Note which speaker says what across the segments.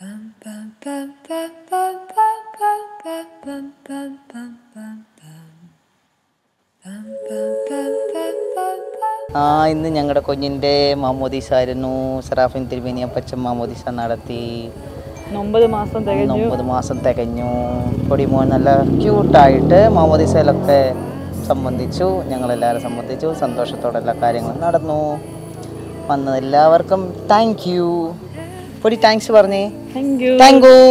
Speaker 1: ആ ഇന്ന് ഞങ്ങളുടെ കുഞ്ഞിൻ്റെ മാമോദീസ ആയിരുന്നു സറാഫിൻ തിരുവേനി അപ്പച്ചൻ മാമോദീസ നടത്തി
Speaker 2: ഒമ്പത് മാസം
Speaker 1: ഇന്ന്
Speaker 2: തികഞ്ഞു
Speaker 1: ഒമ്പത് മാസം തികഞ്ഞു പൊടിമോൻ നല്ല ക്യൂട്ടായിട്ട് മാമോദീസയിലൊക്കെ സംബന്ധിച്ചു ഞങ്ങളെല്ലാവരും സംബന്ധിച്ചു സന്തോഷത്തോടെ എല്ലാ കാര്യങ്ങളും നടന്നു വന്ന എല്ലാവർക്കും താങ്ക് യു പൊടി താങ്ക്സ് പറഞ്ഞേ
Speaker 2: thank you
Speaker 1: thank you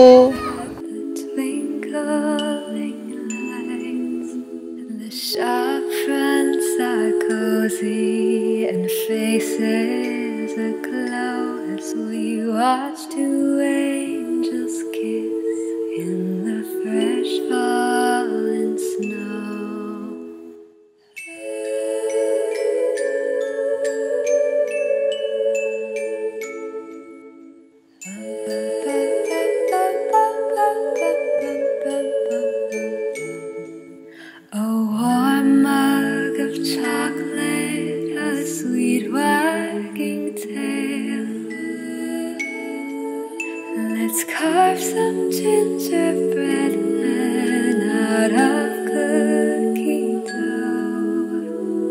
Speaker 3: Twinkling lights and the sharp fronts are cozy and faces aglow as we watch two angels kiss in the fresh fallen snow. A warm mug of chocolate, a sweet wagging tail. Let's carve some gingerbread men out of cookie dough.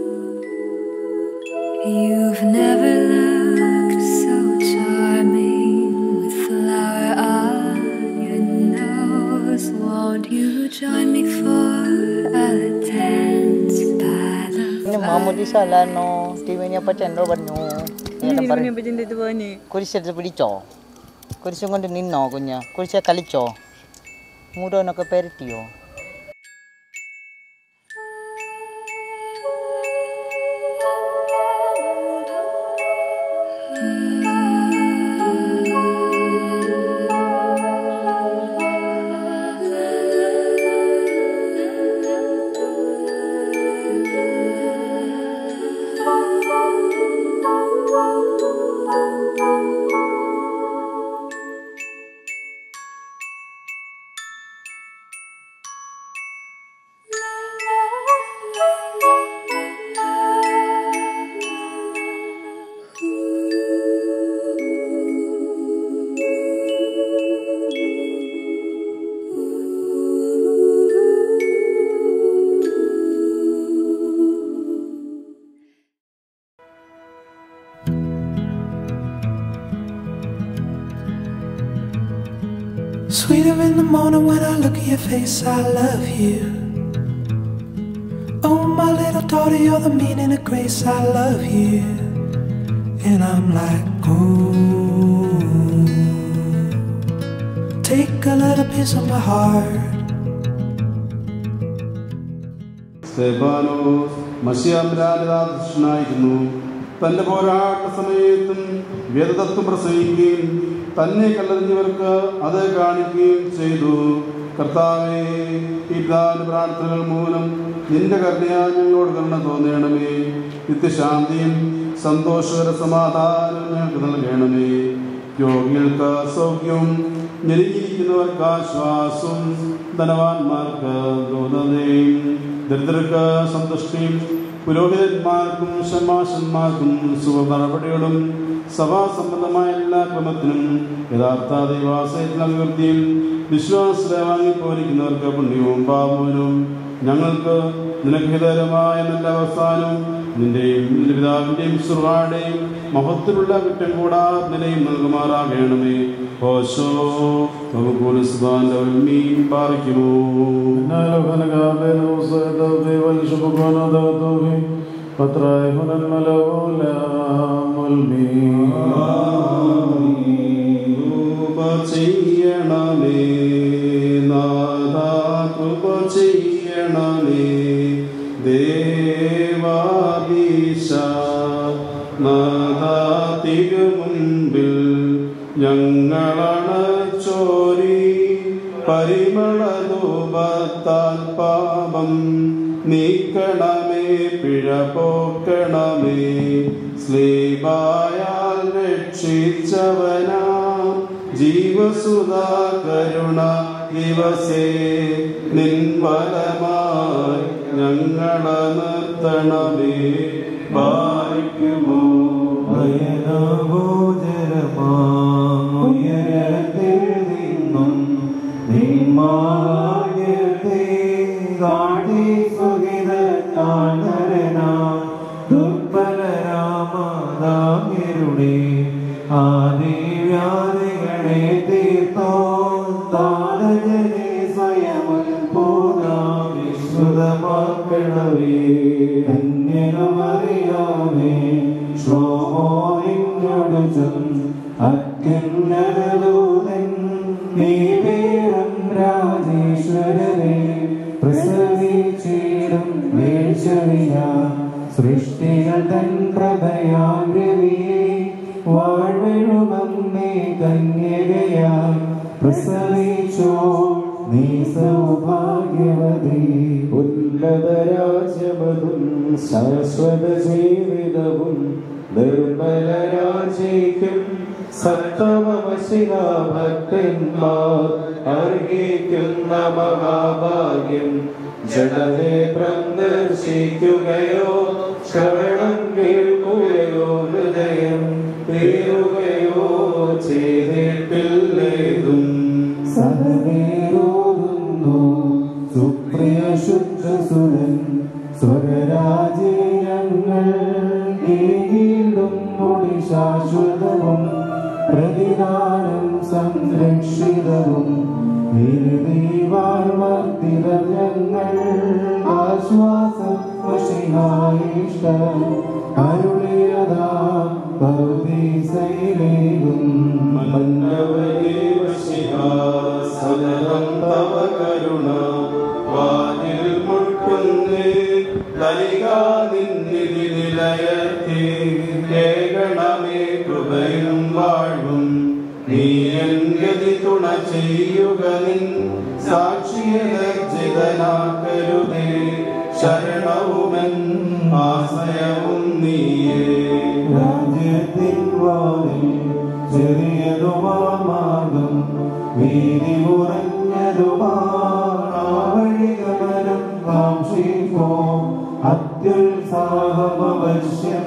Speaker 3: You've never looked so charming with flour on your nose. Won't you join me for a dance by the
Speaker 1: ഇന്ന് മാമോദീസ അല്ലായിരുന്നോ തിരുവേനി അപ്പച്ചൻ എന്തോ പറഞ്ഞു ഏട്ടൻ പറഞ്ഞു
Speaker 2: അപ്പച്ചൻ്റെ ഇത് പോഞ്ഞ്
Speaker 1: കുരിശെടുത്ത് പിടിച്ചോ കുരിശും കൊണ്ട് നിന്നോ കുഞ്ഞ് കുരിശെ കളിച്ചോ മൂടോനൊക്കെ പെരട്ടിയോ
Speaker 4: Sweeter in the morning when I look at your face, I love you. Oh, my little daughter, you're the meaning of grace, I love you. And I'm like, ooh. Take a little piece of my heart.
Speaker 5: Stephanos മഷിയാമരാജാകൃഷ്ണനായിരുന്നു തന്റെ പോരാട്ട സമയത്തും വേദതത്വം പ്രസംഗിക്കുകയും തന്നെ കല്ലെറിഞ്ഞവർക്ക് അത് കാണിക്കുകയും ചെയ്തു കർത്താവേ ഈ പ്രധാന പ്രാർത്ഥനകൾ മൂലം നിന്റെ കരുണയാ ഞങ്ങളോട് കരുണ തോന്നണമേ നിത്യശാന്തിയും സന്തോഷകര സമാധാനം ഞങ്ങൾക്ക് നൽകണമേ രോഗികൾക്ക് സൗഖ്യവും ഞെരുങ്ങിയിരിക്കുന്നവർക്ക് ആശ്വാസവും ധനവാന്മാർക്ക് ദൂതതയും ദരിദ്രർക്ക് സന്തുഷ്ടിയും പുരോഹിതന്മാർക്കും ഷമാശന്മാർക്കും സുഖ നടപടികളും സഭാസംബന്ധമായ എല്ലാ ക്രമത്തിനും യഥാർത്ഥ ദൈവാശയത്തിൽ അഭിവൃദ്ധിയും വിശ്വാസത്തെ വാങ്ങിപ്പോരിക്കുന്നവർക്ക് പുണ്യവും പാപവും ഞങ്ങൾക്ക് നിനക്ക് ഹിതകരമായ നല്ല അവസാനവും നിന്റെയും നിന്റെ പിതാവിന്റെയും സുഹാടെയും മഹത്തിലുള്ള കുറ്റം കൂടാതെ നിലയും നൽകുമാറാകണമേ ഓശോ നമുക്ക് മീൻ പാറിക്കുമോ കൃപ ചെയ്യണമേ നാഥ കൃപ ചെയ്യണമേ ദേവാദീശ നാഥ തിരുമുൻപിൽ ഞങ്ങളണ ചോരി പരിമളരൂപത്താൽ പാപം നീക്കണമേ പിഴ പോക്കണമേ സ്ലീബായാൽ രക്ഷിച്ചവനാ ജീവസുധാ കരുണ ദിവസേ നിൻവലമായി ഞങ്ങളെ നിർത്തണമേ ഭാരിക്കുമോ
Speaker 4: ഭയനഗോചരമാ ഉയരത്തിൽ
Speaker 5: ആദിവ്യാധികളെ തീർത്തോ താതജനെ സ്വയമുൽ പൂർണ്ണ വിശ്രുതമാക്കണവേ ധന്യനമറിയാമേ ശ്ലോമോനിങ്ങോട് ചെന്ന് അത്യുന്നതദൂതൻ നീ പേരും രാജേശ്വരനെ പ്രസവിച്ചിടും വേഴ്ചവിയ സൃഷ്ടികൾ തൻ പ്രഭയാഗ്രവിയെ വാഴ്വഴുമമ്മേ കന്യകയാ പ്രസവിച്ചോ നീ സൗഭാഗ്യവതി ഉന്നതരാജ്യമതും ശാശ്വത ജീവിതവും നിർമ്മലരാജയ്ക്കും സത്തമശില ഭക്തന്മാർ അർഹിക്കുന്ന മഹാഭാഗ്യം ജഡനേത്രം ദർശിക്കുകയോ ശ്രവണം കേൾക്കുകയോ ഹൃദയം തീരുകയോ ചെയ്തിട്ടില്ലേതും സഹനേരോതുന്നു സുപ്രിയ ശുദ്ധസുരൻ സ്വരരാജേ ഞങ്ങൾ കീഴും മുടി ശാശ്വതവും പ്രതിദാനം സംരക്ഷിതവും നീതിവാഴ്വർത്തിത ഞങ്ങൾ ആശ്വാസം വശിഹായിഷ്ടം അരുളിയതാ പൗതീസയിലേകും സദനം തവ കരുണ വാതിൽ മുട്ടുന്നേ ലലികാ നിന്നിധി നിലയത്തി കേകണമേ കൃപയും വാഴും നീ എൻ ഗതി തുണ ചെയ്യുക നിൻ സാക്ഷിയെ ലജ്ജിതനാക്കരുതേ ശരണവുമെൻ ആശ്രയവും നീയേ രാജ്യത്തിൻ വാതിൽ ചെറിയതുമാർഗം വീതി കുറഞ്ഞതുമാവഴികമനം കാക്ഷിപ്പോ അത്യുത്സാഹമവശ്യം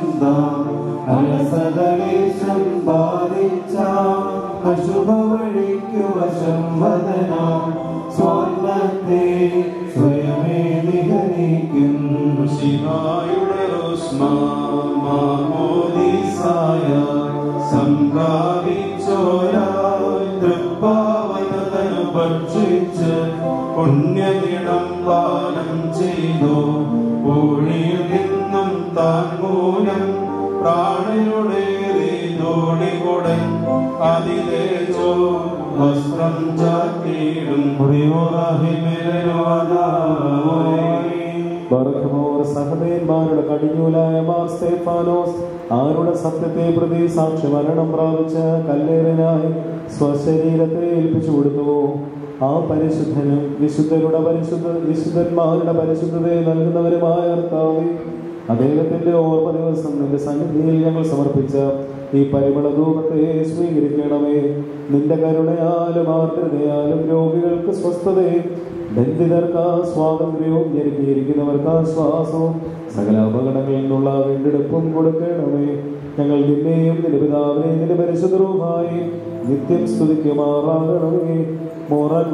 Speaker 5: അലസതലേശം ബാധിച്ച അശുഭവഴിക്കു വശം വദന സ്വർണത്തെ സ്വയമേ നിഹനിക്കും ശിവായുടെ മാമോദീസായ സംഭാവിച്ചോരായി തൃപ്പാവനതനു ഭക്ഷിച്ച് പുണ്യദിനം പാനം ചെയ്തു പൂഴിയിൽ നിന്നും താൻ മൂലം പ്രാണനുടേറി തോടികൊടൻ അതിലേച്ചോ വസ്ത്രം ചാക്കിയിടും
Speaker 6: ബർഖമോർ സഹദേന്മാരുടെ കടിഞ്ഞൂലായ മാർ സ്തേഫാനോസ് ആരുടെ സത്യത്തെ പ്രതി സാക്ഷി മരണം പ്രാപിച്ച കല്ലേറിനായി സ്വശരീരത്തെ ഏൽപ്പിച്ചു കൊടുത്തു ആ പരിശുദ്ധനും വിശുദ്ധരുടെ പരിശുദ്ധ വിശുദ്ധന്മാരുടെ പരിശുദ്ധതയെ നൽകുന്നവരുമായ കർത്താവേ അദ്ദേഹത്തിന്റെ ഓർമ്മ ദിവസം നിന്റെ സന്നിധിയിൽ ഞങ്ങൾ സമർപ്പിച്ച ഈ പരിമള ധൂപത്തെ സ്വീകരിക്കണമേ നിന്റെ കരുണയാലും ആർദ്രതയാലും രോഗികൾക്ക് സ്വസ്ഥതയും ബന്ധിതർക്ക് സ്വാതന്ത്ര്യവും ഞെരുക്കിയിരിക്കുന്നവർക്ക് ആശ്വാസവും സകല അപകടങ്ങളിൽ നിന്നുള്ള വീണ്ടെടുപ്പും കൊടുക്കണമേ ഞങ്ങൾ നിന്നെയും നിന്റെ പിതാവിനെയും നിന്റെ പരിശുദ്ധവുമായി നിത്യം സ്തുതിക്കുമാറാകണമേ മോറൻ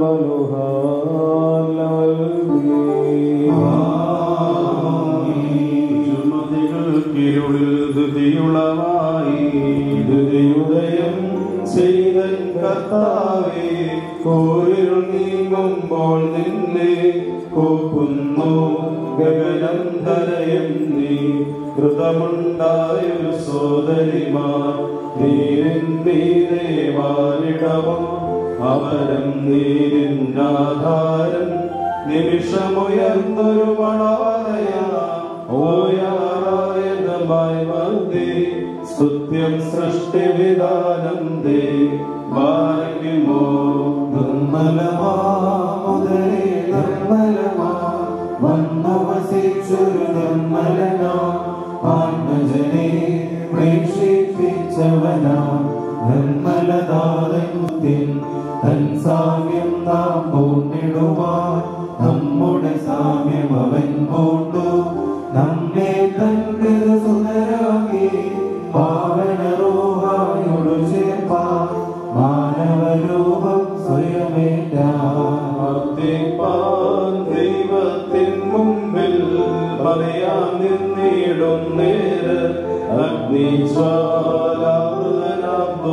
Speaker 5: ചുമതികൾക്കിരുളിൽ ധൃതിയുളവായി ധൃതിയുദയം ചെയ്തൻ കർത്താവേ കോരിരുൾ നീങ്ങുമ്പോൾ നിന്നെ കൂക്കുന്നു ഗഗനം ധരയും നീ ഘൃതമുണ്ടായൊരു സോദരിമാർ നീരിൻ മീതെ വാലിടമോ അവരം നീരിന്നാധാരം നിമിഷമുയർന്നൊരു മണവലയാ ഓയാറായതമായി വന്ദേ സ്തുത്യം സൃഷ്ടിവിധാനം ദേ ഭാഗ്യമോ നിർമ്മലമാ മുതലേ നിർമ്മലമാ വന്നു വസിച്ചൊരു നിർമ്മലനാ ആത്മജനെ പ്രേക്ഷിപ്പിച്ചവനാ നിർമ്മലതാരൻ തൻ സാമ്യം നാം പൂണ്ടിടുവാൻ നമ്മുടെ സാമ്യം അവൻ പൂണ്ടു നമ്മെ തൻ സുതരാകി പാവനറോഹായോട് ചേർപ്പാൻ മാനവരൂപം സ്വയമേറ്റാൻ ദൈവത്തിൻ മുമ്പിൽ പറയാൻ നിന്നിടും നേര് അഗ്നിജ്വാലാമൃതനാം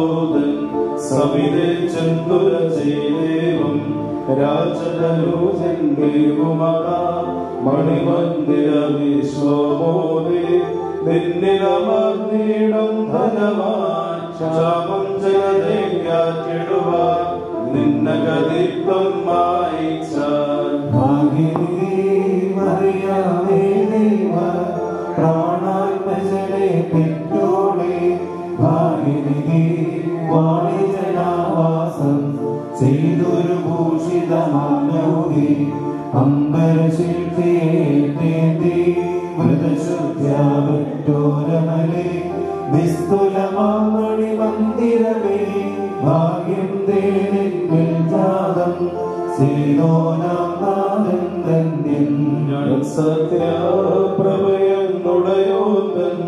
Speaker 5: സവിതെ ചെന്തുര ചെയ്തേവം രാജനൂജൻ ദൈവമത മണിമന്ദിര വിശ്വമോദേ നിന്നിടമീടും ധനവാൻ ക്ഷാമം ജനതയ്ക്കാറ്റിടുവാൻ നിന്നഗതിത്വം മായിച്ചാൽ
Speaker 6: മറിയാമേ ദൈവ പ്രാണാത്മജനെ പെറ്റോളെ ഭാഗ്യനിധി വാണിജനാവാസം ചെയ്തൊരു ഭൂഷിതമാനോഹി അമ്പരശില്പിയേന്തി മൃതശുദ്ധ്യാവറ്റോരമലേ നിസ്തുലമാമണി മന്ദിരമേ ഭാഗ്യം തേനിൽ ജാതം സീതോനാം നാഥൻ ധന്യൻ
Speaker 5: ഞാൻ സത്യപ്രഭയെന്നുടയോന്തൻ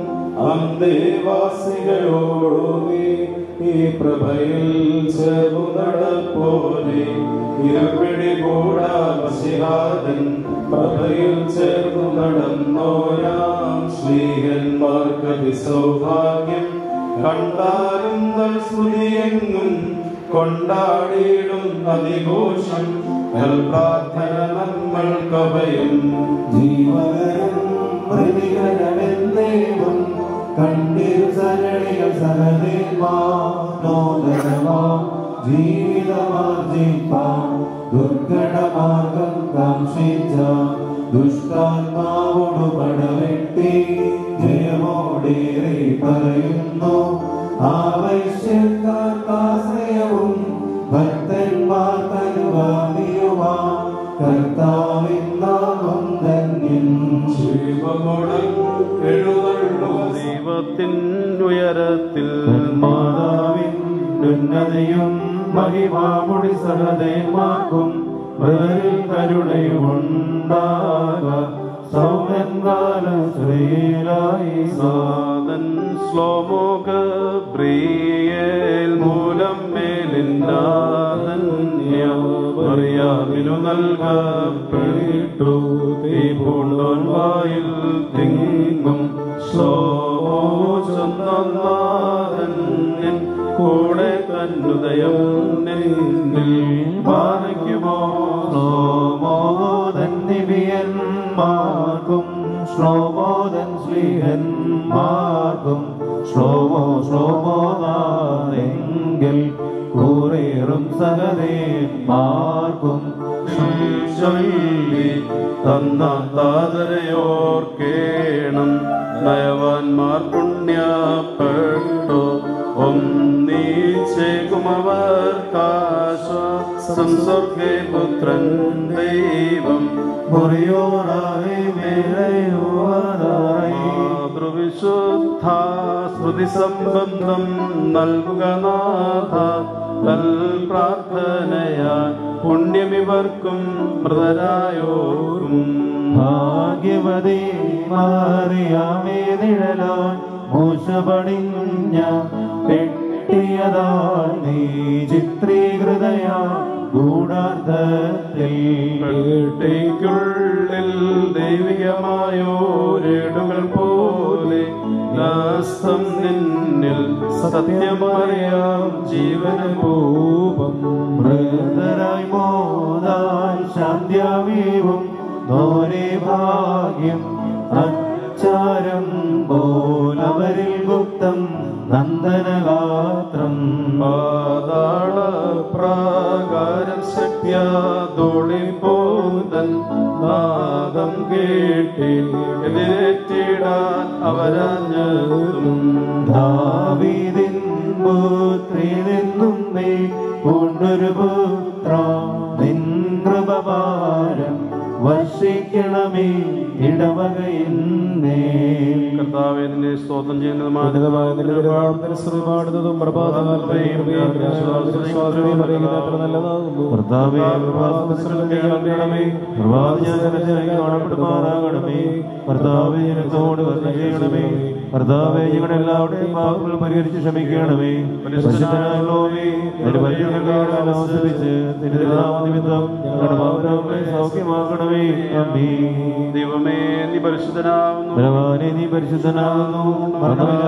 Speaker 5: അന്തേവാസികളോടോങ്ങി ഈ പ്രഭയിൽ ചെറു നടപ്പോനെ ഇരുപിടി കൂടാശിഹാദൻ പ്രഭയിൽ ചേർന്നു നടന്നോരാം ശ്രീകന്മാർക്ക് സൗഭാഗ്യം കണ്ടാലും സ്മൃതിയെങ്ങും കൊണ്ടാടിയിടും അതിഘോഷം പ്രാർത്ഥന നമ്മൾക്കഭയം
Speaker 6: ജീവകരം മൃതികരമെന്നേവം കണ്ടിരു സരണികൾ സഹദേവാനോദരമാ ജീവിതമാർജിപ്പാൻ ദുർഘടമാർഗം കാക്ഷിച്ച ദുഷ്ടാത്മാവോടു പടവെട്ടി ജയമോടേറെ പറയുന്നു ആവശ്യക്കാർക്കാശ്രയവും ഭക്തന്മാർക്കനുവാദിയുവാ കർത്താവിൻ നാമം ധന്യൻ
Speaker 5: ദൈവത്തിൻ ഉയരത്തിൽ
Speaker 6: മാതാവിൻ ഉന്നതയും മഹിമാമുടി സഹദേന്മാർക്കും മൃതരിൽ കരുണയുമുണ്ടാക സൗമ്യൻ കാലം ശ്രീലായി
Speaker 5: സാദൻ ശ്ലോമോക ബ്രിയേൽ മൂലം മേലിന്നാതന്യമറിയാമിനു നൽകപ്പെട്ടു തീ പൂണ്ടോൻ വായിൽ തിങ്ങും ശ്ലോമോ ചൊന്നാഥൻ കൂടെ തന്നുദയം നിന്നിൽ പാലിക്കുമോ
Speaker 6: ശ്ലോമോദൻ നിബിയന്മാർക്കും ശ്ലോമോദൻ ശ്രീഹന്മാർക്കും ശ്ലോമോ ശ്ലോമോദാതെങ്കിൽ കൂറേറും സഹദേന്മാർക്കും
Speaker 5: ചൊല്ലി തന്ന താതരയോർക്കേണം നയവാൻമാർ പുണ്യപ്പെട്ടു ഒന്നീച്ചേകുമവർ കാശ്വാസം സ്വർഗേ പുത്രൻ ദൈവം
Speaker 6: മുറിയോറായി മേലയോറായി
Speaker 5: മാതൃവിശുദ്ധ സ്മൃതി സംബന്ധം നൽകുക നാഥ തൽ പ്രാർത്ഥനയാൽ പുണ്യമിവർക്കും മൃതരായോർക്കും
Speaker 6: ഭാഗ്യവതി മാറിയാമേ നിഴലാൻ മൂശപണിഞ്ഞ പെട്ടിയതാൽ നീ ചിത്രീകൃതയാ ഗൂഢാർത്ഥത്തിൽ
Speaker 5: പെട്ടിക്കുള്ളിൽ ദൈവികമായോരേടുകൾ പോലെ നാസ്തം നിന്നിൽ സത്യമറിയാം ജീവനഭൂപം
Speaker 6: മൃതരായി മോദാൻ ശാന്ത്യാവീവും നോരേ ഭാഗ്യം അച്ചാരം പോലവരിൽ ഗുപ്തം നന്ദനഗാത്രം
Speaker 5: പാതാള പ്രാകാരം ശക്തിയാതൊളിപ്പോതൻ നാദം കേട്ടി എതിരേറ്റിടാൻ അവരഞ്ഞതും
Speaker 6: ദാവീദിൻ പുത്രി നിന്നും നീ കൊണ്ടൊരു പുത്ര നിൻ കൃപഭാരം വർഷിക്കണമേ ഇടവകയിന്നേ
Speaker 5: കർത്താവെ നിന്നെ സ്തോത്രം ചെയ്യുന്നതുമായ
Speaker 6: ഉന്നതമായ നിന്റെ തിരുവാർത്തന സ്തുതി പാടുന്നതും പ്രഭാതകാലത്തെയും വിശ്വാസത്തെയും അറിയിക്കുന്ന അത്ര നല്ലതാകുന്നു കർത്താവേ പ്രഭാതമേ പ്രഭാതജനജനത്തിനായി കാണപ്പെടുമാറാകണമേ കർത്താവേ ജനത്തോട് കരുണ ചെയ്യണമേ കർത്താവേ ഞങ്ങളുടെ എല്ലാവരുടെയും പാപങ്ങൾ പരിഹരിച്ച് ക്ഷമിക്കണമേ പരിശുദ്ധനായുള്ളവേ നിന്റെ പരിചരണങ്ങളെ ആസ്വദിച്ച് നിന്റെ തിരുനാമനിമിത്തം ഞങ്ങളുടെ പാപങ്ങളെ സൗഖ്യമാക്കണമേ അമ്മേ
Speaker 5: ദൈവമേ നീ പരിശുദ്ധനാവുന്നു
Speaker 6: ബലവാനെ നീ പരിശുദ്ധനാകുന്നു മരണമില്ലാത്തവനെ നീ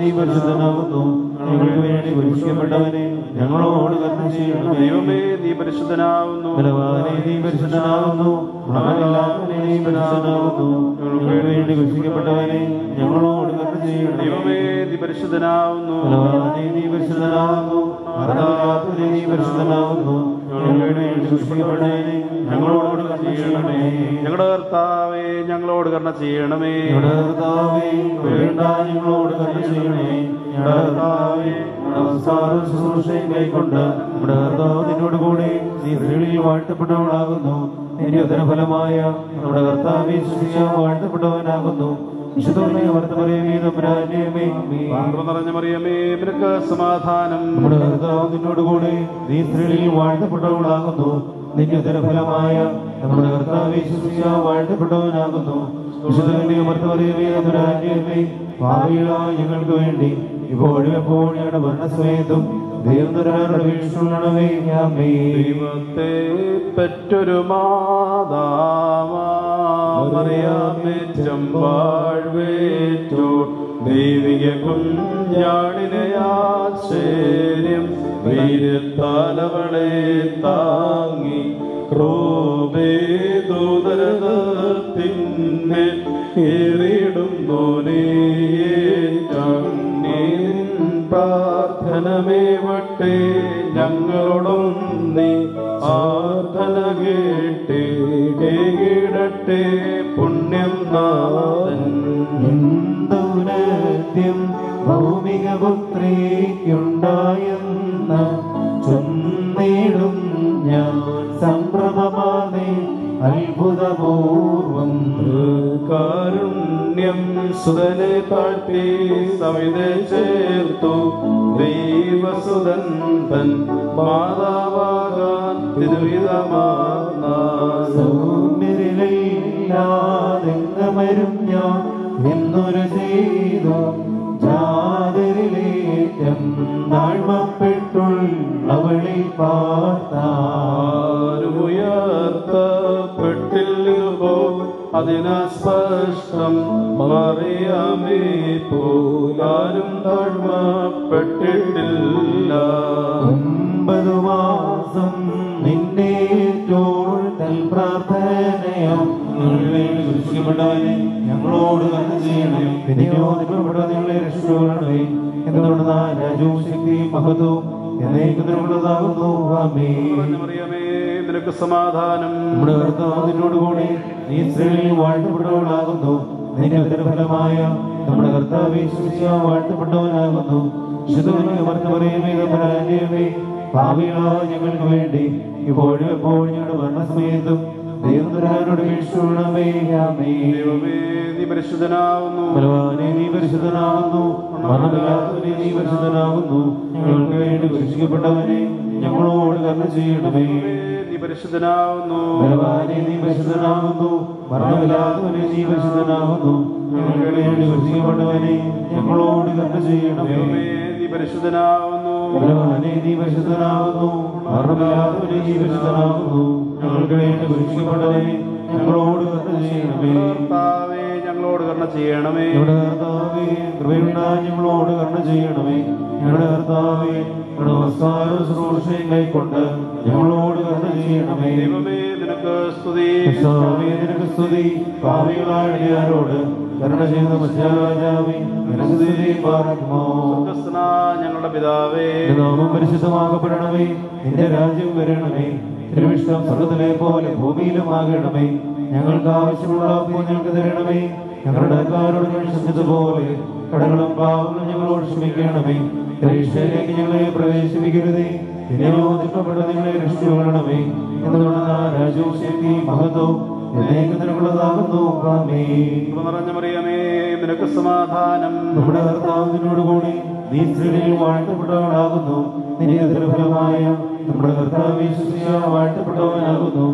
Speaker 6: നീ പരിശുദ്ധനാകുന്നു ഞങ്ങൾക്ക് വേണ്ടി കുരിശിക്കപ്പെട്ടവനെ ഞങ്ങളോട് കരുണ ചെയ്യണമേ
Speaker 5: ദൈവമേ നീ പരിശുദ്ധനാവുന്നു
Speaker 6: ബലവാനെ നീ പരിശുദ്ധനാകുന്നു മരണമില്ലാത്തവനെ നീ പരിശുദ്ധനാകുന്നു ഞങ്ങൾക്ക് വേണ്ടി കുരിശിക്കപ്പെട്ടവനെ ഞങ്ങളോട് കരുണ ചെയ്യണമേ
Speaker 5: ദൈവമേ നീ പരിശുദ്ധനാവുന്നു
Speaker 6: ബലവാനെ നീ പരിശുദ്ധനാകുന്നു മരണമില്ലാത്തവനെ നീ പരിശുദ്ധനാകുന്നു ഞങ്ങൾക്ക് വേണ്ടി കുരിശിക്കപ്പെട്ടവനെ ഞങ്ങളോട് കരുണ ചെയ്യണമേ
Speaker 5: ഞങ്ങളുടെ കർത്താവേ ഞങ്ങളോട് കരുണ ചെയ്യണമേ
Speaker 6: ഞങ്ങളുടെ കർത്താവേ വേണ്ട ഞങ്ങളോട് കരുണ ചെയ്യണേ ഞങ്ങളുടെ കർത്താവേ നമസ്കാരം ശുശ്രൂഷയും കൈക്കൊണ്ട് നമ്മുടെ കർത്താവ് നിന്നോട് കൂടെ നീ സ്ത്രീകളിൽ വാഴ്ത്തപ്പെട്ടവളാകുന്നു നിന്റെ ഉദരഫലമായ നമ്മുടെ കർത്താവെ ശുശ്രൂഷ വാഴ്ത്തപ്പെട്ടവനാകുന്നു വിശുദ്ധമായ വർത്തമറിയമേ തമ്പുരാന്റെയമേ
Speaker 5: പാർവ നിറഞ്ഞ മറിയമേ നിനക്ക് സമാധാനം
Speaker 6: നമ്മുടെ കർത്താവ് നിന്നോട് കൂടെ നീ സ്ത്രീകളിൽ വാഴ്ത്തപ്പെട്ടവളാകുന്നു നിന്റെ ഉദരഫലമായ നമ്മുടെ കർത്താവെ ശുശ്രൂഷ വാഴ്ത്തപ്പെട്ടവനാകുന്നു വിശുദ്ധന്റെ വർത്തമറിയമേ തമ്പുരാന്റെയമേ ഭാവികളായ ഞങ്ങൾക്ക് വേണ്ടി ഇപ്പോഴും എപ്പോഴും ഞങ്ങളുടെ ഭരണസമയത്തും ദൈവം തരാനുള്ള വീഴ്ചണമേ ഞാമേ
Speaker 5: ദൈവത്തെ പെറ്റൊരു മാതാമറിയാമേറ്റം വാഴ്വേറ്റോ ദൈവിക കുഞ്ഞാടിനെ ആശ്ചര്യം വീരത്താലവളെ താങ്ങി ക്രോബേദൂതരത്തിന്മേ ഏറിയിടുന്നോനേ പ്രാർത്ഥനമേ വട്ടെ ഞങ്ങളോടും നീ ആർദ്ധന കേട്ടേ കേടട്ടെ പുണ്യം നാഥൻ
Speaker 6: ദൗരത്യം ഭൗമിക പുത്രിക്കുണ്ടായെന്ന് ചൊന്നിടും ഞാൻ സംഭ്രമമാതെ അത്ഭുതപൂർവം
Speaker 5: കാരുണ്യം സുതനെ താഴ്ത്തി സവിതെ ചേർത്തു ദൈവസുതൻ തൻ മാതാവാകാൻ തിരുവിതമാർന്ന
Speaker 6: സൗമ്യരില്ലാതെങ്ങമരും ഞാൻ എന്നൊരു ചെയ്തു ജാതരിലേറ്റം താഴ്മപ്പെട്ടുള്ളവളെ പാർത്താ
Speaker 5: ആരുമുയർത്തപ്പെട്ടില്ലുപോ അതിനസ്പഷ്ടം മറിയാമേ പോലാരും താഴ്മപ്പെട്ടിട്ടില്ല
Speaker 6: ഒമ്പതു മാസം നിന്നെ ചോഴ്ത്തൽ പ്രാർത്ഥനയോ കുരിശിക്കപ്പെട്ടവനെ ഞങ്ങളോട് കരുണ ചെയ്യണമേ പിന്നെയോ നിങ്ങളോട് നിങ്ങളെ രക്ഷിക്കണമേ എന്തുകൊണ്ട് രാജവും ശക്തിയും മഹത്വവും എന്നേക്കുള്ളതാകുന്നു ആമേ
Speaker 5: മറിയമേ നിനക്ക് സമാധാനം
Speaker 6: നമ്മുടെ കർത്താവ് നിന്നോട് കൂടെ നീ സ്ത്രീകളിൽ വാഴ്ത്തപ്പെട്ടവളാകുന്നു നിന്റെ ഉദരഫലമായ നമ്മുടെ കർത്താവ് ശുശ്രൂഷ വാഴ്ത്തപ്പെട്ടവനാകുന്നു ശുദ്ധമേ ഭാവികളായ ഞങ്ങൾക്ക് വേണ്ടി ഇപ്പോഴും എപ്പോഴും ഞങ്ങളുടെ മരണസമയത്തും ദൈവത്തിനോട് വീഴ്ചണമേ ആമേ
Speaker 5: ദൈവമേ നീ പരിശുദ്ധനാവുന്നു
Speaker 6: ബലവാനെ നീ പരിശുദ്ധനാകുന്നു മരണമില്ലാത്തവനെ നീ പരിശുദ്ധനാകുന്നു ഞങ്ങൾക്ക് വേണ്ടി കുരിശിക്കപ്പെട്ടവനെ ഞങ്ങളോട് കരുണ ചെയ്യണമേ
Speaker 5: നീ പരിശുദ്ധനാവുന്നു
Speaker 6: ബലവാനെ നീ പരിശുദ്ധനാകുന്നു മരണമില്ലാത്തവനെ നീ പരിശുദ്ധനാകുന്നു ഞങ്ങൾക്ക് വേണ്ടി കുരിശിക്കപ്പെട്ടവനെ ഞങ്ങളോട് കരുണ ചെയ്യണമേ
Speaker 5: ദൈവമേ നീ പരിശുദ്ധനാവുന്നു
Speaker 6: ബലവാനെ നീ പരിശുദ്ധനാകുന്നു മരണമില്ലാത്തവനെ നീ പരിശുദ്ധനാകുന്നു ഞങ്ങൾക്ക് വേണ്ടി കുരിശിക്കപ്പെട്ടവനെ ഞങ്ങളോട് കരുണ ചെയ്യണമേ
Speaker 5: കർത്താവേ ഞങ്ങളോട് കരുണ ചെയ്യണമേ
Speaker 6: ഞങ്ങളുടെ കർത്താവേ കൃപയുണ്ടായി ഞങ്ങളോട് കരുണ ചെയ്യണമേ ഞങ്ങളുടെ കർത്താവേ ഞങ്ങളുടെ നമസ്കാരം ശുശ്രൂഷയും കൈക്കൊണ്ട് ഞങ്ങളോട് കരുണ ചെയ്യണമേ
Speaker 5: ദൈവമേ നിനക്ക് സ്തുതി
Speaker 6: കർത്താവേ, നിനക്ക് സ്തുതി പാവികളായ അടിയാരോട് കരുണ ചെയ്ത മധ്യരാജാവേ നിനക്ക് സ്തുതി പാർക്കുമോ
Speaker 5: സ്വർഗ്ഗസ്ഥനായ ഞങ്ങളുടെ പിതാവേ
Speaker 6: നിന്റെ നാമം പരിശുദ്ധമാക്കപ്പെടണമേ നിന്റെ രാജ്യം വരണമേ തിരുവിഷ്ടം സ്വർഗത്തിലെ പോലെ ഭൂമിയിലും ആകണമേ ഞങ്ങൾക്ക് ആവശ്യമുള്ള അപ്പോൾ ഞങ്ങൾക്ക് തരണമേ ഞങ്ങളുടെ കാരോട് ഞങ്ങൾ ക്ഷമിച്ചതുപോലെ കടകളും പാവങ്ങളും ഞങ്ങളോട് ക്ഷമിക്കണമേ പരീക്ഷയിലേക്ക് ഞങ്ങളെ പ്രവേശിപ്പിക്കരുതേ വിനയോദിക്കപ്പെട്ട നിങ്ങളെ രക്ഷിച്ചുകൊള്ളണമേ എന്നുള്ള രാജവും ശക്തി മഹത്വവും എന്നേക്കത്തിനുള്ളതാകുന്നു ആമേ
Speaker 5: കൃപ നിറഞ്ഞ മറിയമേ നിനക്ക് സമാധാനം
Speaker 6: നമ്മുടെ കർത്താവിനോട് കൂടി നീ സ്ത്രീകളിൽ വാഴ്ത്തപ്പെട്ടവനാകുന്നു നിന്റെ ഉദരഫലമായ നമ്മുടെ കർത്താവ് ശുശ്രൂഷ വാഴ്ത്തപ്പെട്ടവനാകുന്നു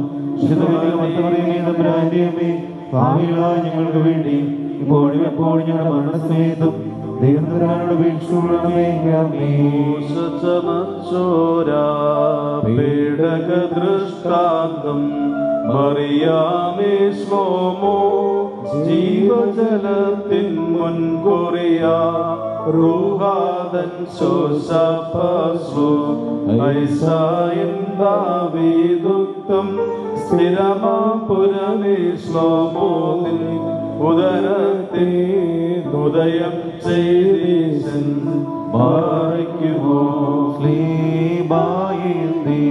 Speaker 6: ഭാവികളായ ഞങ്ങൾക്ക് വേണ്ടി ഇപ്പോഴും എപ്പോഴും ഞങ്ങളുടെ മരണസമയത്തും ദൈവത്തിനോട് വീഴ്ചയുള്ളവേ
Speaker 5: ചമച്ചോരാ പേടക ദൃഷ്ടാന്തം മറിയാമേ ശ്ലോമോ ജീവജലത്തിൻ മുൻകുറിയ റൂഹാദൻ ശോശപശ്രു ഐസായൻ ദാവീദുക്തം സ്ഥിരമാ പുരമേ ശ്ലോമോദിൽ ഉദരത്തിൽ ഉദയം ചെയ്തീശൻ മാറിക്കുമോ
Speaker 6: സ്ലീബായിന്തി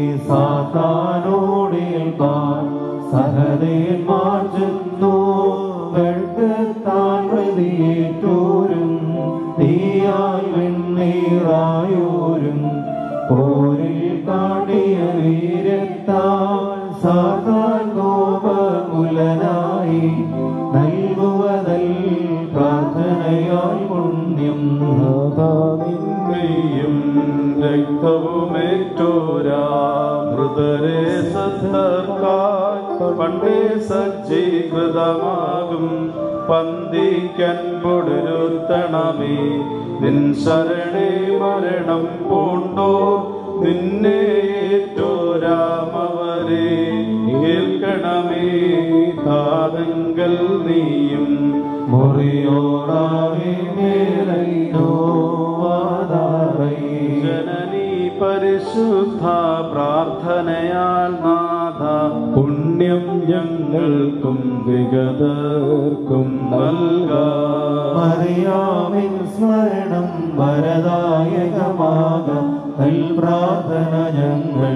Speaker 6: സാത്താനോടേൽപ്പാൻ സഹദേന്മാർ ചെന്നു വെട്ടത്താൻ പ്രതിയേറ്റോരും തീയായി വെണ്ണീറായോരും പോരിൽ കാണിയ വീരത്താൽ സാത്താൻ കോപകുലനായി നൽകുവതൽ പ്രാർത്ഥനയാൽ പുണ്യം
Speaker 5: നിന്നെയും രക്തവുമേറ്റോരാ മൃതരെ സത്തർക്കായി പണ്ടേ സജ്ജീകൃതമാകും പന്തിക്കൻ പൊടുരുത്തണമേ നിൻ ശരണേ മരണം പൂണ്ടോ നിന്നെ ഏറ്റോരാമവരെ ഏൽക്കണമേ താതങ്കൽ നീയും
Speaker 6: മുറിയോടാവേ മേലൈനോ വാദാറൈ
Speaker 5: ജനനീ പരിശുദ്ധ പ്രാർത്ഥനയാൽ നാഥ പുണ്യം ഞങ്ങൾക്കും വിഗതർക്കും നൽകാം
Speaker 6: മറിയാമിൻ സ്മരണം വരദായകമാകാം തൽ പ്രാർത്ഥന ഞങ്ങൾ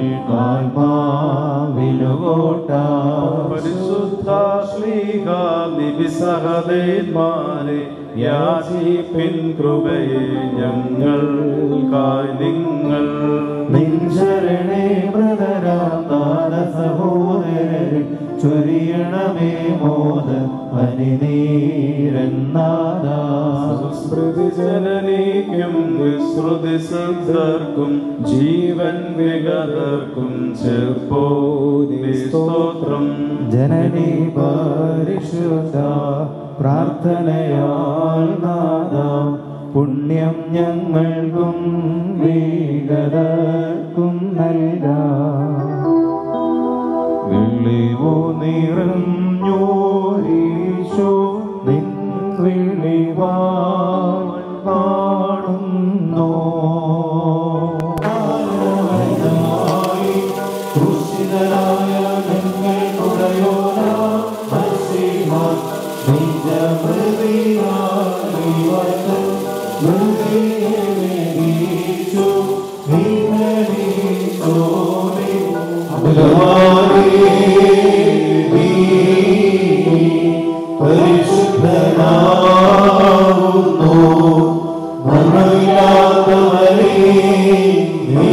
Speaker 6: കാൽമാവിലുകോട്ടാം
Speaker 5: പരിശുദ്ധ ശ്ലീഹ നിബിസഹദേന്മാരെ യാചിപ്പിൻ കൃപയെ ഞങ്ങൾക്കായി നിങ്ങൾ
Speaker 6: നിൻശരണേ മൃതരാം ദാന സഹോദരരെ ചൊരിയണമേ മോദ പനിനീരന്നാദാ
Speaker 5: സ്മൃതി ജനനീക്കും വിശ്രുതി സിദ്ധർക്കും ജീവൻ വിഗതർക്കും ചേർപ്പോ സ്തോത്രം
Speaker 6: ജനനി പരിശുദ്ധ പ്രാർത്ഥനയാൽ നാദാം പുണ്യം ഞങ്ങൾക്കും വീഗതർക്കും നൽകാം വിളിവോ നിറഞ്ഞോരീശോ നിൻ വിളിവാൻ കാണുന്നോ ക്രൂശിതരായ ഞങ്ങൾ ഉടയോനാ മത്സ്യമാ നിജമൃതിയായി വന്നു മൃതിയെ മേടിച്ചു നീനീശോനെ ബലവാനേ നീ പരിശുദ്ധനാകുന്നു മരണമില്ലാത്തവരേ നീ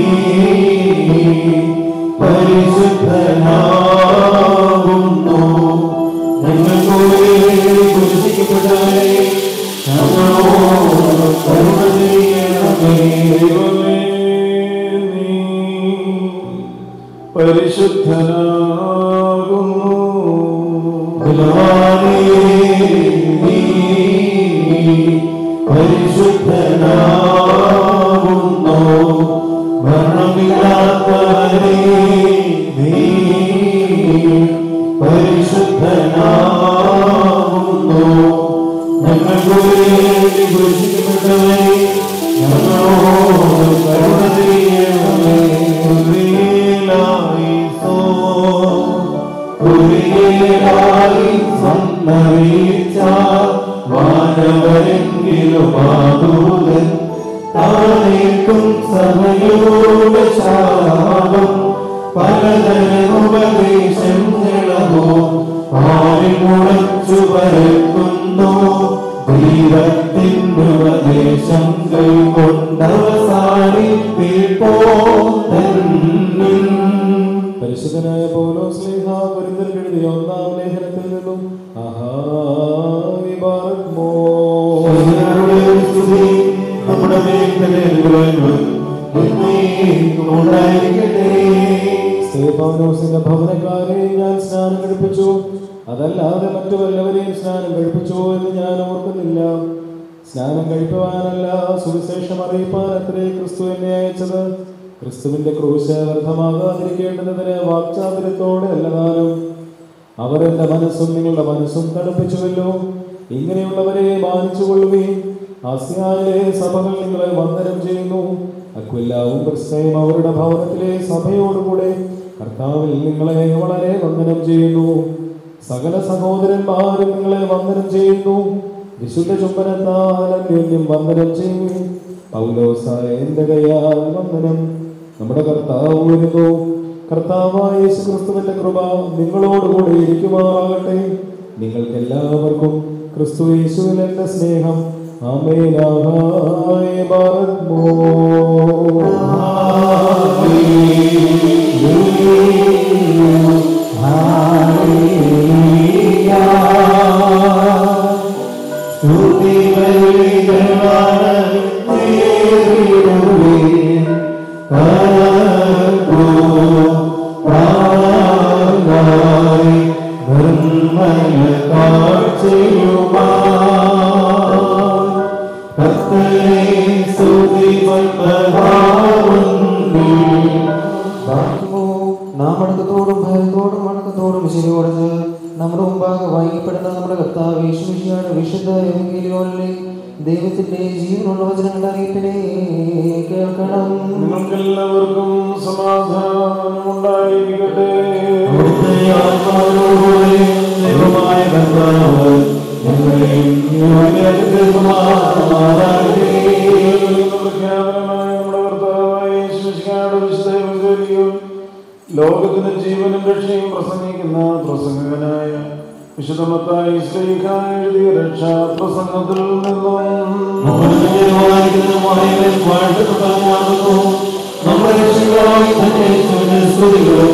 Speaker 6: പരിശുദ്ധനാകുന്നു ഞങ്ങൾക്ക് വേണ്ടി കുരിശിക്കപ്പെട്ടവരേ ഞങ്ങളോട് കരുണ ചെയ്യണമേ
Speaker 5: ദൈവമേ, നീ പരിശുദ്ധനാകുന്നു
Speaker 6: ബലവാനേ നീ പരിശുദ്ധനാകുന്നു മരണമില്ലാത്തവരേ നീ പരിശുദ്ധനാകുന്നു ഞങ്ങൾക്ക് വേണ്ടി കുരിശിക്കപ്പെട്ടവരേ ഞങ്ങളോട് കരുണ ചെയ്യണമേ ഉറിയിലായിസോ ഉറിയിലായി സന്നറിയിച്ച വാനവരെങ്കിലും ആദൂതൻ താനേക്കും സഭയോട് ശാപം പലതരമുപദേശങ്ങളോ ആരിൽ മുളച്ചു പരക്കുന്നു ദൈവത്തിനുപദേശം കൈകൊണ്ടവസാനിപ്പോ തന്നിൽ
Speaker 7: പരിശുദ്ധനായ പൗലോസ് സ്ലീഹ കൊരിന്ത്യർക്ക് എഴുതിയ ഒന്നാം ലേഖനത്തിൽ നിന്നും അഹായിബാർമോ
Speaker 6: നമ്മുടെ
Speaker 7: സ്തേഫാനോസിന്റെ ഭവനക്കാരെ ഞാൻ സ്നാനം കഴിപ്പിച്ചു അതല്ലാതെ മറ്റു വല്ലവരെയും സ്നാനം കഴിപ്പിച്ചു എന്ന് ഞാൻ ഓർക്കുന്നില്ല സ്നാനം കഴിക്കുവാനല്ല സുവിശേഷം അറിയിപ്പാൻ അത്രേ ക്രിസ്തു എന്നെ അയച്ചത് ക്രിസ്തുവിന്റെ ക്രൂശ് വ്യർത്ഥമാകാതിരിക്കേണ്ടതിന് വാക്ചാതുര്യത്തോടെ അല്ലതാനും അവർ എന്റെ മനസ്സും നിങ്ങളുടെ മനസ്സും തണുപ്പിച്ചുവല്ലോ ഇങ്ങനെയുള്ളവരെ മാനിച്ചുകൊള്ളുകയും ആസിയാനിലെ സഭകൾ നിങ്ങളെ വന്ദനം ചെയ്യുന്നു അക്വില്ലാവും ക്രിസ്തയും അവരുടെ ഭവനത്തിലെ സഭയോടുകൂടെ കർത്താവിൽ നിങ്ങളെ വളരെ വന്ദനം ചെയ്യുന്നു സകല സഹോദരന്മാരും നിങ്ങളെ വന്ദനം ചെയ്യുന്നു വിശുദ്ധ ചുംബനത്താൽ അന്യോന്യം വന്ദനം ചെയ്യുന്നു പൗലോസായ എന്റെ കയ്യാൽ വന്ദനം നമ്മുടെ കർത്താവ് വരുന്നു കർത്താവായ യേശു ക്രിസ്തുവിന്റെ കൃപ നിങ്ങളോടുകൂടെ ഇരിക്കുമാറാകട്ടെ നിങ്ങൾക്ക് എല്ലാവർക്കും ക്രിസ്തു യേശുവിൽ എന്റെ സ്നേഹം ആമേനായ ഭാരത്മോ
Speaker 6: നാം വണക്കത്തോടും ഭയത്തോടും വണക്കത്തോടും ശരിയോടത് നമ്മുടെ മുമ്പാകെ വായിക്കപ്പെടുന്ന നമ്മുടെ കർത്താവ് യേശുമിശിയാണ് വിശുദ്ധ എവങ്കേലിയോനിലെ ദൈവത്തിന്റെ ജീവനുള്ള വചനങ്ങളുടെ അറിയിപ്പിനെ കേൾക്കണം
Speaker 7: നിങ്ങൾക്കെല്ലാവർക്കും സമാധാനം ഉണ്ടായിരിക്കട്ടെ പ്രഖ്യാപനമായ നമ്മുടെ കർത്താവായ യേശുമിശിഹായുടെ വിശുദ്ധ എവങ്കേലിയോൻ ലോകത്തിന് ജീവനും രക്ഷയും പ്രസംഗിക്കുന്ന പ്രസംഗകനായ വിശുദ്ധമത്തായി ശ്രീഖ എഴുതിയ രക്ഷാ പ്രസംഗത്തിൽ നിന്നും
Speaker 6: നമ്മുടെ രക്ഷകനായി തന്നെ സ്തുതികളും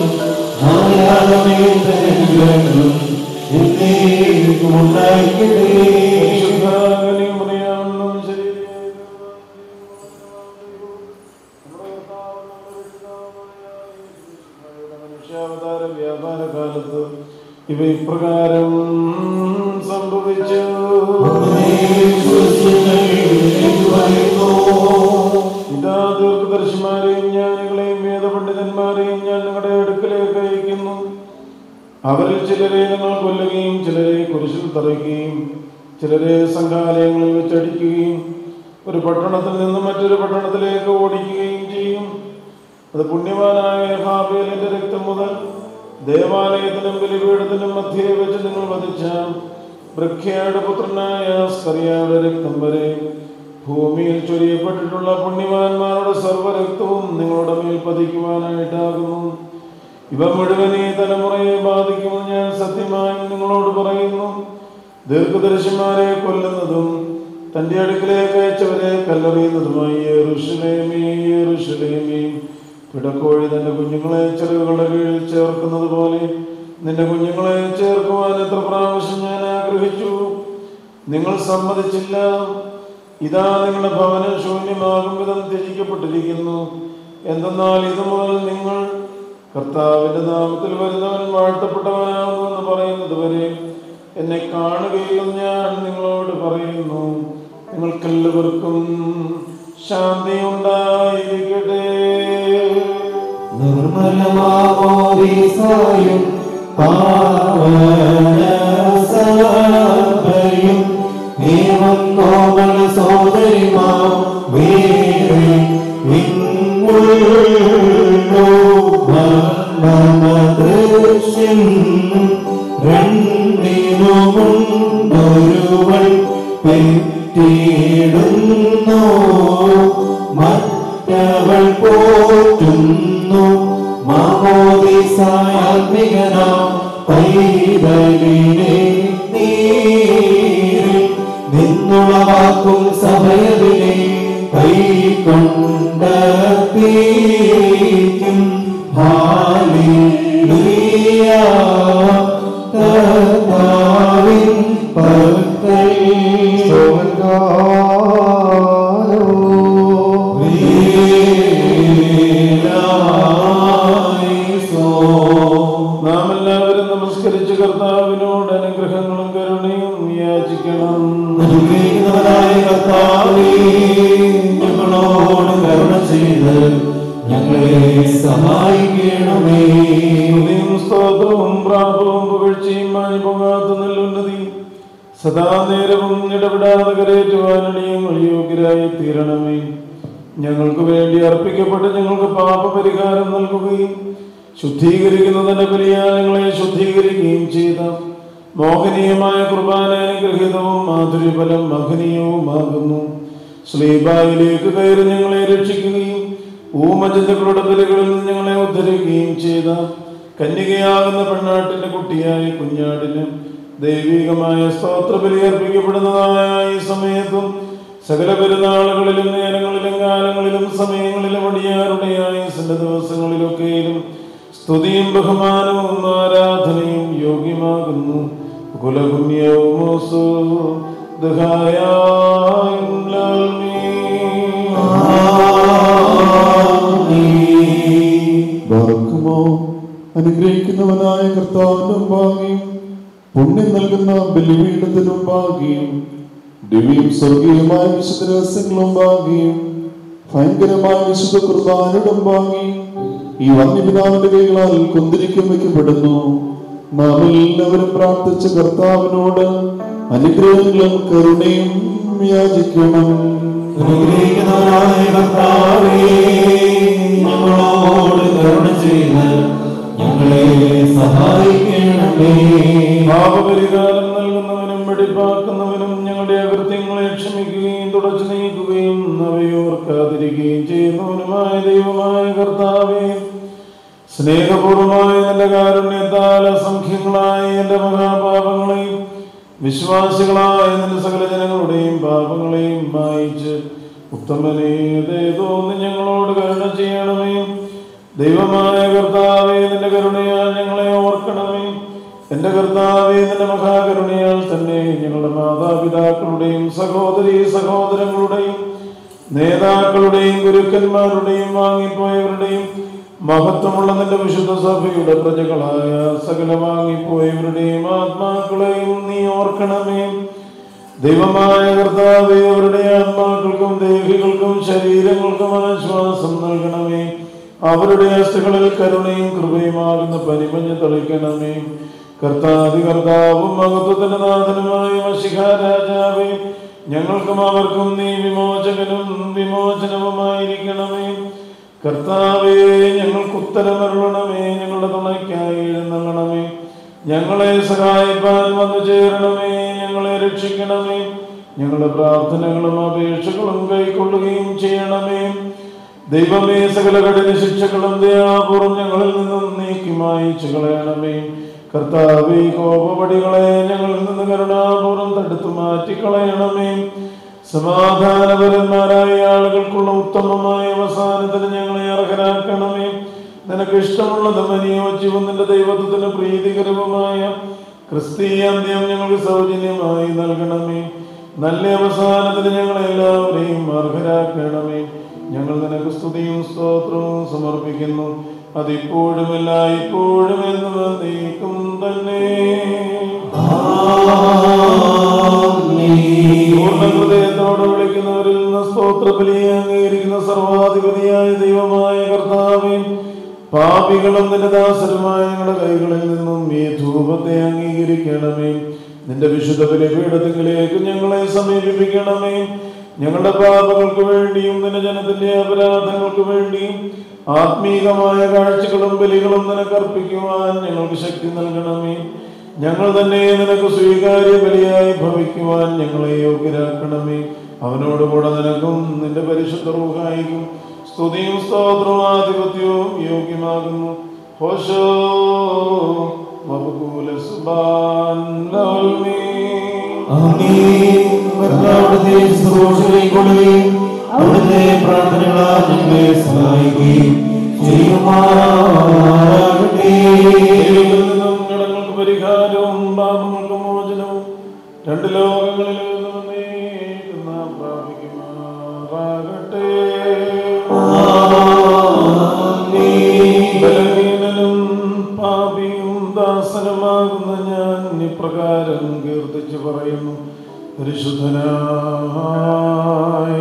Speaker 6: ഉണ്ടായിരിക്കട്ടെ
Speaker 7: മനുഷ്യാവതാര വ്യാപാര കാലത്ത് ഇവ ഇപ്രകാരം സംഭവിച്ചു ഇതാ ദീർഘദർശിമാരെയും ജ്ഞാനികളെയും വേദപണ്ഡിതന്മാരെയും ഞാൻ നിങ്ങളുടെ അടുക്കലേക്ക് അയക്കുന്നു അവരിൽ ചിലരെ നിങ്ങൾ കൊല്ലുകയും ചിലരെ കുരിശിൽ തറയ്ക്കുകയും ചിലരെ സംഘാലയങ്ങളിൽ വെച്ചടിക്കുകയും ഒരു പട്ടണത്തിൽ നിന്ന് മറ്റൊരു പട്ടണത്തിലേക്ക് ഓടിക്കുകയും ചെയ്യും അത് പുണ്യവാനായ ഹാബേലിന്റെ രക്തം മുതൽ ദേവാലയത്തിനും ബലിപീഠത്തിനും മധ്യേ വെച്ച് നിങ്ങൾ വധിച്ച വൃക്ഷയുടെ പുത്രനായ സ്കറിയയുടെ രക്തം വരെ ഭൂമിയിൽ ചൊരിയപ്പെട്ടിട്ടുള്ള പുണ്യവാന്മാരുടെ സർവ്വരക്തവും നിങ്ങളുടെ മേൽ പതിക്കുവാനായിട്ടാകുന്നു ഇവ മുഴുവൻ ഈ തലമുറയെ ബാധിക്കുമെന്ന് ഞാൻ സത്യമായും നിങ്ങളോട് പറയുന്നു ദീർഘദർശിമാരെ കൊല്ലുന്നതും തന്റെ അടുക്കിലേക്ക് അയച്ചവരെ കല്ലെറിയുന്നതുമായി യെരൂശലേമേ യെരൂശലേമേ പിടക്കോഴി തന്റെ കുഞ്ഞുങ്ങളെ ചെറുകളുടെ കീഴിൽ ചേർക്കുന്നത് പോലെ നിന്റെ കുഞ്ഞുങ്ങളെ ചേർക്കുവാൻ എത്ര പ്രാവശ്യം ഞാൻ ആഗ്രഹിച്ചു നിങ്ങൾ സമ്മതിച്ചില്ല ഇതാ നിങ്ങളുടെ ഭവനം ശൂന്യമാകും വിധം ത്യജിക്കപ്പെട്ടിരിക്കുന്നു എന്തെന്നാൽ ഇത് മുതൽ നിങ്ങൾ കർത്താവിന്റെ നാമത്തിൽ വരുന്നവൻ വാഴ്ത്തപ്പെട്ടവനാകുമെന്ന് പറയുന്നത് വരെ എന്നെ കാണുകയില്ലെന്ന് ഞാൻ നിങ്ങളോട് പറയുന്നു നിങ്ങൾക്കെല്ലാവർക്കും ശാന്തി ഉണ്ടായിരിക്കട്ടെ
Speaker 6: നിർമ്മലമാമോദീസായും പാവനസഭയും ഏവം നോമല സോദരിമാ വേറെ വിങ്ങുള്ളോ മർമ്മദൃശ്യം രണ്ടിനുമുണ്ടൊരുവൾ പെറ്റിടുന്നു മറ്റവൾ പോറ്റുന്നു മാമോദിസാത്മികനാം പൈതലിനെ നീരിൽ നിന്നുളവാക്കും സഭയതിനെ കൈക്കൊണ്ട തീക്കും ഹാലിയ കർത്താവിൻ പക്കൽ
Speaker 7: നാം എല്ലാവരും നമസ്കരിച്ച് കർത്താവിനോട് അനുഗ്രഹങ്ങളും കരുണയും യാചിക്കണം
Speaker 6: അനുഗ്രഹിക്കുന്നവനായ കർത്താവേ, ഞങ്ങളോട് കരുണ ചെയ്ത് ഞങ്ങളെ സഹായിക്കണമേ
Speaker 7: സ്തുതിയും സ്തോത്രവും പ്രാപവും പുകഴ്ചയും മാഞ്ഞു പോകാത്ത നെല്ലുന്നതി
Speaker 8: സദാ നേരവും ഇടപെടാതെ കരയേറ്റുവാനടിയങ്ങൾ യോഗ്യരായി തീരണമേ ഞങ്ങൾക്ക് വേണ്ടി അർപ്പിക്കപ്പെട്ട് ഞങ്ങൾക്ക് പാപപരിഹാരം നൽകുകയും ശുദ്ധീകരിക്കുന്നതിന്റെ ബലിയാൽ ഞങ്ങളെ ശുദ്ധീകരിക്കുകയും ചെയ്ത മോഹനീയമായ കുർബാന അനുഗ്രഹീതവും മാധുര്യഫലം മഹനീയവുമാകുന്നു ശ്രീബായിലേക്ക് കയറി ഞങ്ങളെ രക്ഷിക്കുകയും ഊമജന്തുക്കളുടെ ബലികളിൽ നിന്ന് ഞങ്ങളെ ഉദ്ധരിക്കുകയും ചെയ്ത കന്യകയാകുന്ന പെണ്ണാട്ടിന്റെ കുട്ടിയായ കുഞ്ഞാടിന് ദൈവികമായ സ്തോത്ര ബലി അർപ്പിക്കപ്പെടുന്നതായ ഈ സമയത്തും സകല പെരുന്നാളുകളിലും നേരങ്ങളിലും കാലങ്ങളിലും സമയങ്ങളിലും അടിയാരുടെ ആയുസിന്റെ ദിവസങ്ങളിലൊക്കെയും സ്തുതിയും ബഹുമാനവും ആരാധനയും യോഗ്യമാകുന്നു കുലപുണ്യവും
Speaker 7: ബാർക്കുമോ അനുഗ്രഹിക്കുന്നവനായ കർത്താവിനും ഭാഗ്യം പുണ്യം നൽകുന്ന ബലിപീഠത്തിനും ഭാഗ്യം ദിവ്യം സ്വർഗീയമായ വിശുദ്ധ രഹസ്യങ്ങളും ഭാഗ്യം ഭയങ്കരമായ വിശുദ്ധ കുർബാനയുടെ ഭാഗ്യം ഈ വന്യപിതാവിന്റെ കൈകളാൽ കുന്തിരിക്കം വയ്ക്കപ്പെടുന്നു നാം എല്ലാവരും പ്രാർത്ഥിച്ച കർത്താവിനോട് അനുഗ്രഹങ്ങളും കരുണയും യാചിക്കണം
Speaker 6: അനുഗ്രഹിക്കുന്നവനായ കർത്താവേ, ഞങ്ങളോട് കരുണ ചെയ്ത് ഞങ്ങളെ സഹായിക്കണമേ
Speaker 8: പാപപരിഹാരം നൽകുന്നവനും വെടിപ്പാക്കുന്നവനും ഞങ്ങളുടെ അകൃത്യങ്ങളെ ക്ഷമിക്കുകയും തുടച്ചു നീക്കുകയും അവയോർക്കാതിരിക്കുകയും ചെയ്യുന്നവനുമായ ദൈവമായ കർത്താവേ സ്നേഹപൂർവമായ നിന്റെ കാരുണ്യത്താൽ അസംഖ്യങ്ങളായ എന്റെ മഹാപാപങ്ങളെയും വിശ്വാസികളായ നിന്റെ സകല ജനങ്ങളുടെയും പാപങ്ങളെയും മായിച്ച് ഉത്തമനേ തോന്നി ഞങ്ങളോട് കരുണ ചെയ്യണമേ ദൈവമായ കർത്താവേ നിന്റെ കരുണയാൽ ഞങ്ങളെ ഓർക്കണമേ എന്റെ കർത്താവേ നിന്റെ മഹാകരുണയാൽ തന്നെ ഞങ്ങളുടെ മാതാപിതാക്കളുടെയും സഹോദരി സഹോദരങ്ങളുടെയും നേതാക്കളുടെയും ഗുരുക്കന്മാരുടെയും വാങ്ങിപ്പോയവരുടെയും മഹത്വമുള്ള നിന്റെ വിശുദ്ധ സഭയുടെ പ്രജകളായ സകല വാങ്ങിപ്പോയവരുടെയും ആത്മാക്കളെയും നീ ഓർക്കണമേ ദൈവമായ കർത്താവേ അവരുടെ ആത്മാക്കൾക്കും ദേഹികൾക്കും ശരീരങ്ങൾക്കും ആശ്വാസം നൽകണമേ അവരുടെ അസ്ഥികളിൽ കരുണയും കൃപയുമാകുന്ന പനിമഞ്ഞ് തളിക്കണമേ കർത്താതി കർത്താവും മഹത്വത്തിന്റെ നാഥനുമായ മഷിഖ രാജാവേ ഞങ്ങൾക്കും അവർക്കും നീ വിമോചകനും വിമോചനവുമായിരിക്കണമേ കർത്താവേ ഞങ്ങൾക്ക് ഉത്തരമരുളണമേ ഞങ്ങളുടെ തുണയ്ക്കായി എഴുന്നള്ളണമേ ഞങ്ങളെ സഹായിപ്പാൻ വന്നു ചേരണമേ ഞങ്ങളെ രക്ഷിക്കണമേ ഞങ്ങളുടെ പ്രാർത്ഥനകളും അപേക്ഷകളും കൈക്കൊള്ളുകയും ചെയ്യണമേ ദൈവമേ സകല കഠിന ശിക്ഷകളും ദയാപൂർവം ഞങ്ങളിൽ നിന്നും നീക്കി മായിച്ചു കളയണമേ കർത്താവേ കോപപടികളെ ഞങ്ങളിൽ നിന്ന് കരുണാപൂർവം തടുത്തു മാറ്റിക്കളയണമേ സമാധാനപരന്മാരായ ആളുകൾക്കുള്ള ഉത്തമമായ അവസാനത്തിന് ഞങ്ങളെ അർഹരാക്കണമേ നിനക്ക് ഇഷ്ടമുള്ളതും അനുയോജ്യവും നിന്റെ ദൈവത്വത്തിന് പ്രീതികരവുമായ ക്രിസ്തീയ അന്ത്യം ഞങ്ങൾക്ക് സൗജന്യമായി നൽകണമേ നല്ല അവസാനത്തിന് ഞങ്ങളെ എല്ലാവരെയും അർഹരാക്കണമേ ഞങ്ങൾ നിനക്ക് സ്തുതിയും സ്തോത്രവും സമർപ്പിക്കുന്നു അതിപ്പോഴും എല്ലായ്പ്പോഴും എന്ന് നീക്കും തന്നെ പൂർണ്ണ ഹൃദയത്തോടെ വിളിക്കുന്നവരിൽ നിന്ന് സ്തോത്ര ബലിയെ അംഗീകരിക്കുന്ന സർവാധിപതിയായ ദൈവമായ കർത്താവേ പാപികളും നിന്റെ ദാസരുമായ ഞങ്ങളുടെ കൈകളിൽ നിന്നും ഈ ധൂപത്തെ അംഗീകരിക്കണമേ നിന്റെ വിശുദ്ധ ബലിപീഠത്തിലേക്ക് ഞങ്ങളെ സമീപിപ്പിക്കണമേ ഞങ്ങളുടെ പാപങ്ങൾക്ക് വേണ്ടിയും നിന്റെ ജനത്തിന്റെ അപരാധങ്ങൾക്ക് വേണ്ടിയും ആത്മീകമായ കാഴ്ചകളും ബലികളും നിനക്ക് അർപ്പിക്കുവാൻ ഞങ്ങൾക്ക് ശക്തി നൽകണമേ ഞങ്ങൾ തന്നെ നിനക്ക് സ്വീകാര്യ ബലിയായി ഭവിക്കുവാൻ ഞങ്ങളെ യോഗ്യരാക്കണമേ അവനോടുകൂടെ നിനക്കും നിന്റെ പരിശുദ്ധ റൂഹായിക്കും സ്തുതിയും സ്തോത്രവും ആധിപത്യവും യോഗ്യമാകുന്നു ഹോശോ വബുകൂല സുബാൻ
Speaker 6: അവിടുത്തെ ശുശ്രൂഷകൈക്കൊള്ളുകയും അവിടുത്തെ പ്രാർത്ഥനകളാൽ ഞങ്ങളെ സഹായിക്കുകയും ചെയ്യുമാറാകട്ടെ
Speaker 8: കടങ്ങൾക്ക് പരിഹാരവും പാപങ്ങൾക്ക് മോചനവും രണ്ട് ലോകങ്ങളിൽ നിന്നും നീക്കും നാം പ്രാപിക്കുമാറാകട്ടെ ബലഹീനനും പാപിയും ദാസനുമാകുന്ന ഞാൻ ഇപ്രകാരം കീർത്തിച്ചു പറയുന്നു പരിശുദ്ധനായ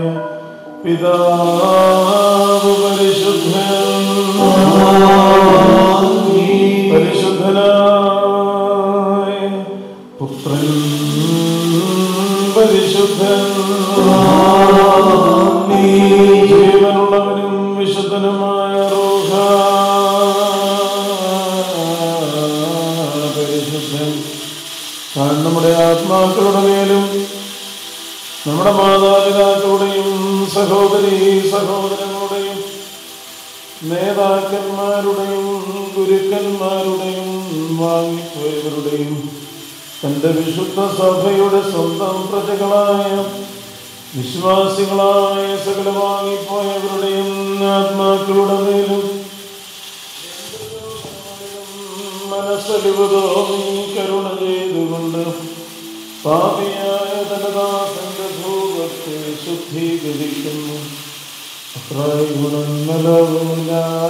Speaker 8: പിതാവ് പരിശുദ്ധൻ പരിശുദ്ധനായ പുത്രൻ പരിശുദ്ധൻ ജീവനുള്ളവനും വിശുദ്ധനുമായ റൂഹ പരിശുദ്ധൻ താൻ നമ്മുടെ ആത്മാക്കളുടെ മേലും നമ്മുടെ മാതാപിതാക്കളുടെയും സഹോദരി സഹോദരങ്ങളുടെയും നേതാക്കന്മാരുടെയും ഗുരുക്കന്മാരുടെയും വാങ്ങിപ്പോയവരുടെയും തന്റെ വിശുദ്ധ സഭയുടെ സ്വന്തം പ്രജകളായ വിശ്വാസികളായ സകല വാങ്ങിപ്പോയവരുടെയും ആത്മാക്കളുടെ മേലും മനസ്സലിവ് തോന്നി കരുണ ചെയ്തുകൊണ്ട് പാപിയായ തന്റെ ദാസന്റെ ഭൂപത്തെ ശുദ്ധീകരിക്കുന്നു അത്രായി ഗുണങ്ങളവില്ല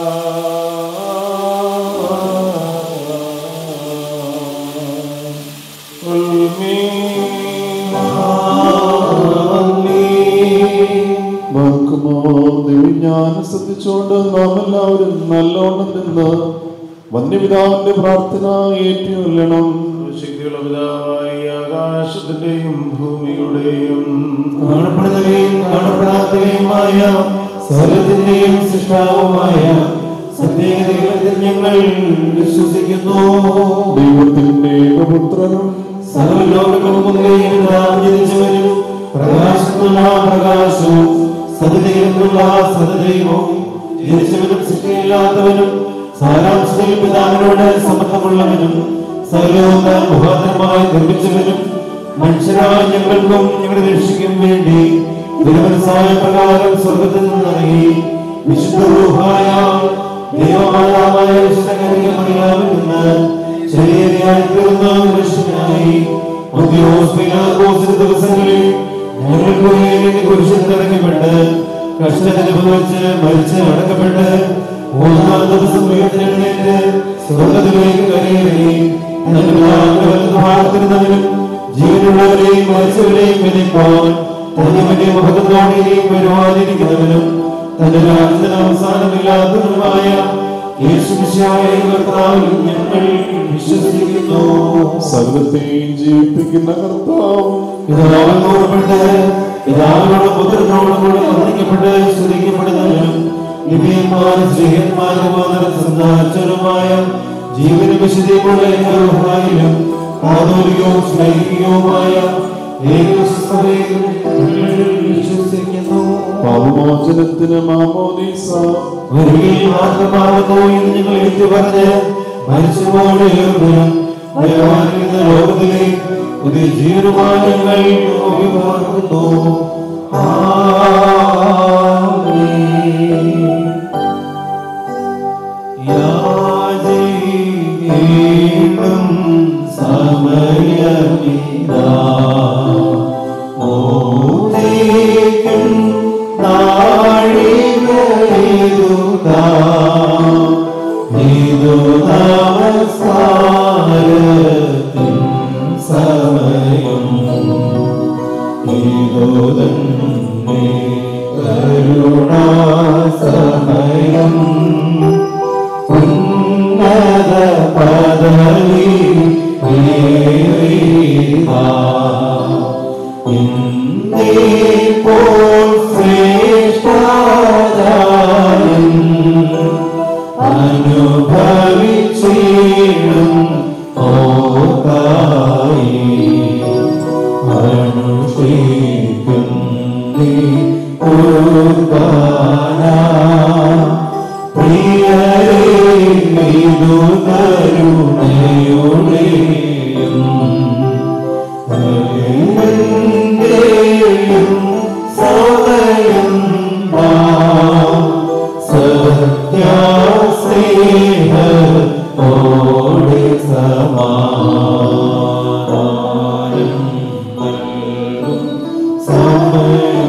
Speaker 7: ഞാൻ ശ്രദ്ധിച്ചുകൊണ്ട് നാം എല്ലാവരും നല്ലോണം നിന്ന് വന്യപിതാവിന്റെ പ്രാർത്ഥന ഏറ്റുകൊള്ളണം
Speaker 8: ശക്തിയുള്ള പിതാവായി ആകാശത്തിന്റെയും ഭൂമിയുടെയും
Speaker 6: കാണപ്പെടുന്നവയും കാണപ്പെടാത്തവയുമായ സകലത്തിന്റെയും സൃഷ്ടാവുമായ സത്യദൈവത്തിൽ ഞങ്ങൾ വിശ്വസിക്കുന്നു
Speaker 7: ദൈവത്തിന്റെ ഏകപുത്രനും
Speaker 6: സകല ലോകങ്ങളും മുൻകൈയിൽ ജനിച്ചവരും പ്രകാശത്തിനുള്ള പ്രകാശവും സത്യദൈവത്തിനുള്ള സത്യദൈവവും ജനിച്ചവനും സൃഷ്ടിയില്ലാത്തവനും സാരാംശത്തിൽ പിതാവിനോട് സമത്വമുള്ളവനും സകലവും താൻ മുഖാന്തരമായി നിർമ്മിച്ചവനും മനുഷ്യരായ ഞങ്ങൾക്കും ഞങ്ങളുടെ രക്ഷയ്ക്കും വേണ്ടി തിരുവനസായ പ്രകാരം സ്വർഗത്തിൽ നിന്നിറങ്ങി വിശുദ്ധ റൂഹായ ദൈവമാതാവായ വിശുദ്ധ കന്യകമറിയാമിൽ നിന്ന് ശരീരയായി തീർന്ന മനുഷ്യനായി ഉദ്യോഗസ്ഥ ദിവസങ്ങളിൽ ഞങ്ങൾക്ക് വേണ്ടി കുരിശിൽ ഇറങ്ങപ്പെട്ട് കഷ്ടനുഭവിച്ച് മരിച്ച് അടക്കപ്പെട്ട് മൂന്നാം ദിവസം ഉയർത്തെഴുന്നേറ്റ് സ്വർഗത്തിലേക്ക് കരയേറി വാഴ്ത്തിരുന്നവനും ജീവനുള്ളവരെയും മരിച്ചവരെയും വിധിപ്പാൻ തന്റെ വലിയ മുഖത്തോടെയും വരുവാനിരിക്കുന്നവനും തന്റെ രാജ്യത്തിന് അവസാനമില്ലാത്തവനുമായ യേശുമിശിഹായ കർത്താവിൽ ഞങ്ങൾ വിശ്വസിക്കുന്നു
Speaker 7: സകലത്തെയും ജീവിപ്പിക്കുന്ന കർത്താവും
Speaker 6: പിതാവിനോട് ഓർമ്മപ്പെട്ട് പിതാവിനോട് പുത്രനോടും കൂടെ വന്ദിക്കപ്പെട്ട് സ്തുതിക്കപ്പെടുന്നവനും ദിവ്യന്മാരും സ്ത്രീഹന്മാരും സന്ദാചരുമായ ജീവനും വിശുദ്ധിയുള്ള ും കാതോലികവും സ്നേഹികവുമായ ഏകവിശ്വസഭയിൽ ഞങ്ങൾ വിശ്വസിക്കുന്നു
Speaker 7: പാപമോചനത്തിന് മാമോദീസ
Speaker 6: ഒരിക്കൽ മാത്രമാകുന്നു എന്ന് ഞങ്ങൾ ഏറ്റു പറഞ്ഞ് മനുഷ്യനോട് ഏർപ്പെടും ഭയവാനിക്കുന്ന ലോകത്തിലെ പുതിയ ജീവനുമായി ഞങ്ങൾ അഭിമാനിക്കുന്നു യാചിക്കേണ്ടും സമയമിതാ ഓർത്തേക്കും നാഴികയിലുതാ ഇതു നമസ്കാരത്തിൻ സമയം ഇതു തന്നെ കരുണാ സമയം ഉന്നത പദവി ഏറിവാ. ഇന്നിപ്പോൾ ശ്രേഷ്ഠദാനം അനുഭവിച്ചിടും ഓർക്കായി അനുഷ്ഠിക്കും നീ കുർബാന. പ്രിയരേ ഇതു കരുണയുടെയും ദൈവന്റെയും സദയം സത്യാസ്നേഹത്തോടെ സമാധാനം നൽകും സമയം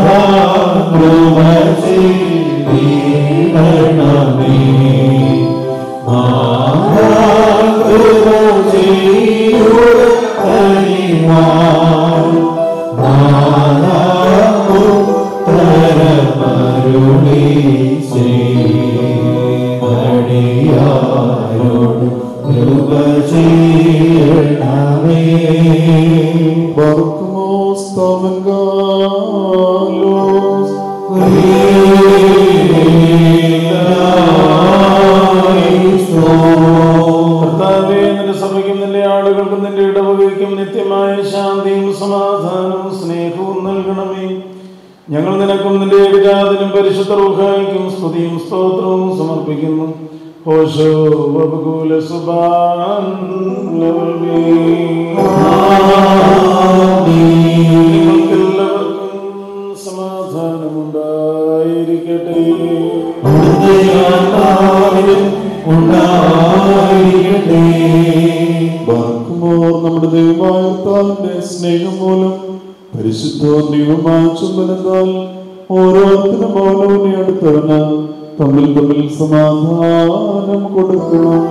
Speaker 6: ണമേ
Speaker 8: കർത്താവേ നിന്റെ സഭയ്ക്കും നിന്റെ ആളുകൾക്കും നിന്റെ ഇടവകയ്ക്കും നിത്യമായ ശാന്തിയും സമാധാനവും സ്നേഹവും നൽകണമേ ഞങ്ങൾ നിനക്കും നിന്റെ ഏകജാതനും പരിശുദ്ധ റൂഹായിക്കും സ്തുതിയും സ്തോത്രവും സമർപ്പിക്കുന്നു ഹോശോ വബുകൂല സുബാൻ നിങ്ങൾക്കെല്ലാവർക്കും സമാധാനമുണ്ടായിരിക്കട്ടെ
Speaker 7: ബാക്കുമോർ നമ്മുടെ ദൈവമായ കർത്താവിന്റെ സ്നേഹം മൂലം പരിശുദ്ധവും ദൈവമായ ചുംബനത്താൽ ഓരോരുത്തരും മൗനവിനെ അടുത്തവന് തമ്മിൽ തമ്മിൽ സമാധാനം കൊടുക്കണം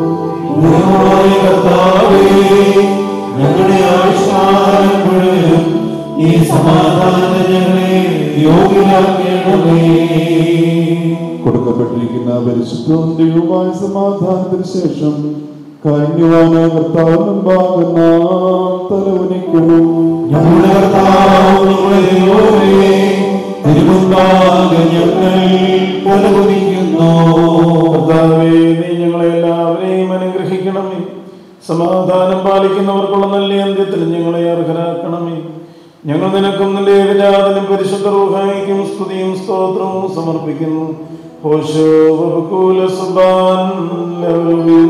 Speaker 6: ഞങ്ങളുടെ ആയുഷ്കാലം മുഴുവനും ഈ സമാധാനം ഞങ്ങളെ യോഗ്യരാക്കണമേ
Speaker 7: കൊടുക്കപ്പെട്ടിരിക്കുന്ന പരിശുദ്ധവും ദൈവമായ സമാധാനത്തിന് ശേഷം കാരുണ്യവാനായ കർത്താവിനും ഭാഗം തലവനിക്കണം
Speaker 6: ഞങ്ങളുടെ കർത്താവ് ഞങ്ങളുടെ ദൈവമേ, തിരുമുമ്പാകെ ഞങ്ങൾ തലകുനിക്കുന്നു.
Speaker 8: കർത്താവേ നീ ഞങ്ങളെ എല്ലാവരെയും അനുഗ്രഹിക്കണമേ സമാധാനം പാലിക്കുന്നവർക്കുള്ള നല്ല അന്ത്യത്തിൽ ഞങ്ങളെ അർഹരാക്കണമേ ഞങ്ങൾ നിനക്കും നിന്റെ ഏകജാതനും പരിശുദ്ധ റൂഹായിക്കും സ്തുതിയും സ്തോത്രവും സമർപ്പിക്കുന്നു ഹോശോ വബുകൂല സുബാൻ ലൗലിൻ.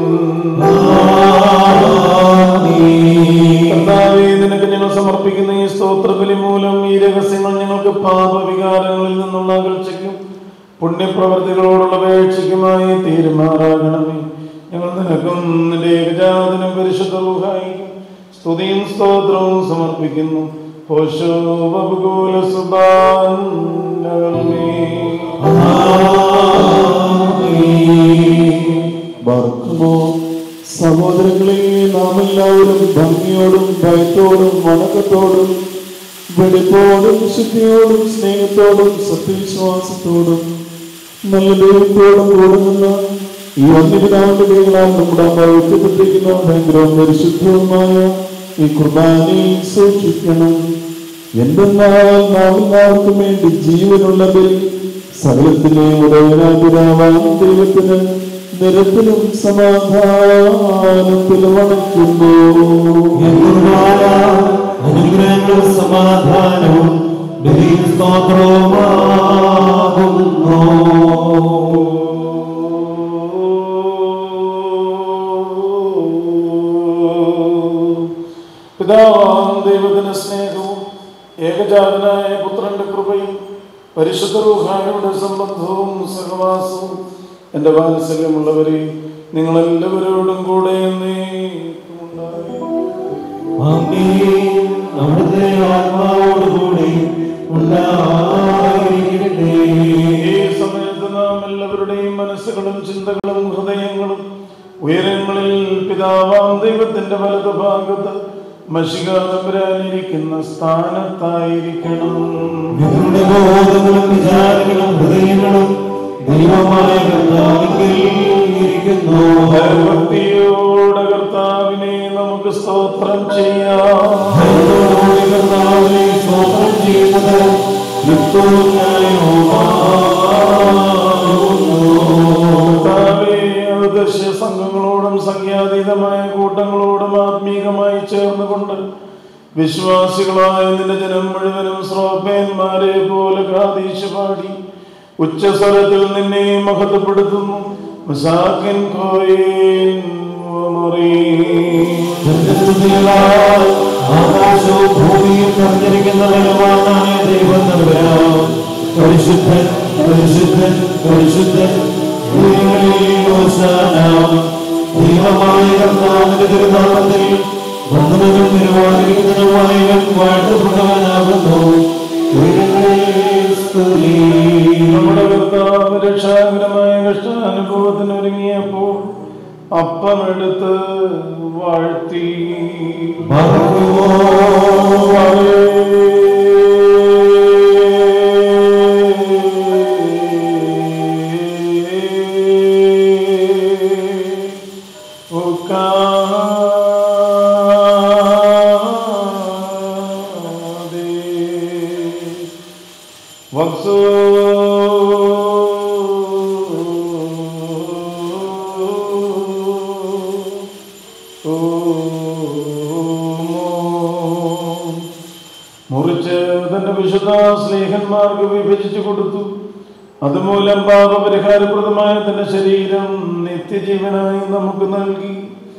Speaker 8: കർത്താവേ നിനക്ക് ഞങ്ങൾ സമർപ്പിക്കുന്ന ഈ സ്തോത്രബലി മൂലം ഈ രഹസ്യങ്ങൾ ഞങ്ങൾക്ക് പാപവികാരങ്ങളിൽ നിന്നുള്ള അകൽച്ചയ്ക്കും പുണ്യപ്രവർത്തികളോടുള്ള വേഴ്ചയ്ക്കുമായി തീരുമാറാകണമേ ഞങ്ങൾ നിനക്കും നിന്റെ ഏകജാതനും പരിശുദ്ധ റൂഹായിക്കും സ്തുതിയും സ്തോത്രവും സമർപ്പിക്കുന്നു ഹോശോ ബബുകൂല സുബാൻ
Speaker 7: ബാർക്കുമോ സഹോദരങ്ങളെ നാം എല്ലാവരും ഭംഗിയോടും ഭയത്തോടും വണക്കത്തോടും വെടിപ്പോടും ശുദ്ധിയോടും സ്നേഹത്തോടും സത്യവിശ്വാസത്തോടും നല്ല ദൈവത്തോടും കൂടുന്ന ഈ വന്യപിതാവിന്റെ കൈകളാൽ നമ്മുടെ വ്യക്തിപ്പെട്ടിരിക്കുന്ന ഭയങ്കരവും പരിശുദ്ധവുമായ ഈ കുർബാനയിൽ സൂക്ഷിക്കണം എന്തെന്നാൽ നാം എല്ലാവർക്കും വേണ്ടി ജീവനുള്ളതിൽ സകലത്തിലെ ഉടയനാതിരാവാൻ ദൈവത്തിന് നിരത്തിലും സമാധാനത്തിലും വണയ്ക്കുന്നു
Speaker 6: എന്തുകൊണ്ടാണ് അനുഗ്രഹങ്ങളും സമാധാനവും ബലിയും സ്തോത്രവുമാകുന്നു
Speaker 8: പിതാവാം ദൈവത്തിന്റെ സ്നേഹവും ഏകജാതനായ പുത്രന്റെ കൃപയും പരിശുദ്ധ റൂഹായുടെ സംബന്ധവും സഹവാസവും എൻ്റെ വാത്സല്യമുള്ളവരെ നിങ്ങളെല്ലാവരോടും കൂടെ എന്നേക്കുമുണ്ടായി.
Speaker 6: ആമേൻ. അവിടുത്തെ ആത്മാവോടുകൂടി ഉണ്ടായിരിക്കട്ടെ
Speaker 8: ഈ സമയത്ത് നാം എല്ലാവരുടെയും മനസ്സുകളും ചിന്തകളും ഹൃദയങ്ങളും ഉയരങ്ങളിൽ പിതാവാം ദൈവത്തിന്റെ വലത് ഭാഗത്ത് മഷികാതമ്പരാനിരിക്കുന്ന സ്ഥാനത്തായിരിക്കണം
Speaker 6: ഞങ്ങളുടെ ബോധങ്ങളും വിചാരങ്ങളും ഹൃദയങ്ങളും ദൈവമായ കർത്താവിൽ ഇരിക്കുന്നു
Speaker 8: ഭക്തിയോടെ കർത്താവിനെ നമുക്ക് സ്തോത്രം ചെയ്യാം
Speaker 6: ഭയത്തോടെ കർത്താവിനെ സ്തോത്രം ചെയ്യുന്നത് യുക്തവും ന്യായവുമാകുന്നു.
Speaker 8: കർത്താവേ, അദൃശ്യ സംഘങ്ങളോടും സംഖ്യാതീതമായ കൂട്ടങ്ങളോടും ആത്മീകമായി ചേർന്നുകൊണ്ട് വിശ്വാസികളായ നിന്റെ ജനം മുഴുവനും ശ്രോപ്പേന്മാരെ പോലെ കാതീശ പാടി ഉച്ചസ്വരത്തിൽ നിന്നെ മഹത്വപ്പെടുത്തുന്നു മുസാക്കിൻ കോയേൻ ഉമറീൻ.
Speaker 6: സ്തുതികളാൽ ആകാശവും ഭൂമിയും നിറഞ്ഞിരിക്കുന്ന ബലവാനായ ദൈവം തമ്പുരാൻ. പരിശുദ്ധൻ പരിശുദ്ധൻ പരിശുദ്ധൻ ഉയരങ്ങളിൽ ഹോശാന. ദൈവമായ കർത്താവിന്റെ തിരുനാമത്തിൽ വന്നവനും നിരുവാതിരിക്കുന്നതുമായവൻ വാഴ്ത്തപ്പെട്ടവനാകുന്നു ഉയരങ്ങളിൽ സ്തുതി
Speaker 8: നമ്മുടെ കർത്താവ് രക്ഷാകരമായ കഷ്ടാനുഭവത്തിന് ഒരുങ്ങിയപ്പോൾ അപ്പമെടുത്ത് വാഴ്ത്തി വക്സോ മുറിച്ച് തന്റെ വിശുദ്ധ സ്നേഹന്മാർക്ക് വിഭജിച്ചു കൊടുത്തു അതുമൂലം പാപപരിഹാരപ്രദമായ തന്റെ ശരീരം നിത്യജീവനായി നമുക്ക് നൽകി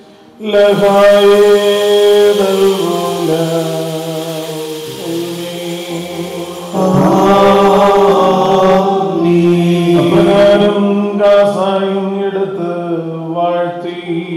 Speaker 8: അപ്രകാരം കാസായും എടുത്ത് വാഴ്ത്തി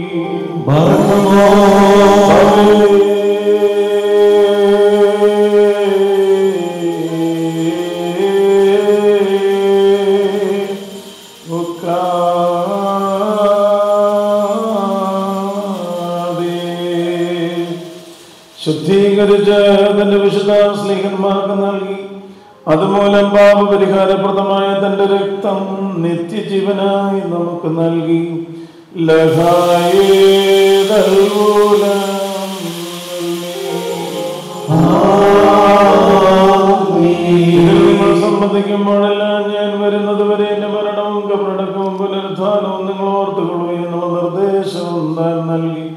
Speaker 8: ശുദ്ധീകരിച്ച് തന്റെ വിശുദ്ധ സ്നേഹന്മാർക്ക് നൽകി അതുമൂലം പാപപരിഹാരപ്രദമായ തന്റെ രക്തം നിത്യജീവനായി നമുക്ക് നൽകി ഇതിൽ നിങ്ങൾ സംബന്ധിക്കുമ്പോഴെല്ലാം ഞാൻ വരുന്നത് വരെ എന്റെ മരണവും കബറടക്കവും പുനരുദ്ധാനവും നിങ്ങൾ ഓർത്തുകൊള്ളൂ എന്നുള്ള നിർദ്ദേശവും താൻ നൽകി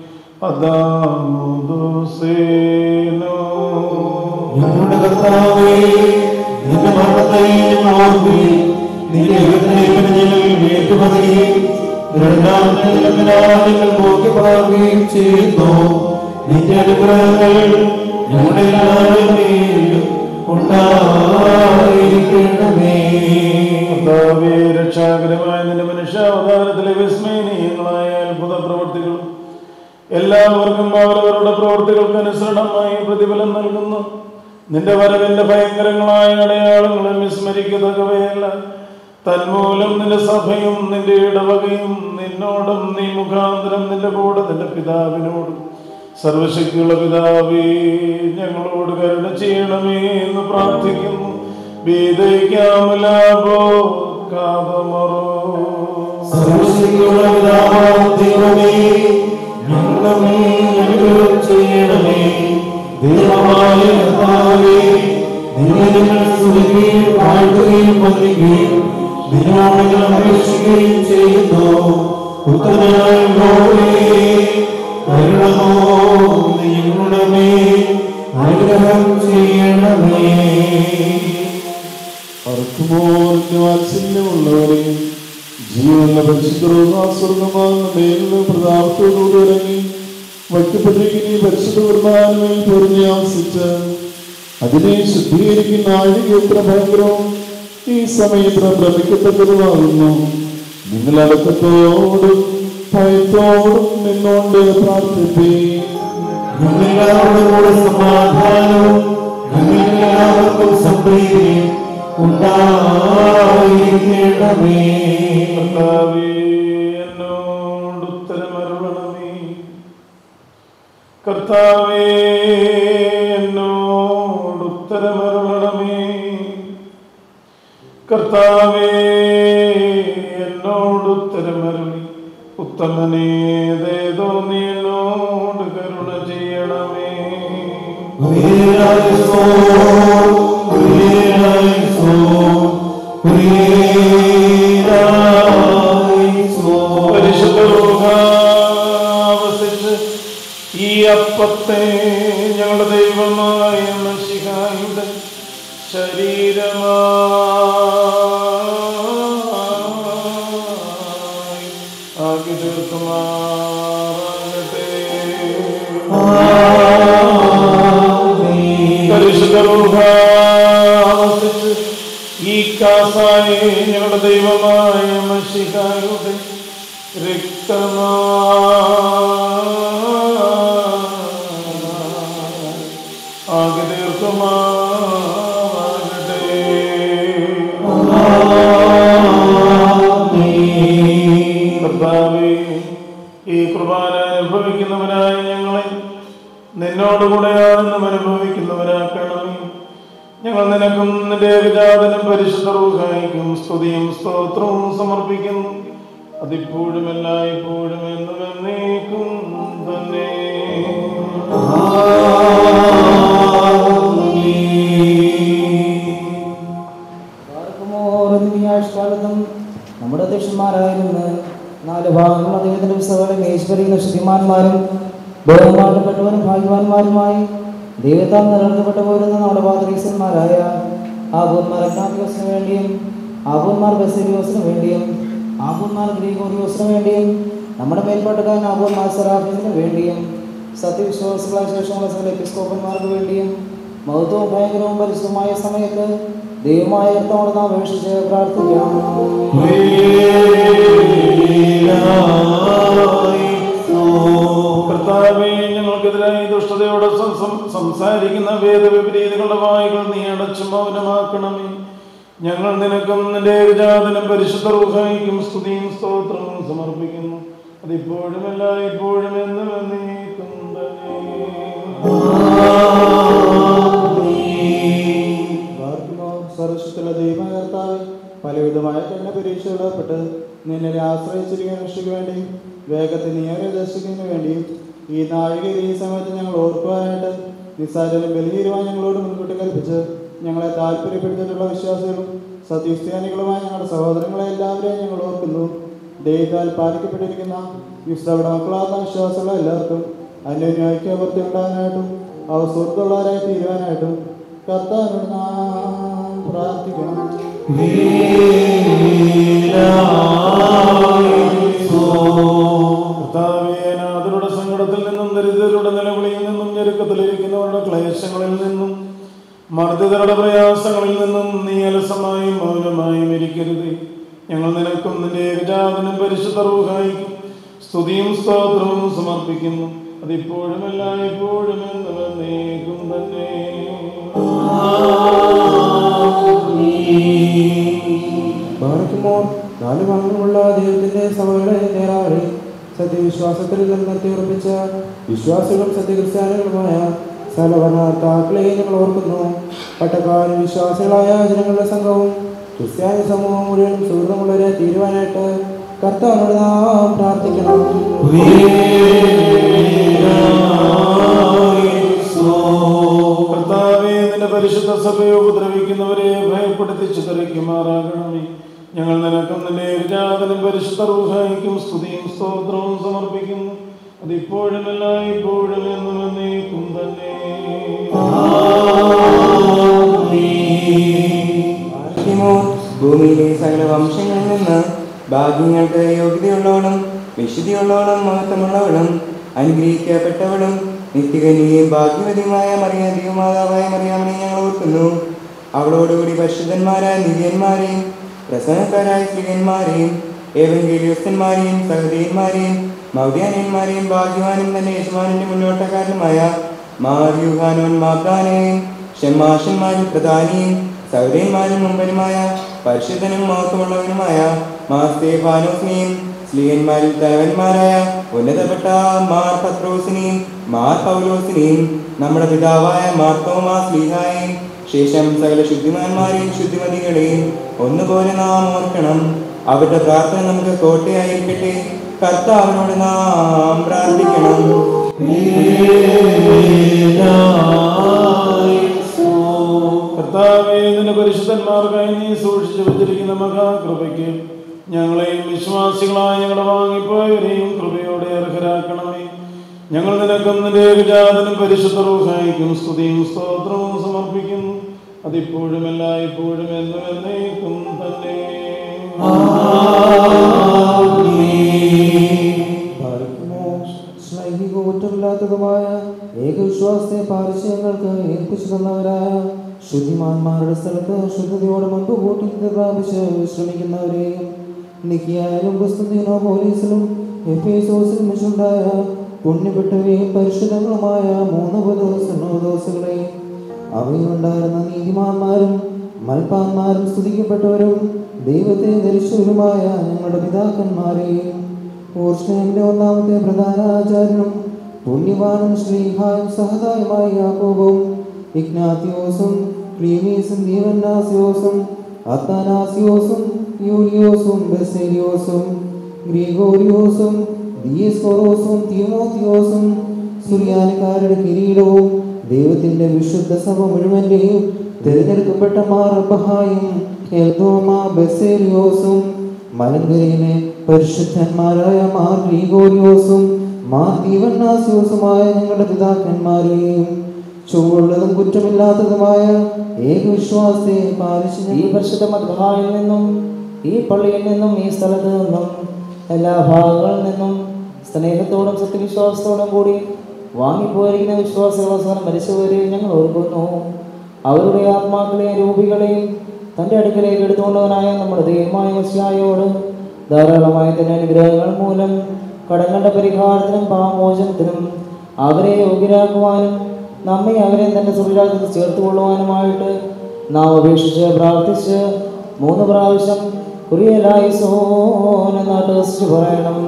Speaker 8: അതാമുദോസേനോ
Speaker 6: ഞങ്ങളുടെ കർത്താവേ നിന്റെ മരണത്തെയും ഞങ്ങൾ ഓർക്കുകയും നിന്റെ യുഗത്തിലേക്ക് ഞങ്ങൾ ഏറ്റുപറയുകയും രണ്ടാമത്തെ ഞങ്ങൾ ബോധ്യപ്പെടുകയും ചെയ്യുന്നു നിന്റെ അനുഗ്രഹങ്ങൾ ഞങ്ങളുടെ എല്ലാവരുടെ മേലും ഉണ്ടായിരിക്കണമേ
Speaker 8: കർത്താവേ, രക്ഷാകരമായ നിന്റെ മനുഷ്യാവതാരത്തിലെ വിസ്മയനീയങ്ങളായ അത്ഭുത പ്രവൃത്തികളും എല്ലാവർക്കും അവരവരുടെ പ്രവൃത്തികൾക്ക് അനുസരണമായി പ്രതിഫലം നൽകുന്നു നിന്റെ വരവിന്റെ ഭയങ്കരങ്ങളായ അടയാളങ്ങളും വിസ്മരിക്കത്തക്കവയല്ല തന്മൂലം നിന്റെ സഭയും നിന്റെ ഇടവകയും നിന്നോടും നീ മുഖാന്തരം നിന്റെ കൂടെ നിന്റെ പിതാവിനോടും സർവശക്തിയുള്ള പിതാവേ ഞങ്ങളോട് കരുണ ചെയ്യണമേ എന്ന് പ്രാർത്ഥിക്കുന്നു ബീതയ്ക്കാമലാപോ കാതമറോ
Speaker 6: സർവശക്തിയുള്ള പിതാവാം ദൈവമേ ഞങ്ങളുടെ മേൽ അനുഗ്രഹം ചെയ്യണമേ ദൈവമായ കർത്താവേ നിന്നെ ഞങ്ങൾ സ്തുതിക്കുകയും വാഴ്ത്തുകയും വന്ദിക്കുകയും നിന്നോട് ഞങ്ങൾ അപേക്ഷിക്കുകയും ചെയ്യുന്നു ഉത്തരനായ യഹോവേ, കരുണമോ ഞങ്ങളുടെ മേൽ അനുഗ്രഹം ചെയ്യണമേ
Speaker 7: അർക്കുമോർക്ക് വാത്സല്യമുള്ളവരെ ജീവനുള്ള പരിശുദ്ധമാസ്വർഗമാകുന്ന മേലിന് പ്രതാപത്തോടുകൂടി ഇറങ്ങി വയ്ക്കപ്പെട്ടിരിക്കുന്ന ഈ പരിശുദ്ധ കുർബാനമേൽ പൊറിഞ്ഞ് ആവസിച്ച് അതിനെ ശുദ്ധീകരിക്കുന്ന ആഴിക എത്ര ഭയങ്കരവും ഈ സമയത്ര ഭ്രമിക്കത്തക്കതുമാകുന്നു നിങ്ങൾ അടക്കത്തോടും ഭയത്തോടും നിന്നോണ്ട് പ്രാർത്ഥിപ്പേ
Speaker 6: ഞങ്ങളെല്ലാവരുടെ കൂടെ സമാധാനവും ഞങ്ങളെല്ലാവർക്കും സംപ്രീതിയും ഉണ്ടായിരിക്കണമേ
Speaker 8: കർത്താവേ, എന്നോട് ഉത്തരമരുളണമേ കർത്താവേ എന്നോട് ഉത്തരമരുളണമേ കർത്താവേ എന്നോട് ഉത്തരമരുളി ഉത്തമനേതേതോ നീ എന്നോട് കരുണ ചെയ്യണമേ
Speaker 6: കുരിയനായിസോ, കുരിയനായിസോ, കുരിയനായിസോ.
Speaker 8: പരിശുദ്ധ ലോകാവസിച്ച് ഈ അപ്പത്തെ ഞങ്ങളുടെ ദൈവമായ മഷിഹായുടെ ശരീരമായി ആക്കി തീർക്കുമാറാകട്ടെ പരിശുദ്ധ ലോകാവസിച്ച് ഈ കാസായി ഞങ്ങളുടെ ദൈവമായ മഷിഹായുടെ രക്തമായി ആകെ തീർക്കുമാകട്ടെ കർത്താവേ ഈ കുർബാന അനുഭവിക്കുന്നവനായ ഞങ്ങളെ നിന്നോടുകൂടെയാണെന്നും അനുഭവിക്കുന്നവരാക്കണമേ ഞങ്ങൾ നിനക്കും നിന്റെ ഏകജാതനും പരിശുദ്ധ റൂഹായിക്കും സ്തുതിയും സ്തോത്രവും സമർപ്പിക്കുന്നു അതിപ്പോഴും എല്ലായ്പ്പോഴും എന്നും എന്നേക്കും തന്നെ
Speaker 9: ഈ ആഴ്ചക്കാലത്തും നമ്മുടെ അധ്യക്ഷന്മാരായിരുന്ന നാല് ഭാഗങ്ങളുള്ള ദൈവത്തിന്റെ പുസ്തകങ്ങളെ മേശ്വരിക്കുന്ന ശുദ്ധിമാന്മാരും ബഹുമാനപ്പെട്ടവരും ഭാഗ്യവാന്മാരുമായി ദൈവത്താൽ നിലനിർത്തപ്പെട്ടു പോരുന്ന നമ്മുടെ പാത്രീസന്മാരായ ആബൂന്മാർ അഗ്നാത്തിയോസിന് വേണ്ടിയും ആബൂന്മാർ ബസേലിയോസിന് വേണ്ടിയും ആബൂന്മാർ ഗ്രീഗോറിയോസിന് വേണ്ടിയും നമ്മുടെ മേൽപ്പാട്ടുകാരൻ ആബൂന്മാർ സറാഫിന് വേണ്ടിയും സത്യവിശ്വാസികളായ ശേഷമുള്ള സകല എപ്പിസ്കോപ്പന്മാർക്ക് വേണ്ടിയും മഹത്വവും ഭയങ്കരവും പരിശുദ്ധമായ സമയത്ത് ദൈവമായ കർത്താവോട് നാം അപേക്ഷിച്ച് പ്രാർത്ഥിക്കാം
Speaker 8: കർത്താവേ ഞങ്ങൾക്കെതിരായി ദുഷ്ടതയോടെ സം- സം- സംസാരിക്കുന്ന വേദവിപരീതങ്ങളുടെ വായുകൾ നീ അടച്ചു മൗനമാക്കണമേ ഞങ്ങൾ നിനക്കും നിന്റെ ഏകജാതനും പരിശുദ്ധ റൂഹായിക്കും സ്തുതിയും സ്തോത്രവും സമർപ്പിക്കുന്നു അതിപ്പോഴും എല്ലായ്പ്പോഴും എന്നും എന്നേക്കും
Speaker 9: സർവശക്തിയുള്ള ദൈവകർത്താവ് പലവിധമായ കഠിന പരീക്ഷകളപ്പെട്ട് നിന്നെ ആശ്രയിച്ചിരിക്കുന്ന രക്ഷയ്ക്ക് വേണ്ടി വേഗത്തിൽ നിയമ ദർശിക്കുന്നതിന് വേണ്ടിയും ഈ നാഴികയിൽ ഈ സമയത്ത് ഞങ്ങൾ ഓർക്കുവാനായിട്ട് നിസ്സാരനും ബലഹീനമായി ഞങ്ങളോട് മുൻകൂട്ടി കൽപ്പിച്ച് ഞങ്ങളെ താല്പര്യപ്പെടുത്തിയിട്ടുള്ള വിശ്വാസികളും സത്യക്രിസ്ത്യാനികളുമായ ഞങ്ങളുടെ സഹോദരങ്ങളെ എല്ലാവരെയും ഞങ്ങൾ ഓർക്കുന്നു ദൈവത്താൽ പാലിക്കപ്പെട്ടിരിക്കുന്ന വിശുദ്ധയുടെ മക്കളാകുന്ന വിശ്വാസമുള്ള എല്ലാവർക്കും അന്യോന്യ ഐക്യവർത്തി ഉണ്ടാകാനായിട്ടും അവർ സുഹൃത്തുള്ളവരായി തീരുവാനായിട്ടും കർത്താവിനോട് നാം പ്രാർത്ഥിക്കണം
Speaker 8: കർത്താവേ, അനാഥരുടെ സങ്കടത്തിൽ നിന്നും ദരിദ്രരുടെ നിലവിളിയിൽ നിന്നും ഞെരുക്കത്തിലിരിക്കുന്നവരുടെ ക്ലേശങ്ങളിൽ നിന്നും മർദ്ദിതരുടെ പ്രയാസങ്ങളിൽ നിന്നും നീ അലസമായും മൗനമായും ഇരിക്കരുത് ഞങ്ങൾ നിനക്കും നിന്റെ ഏകജാതനും പരിശുദ്ധ റൂഹായിക്കും സ്തുതിയും സ്തോത്രവും സമർപ്പിക്കുന്നു അതിപ്പോഴും എല്ലായ്പ്പോഴും എന്നേക്കും തന്നെ
Speaker 9: ബാലക്കുമോർ നാല് ഭാഗങ്ങളുള്ള ദൈവത്തിന്റെ സഭകളെ നേരാവഴി സത്യവിശ്വാസത്തിൽ നിലനിർത്തി ഉറപ്പിച്ച വിശ്വാസികളും സത്യക്രിസ്ത്യാനികളുമായ സകലവർണ്ണാർത്താക്കളെ ഞങ്ങൾ ഓർക്കുന്നു പട്ടക്കാരും വിശ്വാസികളായ ജനങ്ങളുടെ സംഘവും ക്രിസ്ത്യാനി സമൂഹം മുഴുവൻ സുഹൃത്തുമുള്ളവരെ തീരുവാനായിട്ട് കർത്താവിനോട് നാം പ്രാർത്ഥിക്കണം
Speaker 8: കർത്താവേ നിന്റെ പരിശുദ്ധ സഭയെ ഉപദ്രവിക്കുന്നവരെ ഭയപ്പെടുത്തി ചിതറിക്കുമാറാകണമേ ഞങ്ങൾ നിനക്കും നിന്റെ ഏകജാതനും പരിശുദ്ധ റൂഹായിക്കും സ്തുതിയും സ്തോത്രവും സമർപ്പിക്കുന്നു അതിപ്പോഴും എല്ലായ്പ്പോഴും എന്നും എന്നേക്കും തന്നെ
Speaker 10: ഭാഗ്യമോ ഭൂമിയിലെ സകല വംശങ്ങളിൽ നിന്ന് ഭാഗ്യങ്ങൾക്ക് യോഗ്യതയുള്ളവളും വിശുദ്ധിയുള്ളവളും മഹത്വമുള്ളവളും അനുഗ്രഹിക്കപ്പെട്ടവളും നിത്യകന്യയും ഭാഗ്യവതിയുമായ മറിയ ദൈവമാതാവായ മറിയാമനെ ഞങ്ങൾ ഓർക്കുന്നു അവളോടുകൂടി പരിശുദ്ധന്മാരായ നിര്യന്മാരെയും പ്രസംഗക്കാരായ സ്ത്രീയന്മാരെയും ഏവങ്കേലിയസ്തന്മാരെയും സഹദീന്മാരെയും മൗദ്യാനന്മാരെയും ഭാഗ്യവാനും തന്നെ യജമാനിന്റെ മുന്നോട്ടക്കാരനുമായ മാർയുഹാനോൻ മാബ്ദാനെയും ഷെമാഷന്മാരും പ്രധാനിയും സൗരന്മാരും മുമ്പനുമായ പരിശുദ്ധനും മഹത്വമുള്ളവനുമായ മാസ്തേഫാനോസിനെയും സ്ലീയന്മാരിൽ തലവന്മാരായ ഉന്നതപ്പെട്ട മാർ പത്രോസിനെയും മാർ പൗലോസിനെയും നമ്മുടെ പിതാവായ മാർ തോമാ സ്ലീഹായെയും ശേഷം സകല ശുദ്ധിമാന്മാരെയും ശുദ്ധിമതികളെയും ഒന്നുപോലെ നാം ഓർക്കണം അവരുടെ പ്രാർത്ഥന നമുക്ക് കോട്ടയായിരിക്കട്ടെ കർത്താവിനോട് നാം പ്രാർത്ഥിക്കണം
Speaker 8: കർത്താവേ നിന്റെ പരിശുദ്ധന്മാർക്കായി നീ സൂക്ഷിച്ചു വെച്ചിരിക്കുന്ന മഹാകൃപയ്ക്ക് ഞങ്ങളെയും വിശ്വാസികളായ ഞങ്ങളുടെ വാങ്ങിപ്പോയവരെയും കൃപയോടെ അർഹരാക്കണമേ ഞങ്ങൾ നിനക്കും നിന്റെ ഏകജാതനും പരിശുദ്ധ റൂഹായിക്കും സ്തുതിയും സ്തോത്രവും സമർപ്പിക്കുന്നു അതിപ്പോഴും എല്ലായ്പ്പോഴും എന്നും എന്നേക്കും തന്നെ
Speaker 9: സ്നേഹികൂറ്റമില്ലാത്തതുമായ ഏകവിശ്വാസത്തെ പാരിശയങ്ങൾക്ക് ഏൽപ്പിച്ചു തന്നവരായ ശുദ്ധിമാന്മാരുടെ സ്ഥലത്ത് ശുദ്ധതയോടെ മുൻപ് കൂട്ടി പ്രാപിച്ച് വിശ്രമിക്കുന്നവരെയും നിക്കിയായാലും പുസ്തകത്തിനോ പോലീസിലും എഫേസോസിലും വെച്ചുണ്ടായ പുണ്യപ്പെട്ടവയും പരിശുദ്ധങ്ങളുമായ മൂന്ന് ദിവസങ്ങളെയും അവയിലുണ്ടായിരുന്ന നീതിമാന്മാരും മൽപ്പാന്മാരും സ്തുതിക്കപ്പെട്ടവരും ദൈവത്തെ ധരിച്ചവരുമായ ഞങ്ങളുടെ പിതാക്കന്മാരെയും ഓർഷ്ണയുടെ ഒന്നാമത്തെ പ്രധാന ആചാര്യനും പുണ്യവാനും ശ്രീഹായും സഹതായുമായ യാക്കോബും ഇഗ്നാത്തിയോസും ക്ലീമീസും ദീവന്നാസിയോസും അത്താനാസിയോസും യൂലിയോസും ബെസേലിയോസും ഗ്രിഗോറിയോസും ദിയസ്കോറോസും തീമോത്തിയോസും സുറിയാനിക്കാരുടെ കിരീടവും ദൈവത്തിന്റെ വിശുദ്ധ സഭ മുഴുവന്റെയും തിരഞ്ഞെടുക്കപ്പെട്ട മാർ അബ്ബഹായും
Speaker 11: എൽദോമ ബെസേലിയോസും മലങ്കരയിലെ പരിശുദ്ധന്മാരായ മാർ ഗ്രീഗോറിയോസും മാർ ദീവന്നാസിയോസുമായ ഞങ്ങളുടെ പിതാക്കന്മാരെയും ചുവടുള്ളതും കുറ്റമില്ലാത്തതുമായ ഏകവിശ്വാസത്തെ പാലിച്ചു
Speaker 12: ഈ പരിശുദ്ധ മദ്ഹായിൽ നിന്നും ഈ പള്ളിയിൽ നിന്നും ഈ സ്ഥലത്ത് നിന്നും എല്ലാ ഭാഗങ്ങളിൽ നിന്നും സ്നേഹത്തോടും സത്യവിശ്വാസത്തോടും കൂടി വാങ്ങിപ്പോയിരിക്കുന്ന വിശ്വാസികൾ അവസാനം മരിച്ചവരെയും ഞങ്ങൾ ഓർക്കുന്നു അവരുടെ ആത്മാക്കളെയും രൂപികളെയും തൻ്റെ അടുക്കലേക്ക് എടുത്തുകൊണ്ടവനായ നമ്മുടെ ദൈവമായ മസ്യായോട് ധാരാളമായ തന്നെ അനുഗ്രഹങ്ങൾ മൂലം കടങ്ങളുടെ പരിഹാരത്തിനും പാമോചനത്തിനും അവരെ യോഗ്യരാക്കുവാനും നമ്മെ അവരെ തന്റെ സുഖരാജ്യത്തിൽ ചേർത്ത് കൊള്ളുവാനുമായിട്ട് നാം അപേക്ഷിച്ച് പ്രാർത്ഥിച്ച് മൂന്ന് പ്രാവശ്യം കുറിയലായി സോനെന്നാട്ട് വസിച്ച് പറയണം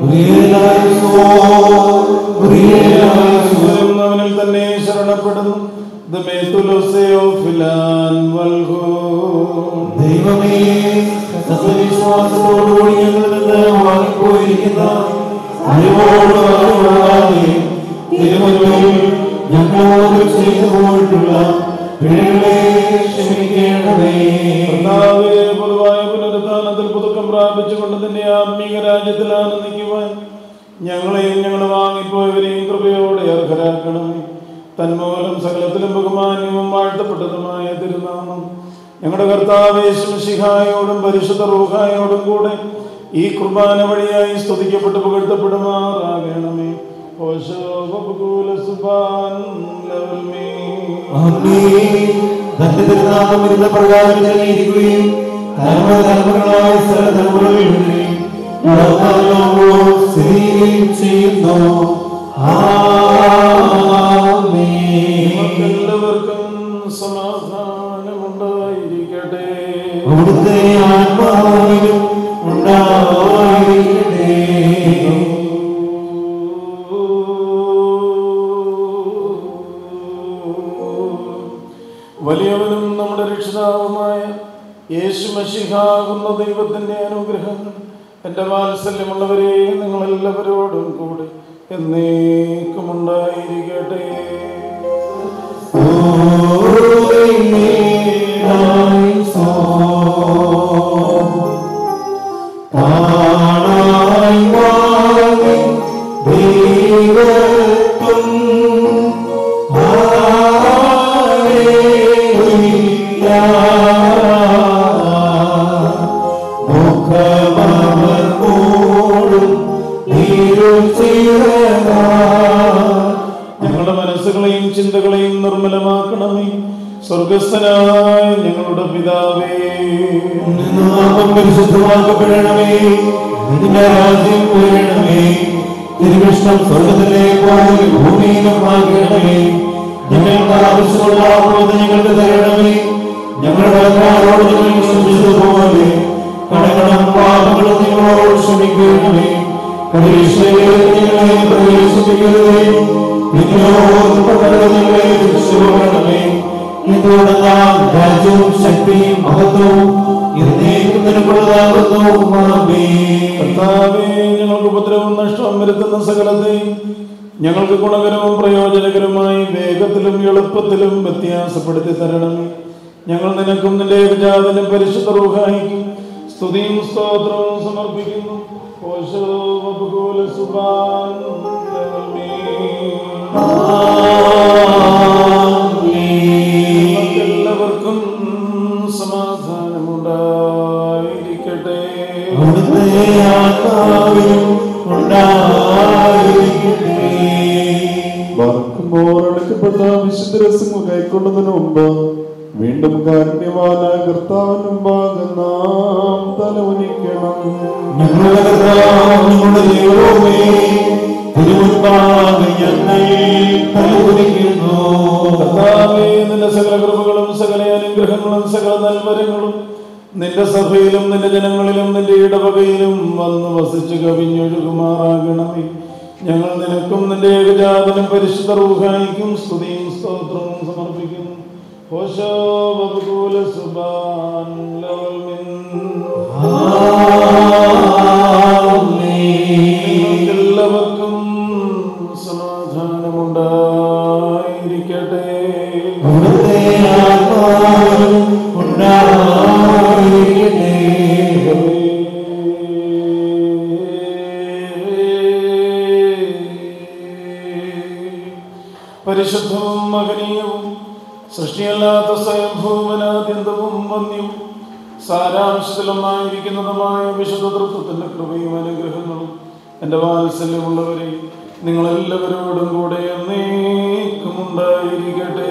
Speaker 8: അവനിൽ തന്നെ ശരണപ്പെടുന്നു ദമേതുലോസയോ ഫിലാൻ വൽഹു
Speaker 6: ദൈവമേ സത്യവിശ്വാസത്തോടുകൂടി ഞങ്ങളിൽ നിന്ന് വാങ്ങിപ്പോയിരിക്കുന്ന അറിവോട് അറിവാതെ തിരുമുന്നിൽ ഞങ്ങളോട് ചെയ്തു പോയിട്ടുള്ള പിഴകളെ ക്ഷമിക്കണമേ
Speaker 8: കർത്താവേ, പൊതുവായ പുനരുദ്ധാനത്തിൽ പുതുക്കം പ്രാപിച്ചുകൊണ്ട് നിന്റെ ആത്മീക രാജ്യത്തിൽ ആനന്ദിക്കുവാൻ ഞങ്ങളെയും ഞങ്ങൾ വാങ്ങിപ്പോയവരെയും കൃപയോടെ അർഹരാക്കണമേ തന്മൂലം സകലത്തിലും ബഹുമാന്യവും വാഴ്ത്തപ്പെട്ടതുമായ തിരുനാമം ഞങ്ങളുടെ കർത്താവേശിഹായോടും പരിശുദ്ധ റൂഹായോടും കൂടെ ഈ കുർബാന വഴിയായി സ്തുതിക്കപ്പെട്ട് പുകഴ്ത്തപ്പെടുമാറാകണമേ ഓശോ ബബുകൂല സുബാൻ ലവൽമേ
Speaker 6: തന്റെ തിരുനാമം ഇരുന്ന പ്രകാരം ഇരിക്കുകയും തലമുറ തലമുറകളായ സ്ഥല തലമുറകളിൽ സ്ഥിതിയും ചെയ്യുന്നു
Speaker 8: എല്ലാവർക്കും സമാധാനമുണ്ടായിരിക്കട്ടെ
Speaker 6: അവിടുത്തെ ആത്മാവിലും ഉണ്ടായിരിക്കട്ടെ
Speaker 8: വലിയവനും നമ്മുടെ രക്ഷിതാവുമായ യേശു മഷിഹാകുന്ന ദൈവത്തിന്റെ അനുഗ്രഹങ്ങൾ എൻ്റെ വാത്സല്യമുള്ളവരെ നിങ്ങളെല്ലാവരോടും കൂടെ എന്നേക്കുമുണ്ടായിരിക്കട്ടെ ഞങ്ങളുടെ മനസ്സുകളെയും ചിന്തകളെയും നിർമ്മലമാക്കണമേ സ്വർഗസ്ഥനായ ഞങ്ങളുടെ പിതാവേ
Speaker 6: നാമം പരിശുദ്ധമാക്കപ്പെടണമേ നിന്റെ രാജ്യം ഉയരണമേ തിരുവിഷ്ണം സ്വർഗത്തിലെ പോലെ ഭൂമിയിലും ആകണമേ ഞങ്ങൾക്ക് ആവശ്യമുള്ള ആഹ്ലാദം ഞങ്ങൾക്ക് തരണമേ ഞങ്ങളുടെ കടക്കാരോട് ഞങ്ങൾ ക്ഷമിച്ചതുപോലെ കടകളും പാപങ്ങളും ഞങ്ങളോട് ക്ഷമിക്കണമേ പരീക്ഷയിലേക്ക് ഞങ്ങളെ പ്രവേശിപ്പിക്കരുതേ നിങ്ങളോട് ഞങ്ങളെ രക്ഷിക്കണമേ ഇതോടെല്ലാം രാജ്യവും ശക്തിയും മഹത്വവും എന്നേക്കും നിനക്കുള്ളതാകുന്നു
Speaker 8: കർത്താവേ ഞങ്ങൾക്ക് ഉപദ്രവം നഷ്ടം വരുത്തുന്ന സകലത്തെയും ഞങ്ങൾക്ക് ഗുണകരവും പ്രയോജനകരമായി വേഗത്തിലും എളുപ്പത്തിലും വ്യത്യാസപ്പെടുത്തി തരണമേ ഞങ്ങൾ നിനക്കും നിന്റെ ഏകജാതനും പരിശുദ്ധ റൂഹായിക്കും സ്തുതിയും സ്തോത്രവും സമർപ്പിക്കുന്നു ഓശോ വപുകൂല സുബാൻ എല്ലാവർക്കും സമാധാനമുണ്ടായിരിക്കട്ടെ
Speaker 6: അവിടുത്തെ ആത്മാവിനും ഉണ്ടായിരിക്കട്ടെ
Speaker 7: വർക്കുമ്പോൾ അടക്കപ്പെട്ട വിശുദ്ധ രസങ്ങൾ കൈക്കൊണ്ടതിനു മുമ്പ് വീണ്ടും കാരുണ്യവാനായ കർത്താവിന് മുമ്പാകെ നാം തലവനിക്കണം
Speaker 6: ഞങ്ങളുടെ കർത്താവ് ഞങ്ങളുടെ ദൈവമേ തിരുമുൻപാകെ ഞങ്ങൾ തലകുനിക്കുന്നു
Speaker 8: കർത്താവേ നിന്റെ സകല കൃപകളും സകല അനുഗ്രഹങ്ങളും സകല നൽവരങ്ങളും നിന്റെ സഭയിലും നിന്റെ ജനങ്ങളിലും നിന്റെ ഇടവകയിലും വന്ന് വസിച്ച് കവിഞ്ഞൊഴുകുമാറാകണമേ ഞങ്ങൾ നിനക്കും നിന്റെ ഏകജാതനും പരിശുദ്ധ റൂഹായിക്കും സ്തുതിയും സ്തോത്രവും സമർപ്പിക്കുന്നു ഹോശോ ബബുകൂല സുബാൻ ലവൽമിൻ. എല്ലാവർക്കും സമാധാനമുണ്ടായിരിക്കട്ടെ
Speaker 6: അവിടുത്തെ ആത്മാവിനും ഉണ്ടായിരിക്കട്ടെ
Speaker 8: വന്യവും സാരാംശത്തിലൊന്നായിരിക്കുന്നതുമായ വിശുദ്ധ തൃത്വത്തിന്റെ കൃപയും അനുഗ്രഹങ്ങളും എൻ്റെ വാത്സല്യമുള്ളവരെ നിങ്ങളെല്ലാവരോടും കൂടെ എന്നേക്കുമുണ്ടായിരിക്കട്ടെ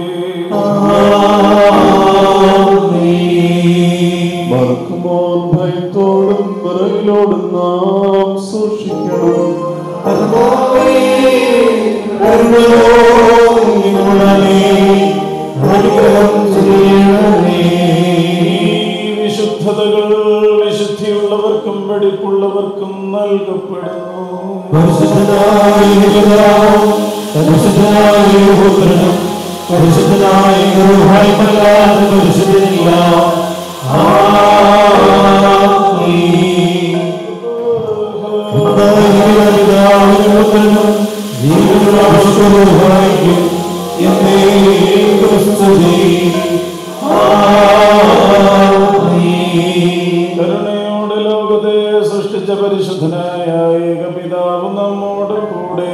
Speaker 7: മറക്കുമോൻ ഭയത്തോടും വിറകിലോടും നാം സൂക്ഷിക്കണം
Speaker 8: ഈ വിശുദ്ധതകൾ വിശുദ്ധിയുള്ളവർക്കും വെടിപ്പുള്ളവർക്കും നൽകപ്പെടുന്നു കരുണയോടെ ലോകത്തെ സൃഷ്ടിച്ച പരിശുദ്ധനായ ഏകപിതാവ് നമ്മോട് കൂടെ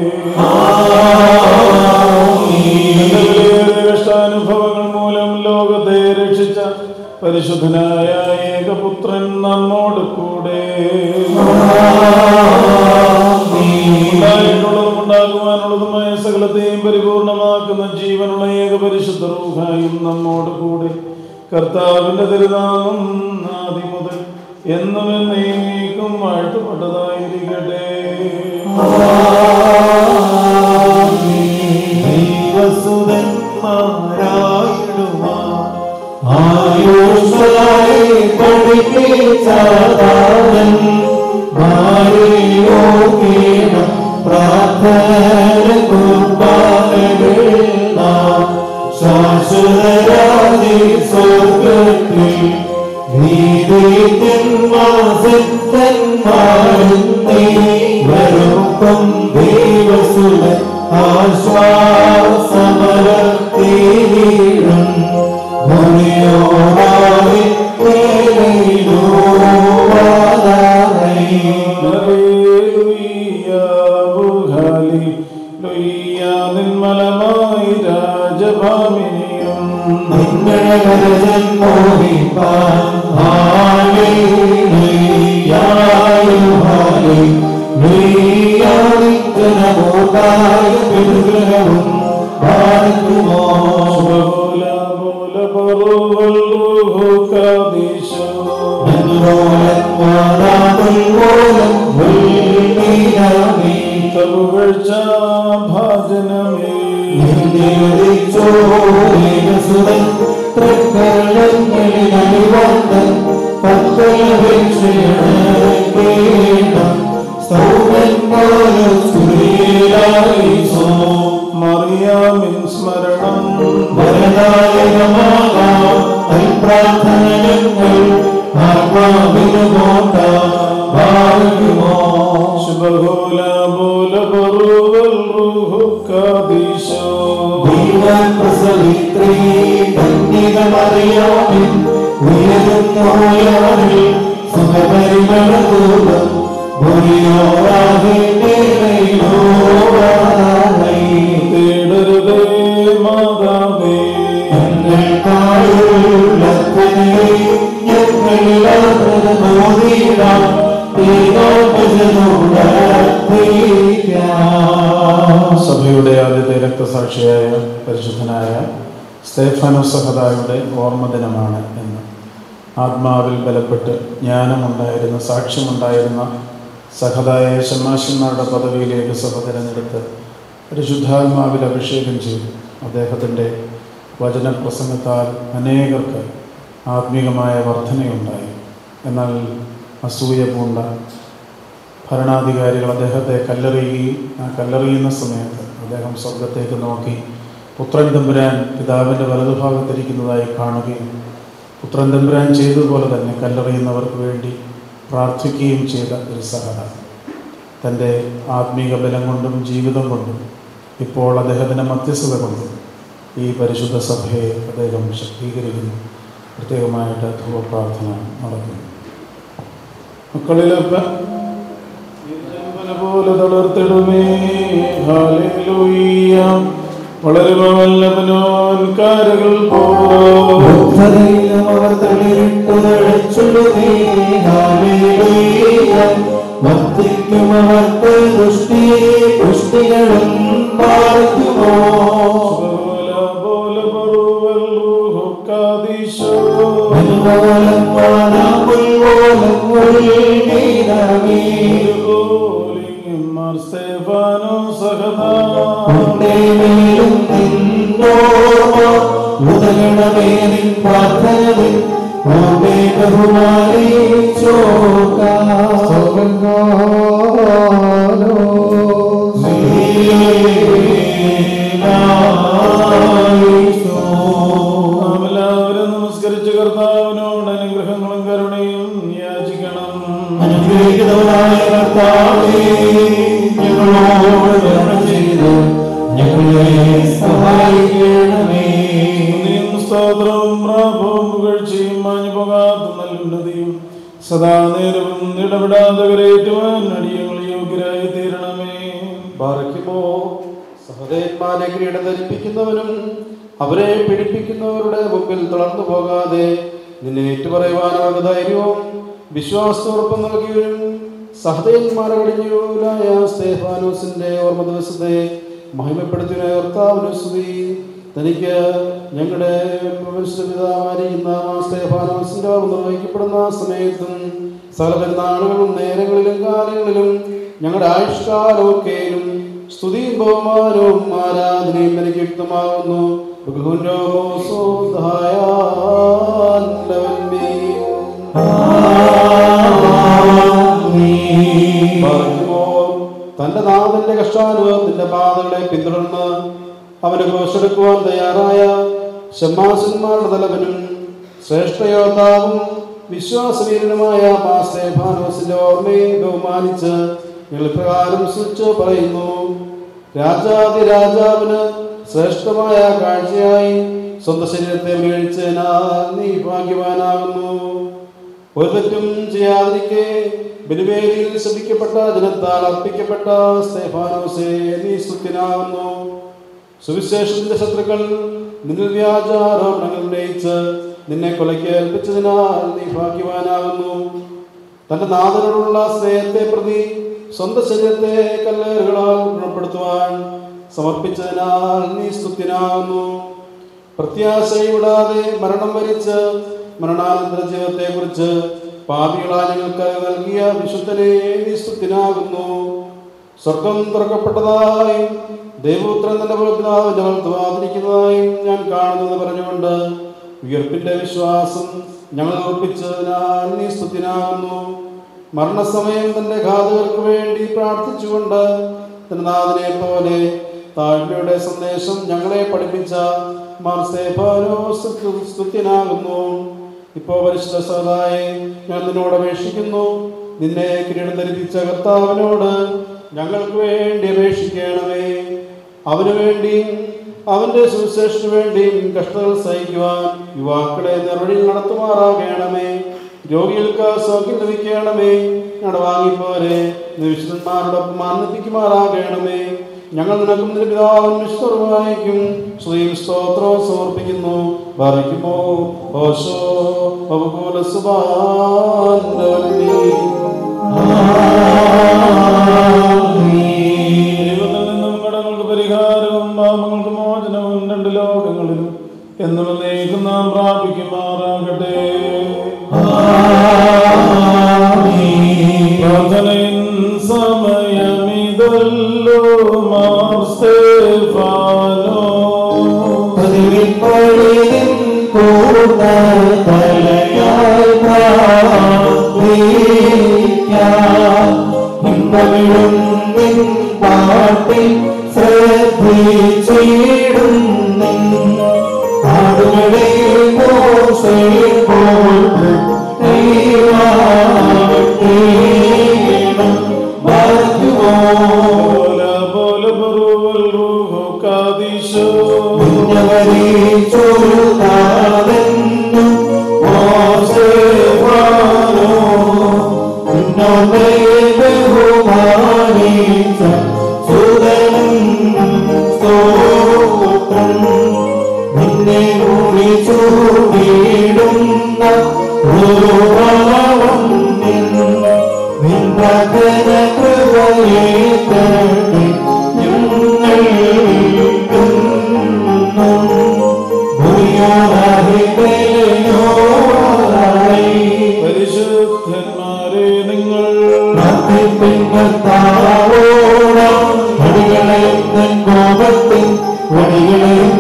Speaker 8: കഷ്ടാനുഭവങ്ങൾ മൂലം ലോകത്തെ രക്ഷിച്ച പരിശുദ്ധനായ ഏകപുത്രൻ നമ്മോട് കൂടെ ഉണ്ടായിട്ടുള്ളതും ഉണ്ടാകുവാനുള്ളതുമായ സകലത്തെയും പരിപൂർണമാക്കുന്ന ജീവനുള്ള ഏക പരിശുദ്ധ റൂഹായും നമ്മോട് കൂടെ കർത്താവിന്റെ തിരുനാമം ആദ്യം മുതൽ എന്നും എന്നേക്കും വാഴ്ത്തപ്പെട്ടതായിരിക്കട്ടെ നിർമ്മലമായി രാജഭാമിനിയും ഭാജനമേ മറിയാമിൻ സ്മരണം ശുഭഗോല ബോല ബറുവൽ റൂഹു കാദീശോ തേടരുതേ മാതാവേ സഭയുടെ ആദ്യത്തെ രക്തസാക്ഷിയായ പരിശുദ്ധനായ സ്തേഫാനോ സഹദായുടെ ഓർമ്മ ദിനമാണ് എന്ന് ആത്മാവിൽ ബലപ്പെട്ട് ജ്ഞാനമുണ്ടായിരുന്ന സാക്ഷ്യമുണ്ടായിരുന്ന സഹദായ ഷമാശന്മാരുടെ പദവിയിലേക്ക് സഭ തിരഞ്ഞെടുത്ത് പരിശുദ്ധാത്മാവിൽ അഭിഷേകം ചെയ്തു അദ്ദേഹത്തിൻ്റെ വചനപ്രസംഗത്താൽ അനേകർക്ക് ആത്മീകമായ വർധനയുണ്ടായി എന്നാൽ അസൂയ പൂണ്ട ഭരണാധികാരികൾ അദ്ദേഹത്തെ കല്ലെറിയുകയും ആ കല്ലെറിയുന്ന സമയത്ത് അദ്ദേഹം സ്വർഗത്തേക്ക് നോക്കി പുത്രൻ തമ്പുരാൻ പിതാവിൻ്റെ വലതുഭാഗത്തിരിക്കുന്നതായി കാണുകയും പുത്രൻ തമ്പുരാൻ ചെയ്തതുപോലെ തന്നെ കല്ലെറിയുന്നവർക്ക് വേണ്ടി പ്രാർത്ഥിക്കുകയും ചെയ്ത ഒരു സഹത തൻ്റെ ആത്മീക ബലം കൊണ്ടും ജീവിതം കൊണ്ടും ഇപ്പോൾ അദ്ദേഹത്തിൻ്റെ മധ്യസ്ഥത കൊണ്ടും ഈ പരിശുദ്ധ സഭയെ അദ്ദേഹം ശക്തീകരിക്കുന്നു പ്രത്യേകമായിട്ട് ധൂവപ്രാർത്ഥന നടക്കുന്നു മക്കളിലൊക്കെ പോലെ തളർത്തിടുമേ ഹാലേലൂയ്യ വളരെ വല്ലഭനോൻകാരകൾ പോ
Speaker 11: ബുദ്ധതയിലും അവർ തളിരിട്ടു തഴച്ചുള്ളുവേ. ഹല്ലേലൂയ. വർദ്ധിക്കും അവർക്ക് ദുഷ്ടി പുഷ്ടികളും പാർക്കുമോ മെല്ലവലം വാനാം പുൽപോലും ഉൾവീണമേ. ഉണ്ടേ മേലും നിന്നോർമ്മ ഉതകണമേ നിൻ പ്രാർത്ഥനവിൽ ഓമേ
Speaker 8: നാം എല്ലാവരും നമസ്കരിച്ച് കർത്താവിനോട് അനുഗ്രഹങ്ങളും കരുണയും യാചിക്കണം
Speaker 11: അനുഗ്രഹിക്കുന്നവനായ കർത്താവേ, ഞങ്ങളോട് കരുണ ചെയ്ത് ഞങ്ങളെ സഹായിക്കണമേ
Speaker 8: സ്തുതിയും സ്തോത്രവും പ്രാപവും പുകഴ്ചയും മാഞ്ഞു പോകാത്ത നല്ലുന്നതിയും സദാ നേരവും ഇടപെടാതെ കരയേറ്റുവാൻ അടിയങ്ങൾ യോഗ്യരായി തീരണമേ
Speaker 13: ബാറയ്ക്കുമോ സഹോദരന്മാരെ കിരീടം ധരിപ്പിക്കുന്നവനും അവരെ പീഡിപ്പിക്കുന്നവരുടെ മുമ്പിൽ തളർന്നു പോകാതെ നിന്നെ ഏറ്റുപറയുവാനാണ് ധൈര്യവും വിശ്വാസത്തോടൊപ്പം നൽകിയവരും സഹതയന്മാരെ കടിഞ്ഞൂലായ സ്തേഫാനോസിന്റെ ഓർമ്മ ദിവസത്തെ മഹിമപ്പെടുത്തിയ കർത്താവിനുസ്തുതി തനിക്ക് ഞങ്ങളുടെ പിതാവായിരിക്കുന്ന സ്തേഫാനോസിന്റെ ഓർമ്മ നിർവഹിക്കപ്പെടുന്ന സമയത്തും സകല പെരുന്നാളുകളും നേരങ്ങളിലും കാലങ്ങളിലും ഞങ്ങളുടെ ആയുഷ്കാലമൊക്കെയും സ്തുതിയും ബഹുമാനവും ആരാധനയും എനിക്ക് യുക്തമാകുന്നു തന്റെ നാഥന്റെ കഷ്ടാനുഭവത്തിന്റെ പാതകളെ പിന്തുടർന്ന് അവന് ഘോഷെടുക്കുവാൻ തയ്യാറായ ഷമ്മാസന്മാരുടെ തലവനും ശ്രേഷ്ഠയോദ്ധാവും വിശ്വാസവീരനുമായ മാസ്തേഫാനോസിന്റെ ഓർമ്മയെ ബഹുമാനിച്ച് ഞങ്ങൾ പ്രകാരം സൂചിച്ച് പറയുന്നു രാജാതി രാജാവിന് ശ്രേഷ്ഠമായ കാഴ്ചയായി സ്വന്തം ശരീരത്തെ വീഴ്ചനാൽ നീ ഭാഗ്യവാനാകുന്നു ഒരു തെറ്റും ചെയ്യാതിരിക്കെ ബലിവേദിയിൽ ശപിക്കപ്പെട്ട ജനത്താൽ അർപ്പിക്കപ്പെട്ട സ്തേഫാനോസെ നീ സ്തുത്യനാകുന്നു സുവിശേഷത്തിന്റെ ശത്രുക്കൾ നിന്നിൽ വ്യാജാരോപണങ്ങൾ ഉന്നയിച്ച് നിന്നെ കൊലയ്ക്ക് ഏൽപ്പിച്ചതിനാൽ നീ ഭാഗ്യവാനാകുന്നു തന്റെ നാഥനോടുള്ള സ്നേഹത്തെ പ്രതി സ്വന്തം ശരീരത്തെ കല്ലേറുകളാൽ ഗുണപ്പെടുത്തുവാൻ സമർപ്പിച്ചതിനാൽ നീ സ്തുത്യനാകുന്നു പ്രത്യാശയിടാതെ മരണം വരിച്ച് മരണാനന്തര ജീവിതത്തെ കുറിച്ച് പാപികളായ ഞങ്ങൾക്ക് നൽകിയ വിശുദ്ധനെ നീ സ്തുത്യനാകുന്നു സ്വർഗം തുറക്കപ്പെട്ടതായും ദൈവപുത്രൻ തന്റെ പിതാവിന്റെ വളർത്തുവാതിരിക്കുന്നതായും ഞാൻ കാണുന്നത് പറഞ്ഞുകൊണ്ട് ഉയർപ്പിന്റെ വിശ്വാസം ഞങ്ങൾ ഉറപ്പിച്ചതിനാൽ നീ സ്തുത്യനാകുന്നു മരണസമയം തന്റെ ഘാതകർക്ക് വേണ്ടി പ്രാർത്ഥിച്ചുകൊണ്ട് തന്റെ നാഥനെ പോലെ താഴ്മയുടെ സന്ദേശം ഞങ്ങളെ പഠിപ്പിച്ച മാർസേഫാനോ സ്തുത്യനാകുന്നു ഇപ്പോ പരിശുദ്ധ സഹതായി ഞാൻ നിന്നോട് അപേക്ഷിക്കുന്നു നിന്നെ കിരീടം ധരിപ്പിച്ച കർത്താവിനോട് ഞങ്ങൾക്ക് വേണ്ടി അപേക്ഷിക്കണമേ അവന് വേണ്ടിയും അവന്റെ സുവിശേഷത്തിന് വേണ്ടിയും കഷ്ടതകൾ സഹിക്കുവാൻ യുവാക്കളെ നിർവഴിയിൽ നടത്തുമാറാകണമേ രോഗികൾക്ക് സൗഖ്യം ലഭിക്കണമേ ഞങ്ങളുടെ വാങ്ങിപ്പോരെ വിശുദ്ധന്മാരോടൊപ്പം ആനന്ദിപ്പിക്കുമാറാകണമേ ഞങ്ങൾ നിനക്കും നിന്റെ പിതാവും വിശ്വർവായിക്കും ശ്രീം സ്തോത്രവും സമർപ്പിക്കുന്നു ഭരിക്കുമോ ഓശോ ബഹുകൂല
Speaker 8: ദൈവത്തിൽ നിന്നും കടങ്ങൾക്ക് പരിഹാരവും പാപങ്ങൾക്ക് മോചനവും രണ്ട് ലോകങ്ങളിലും എന്നുള്ള നീക്കം നാം പ്രാപിക്കുമാറാകട്ടെ പ്രാർത്ഥനയിൻ സമയമിതല്ലോ മാർ സ്തേഫാനോ
Speaker 11: പാട്ടിൽ ശ്രദ്ധിച്ചിടും ആടുകളെ ബഹുമാനിച്ച സുതനും സ്തോത്രം കർത്താവോടാം വടികളെയും തൻ കോപത്തിൻ വടികളെയും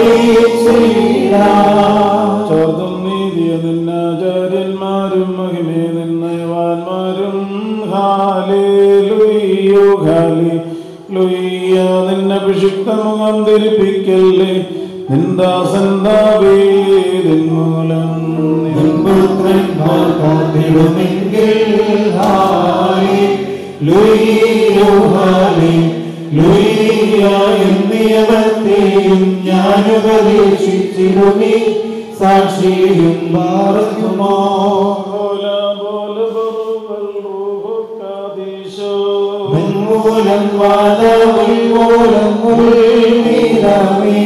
Speaker 8: ചോർത്തും നീതിയ നിന്നാചാര്യന്മാരും മഹിമേ നിന്നയവാന്മാരും ഹാലേ ലുയ്യോ ഹാലേ ലുയ്യ നിന്നഭിഷിക്ത മുഖം ധരിപ്പിക്കല്ലേ നിന്ദാസൻ ദാവീദിൻ മൂലം
Speaker 11: പുത്രന്മാർ കാത്തിടുമെങ്കിൽ ഹാലേ ലുയ്യോ ഹാലേ ലുയ്യ എന്നിയവത്തെയും ഞാൻ ഉപദേശിച്ചിരുമി സാക്ഷിയും മാറുമോ മൂലം വാദമുൽമൂലം ഉൾമീതാമേ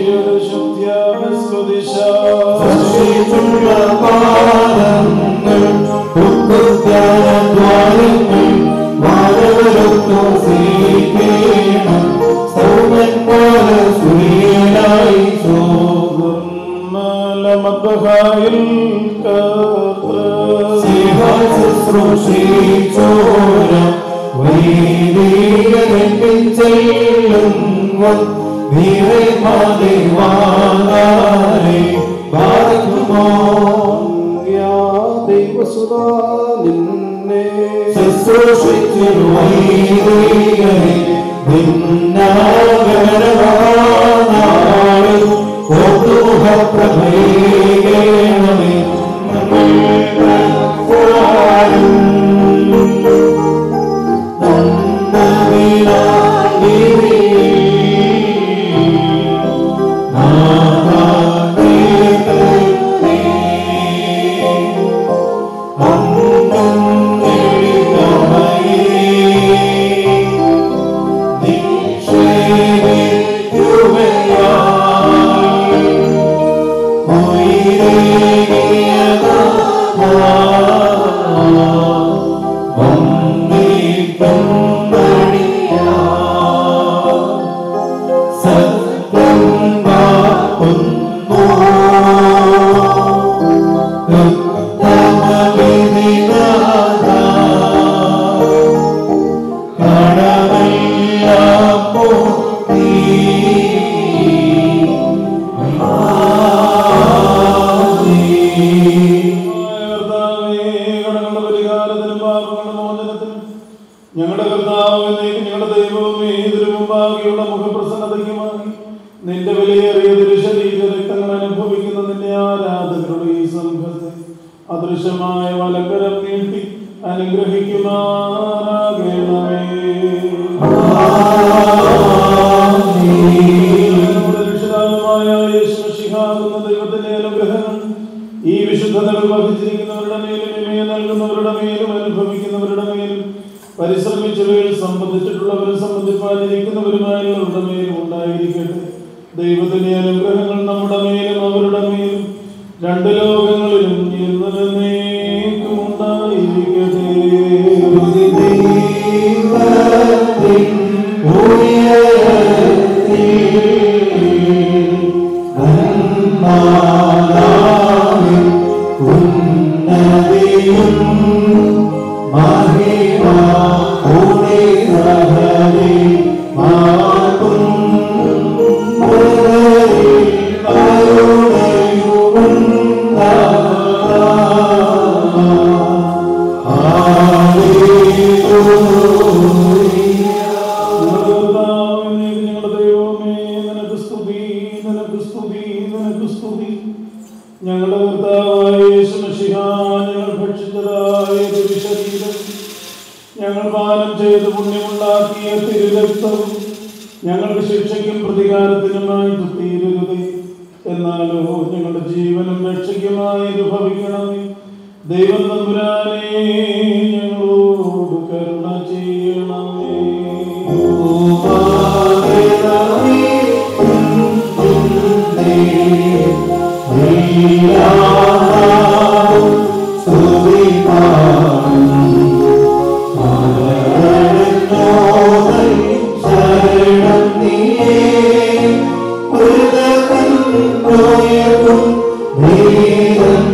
Speaker 11: സൃഷ്ടിച്ചുള്ള പാദങ്ങൾ ഉപ്പുദ്യാനദ്വാരങ്ങൾ മാനവരൊത്തു സ്വീകരിക്കണം സൗമൻ പോലെ സൂര്യനായി
Speaker 8: മദ്ബഹായിൽ
Speaker 11: ശുശ്രൂഷിച്ചോരം വൈദികരപ്പിൻ ചെല്ലും വീരമാതെ വാങ്ങാരെ ബാധിക്കുമോ
Speaker 13: ദൈവസുതാ നിന്നെ
Speaker 11: ശുശ്രൂഷിച്ചു വൈദികരെ ഭിന്നാകരമാനാളും ഓതുമുഖപ്രഭയേണമേ
Speaker 8: ഞങ്ങളുടെ കർത്താവ് എന്നേക്കും ഞങ്ങളുടെ ദൈവവും ഏതൊരു മുമ്പാകെയുള്ള മുഖപ്രസന്നതയ്ക്കുമായി നിന്റെ വിലയേറിയ ദുരുശരീര രക്തങ്ങൾ അനുഭവിക്കുന്ന നിന്റെ ആരാധകരുടെ ഈ സംഘത്തെ അദൃശ്യമായ വലക്കരം നീട്ടി അനുഗ്രഹിക്കുമാറാകണമേ നമ്മുടെ രക്ഷിതാവുമായ യേശു മിശിഹാകുന്ന ദൈവത്തിന്റെ അനുഗ്രഹങ്ങൾ ഈ വിശുദ്ധതകൾ വഹിച്ചിരിക്കുന്നവരുടെ മേലും ഇമയെ നൽകുന്നവരുടെ മേലും അനുഭവിക്കുന്നവരുടെ മേലും പരിശ്രമിച്ചവയിൽ സംബന്ധിച്ചിട്ടുള്ളവരും സംബന്ധിപ്പാനിരിക്കുന്നവരുമായുള്ളവരുടെ മേലും ഉണ്ടായിരിക്കട്ടെ ദൈവത്തിന്റെ അനുഗ്രഹങ്ങൾ നമ്മുടെ മേലും അവരുടെ മേലും രണ്ട് ലോകങ്ങളിലും എന്നേക്കും ഞങ്ങളുടെ ദൈവമേ നിനക്ക് സ്തുതി നിനക്ക് സ്തുതി നിനക്ക് സ്തുതി ഞങ്ങളുടെ കർത്താവായ യേശു മിശിഹാ ഞങ്ങൾ ഭക്ഷിച്ചതായ തിരുശരീരം ഞങ്ങൾ പാനം ചെയ്ത് പുണ്യമുണ്ടാക്കിയ തിരുരക്തവും ഞങ്ങൾക്ക് ശിക്ഷയ്ക്കും പ്രതികാരത്തിനുമായി തീരരുത് എന്നാലോ ഞങ്ങളുടെ ജീവനും രക്ഷയ്ക്കുമായി അനുഭവിക്കണമേ ദൈവം തമ്പുരാനെ ഞങ്ങളോട് കരുണ ചെയ്യണമേ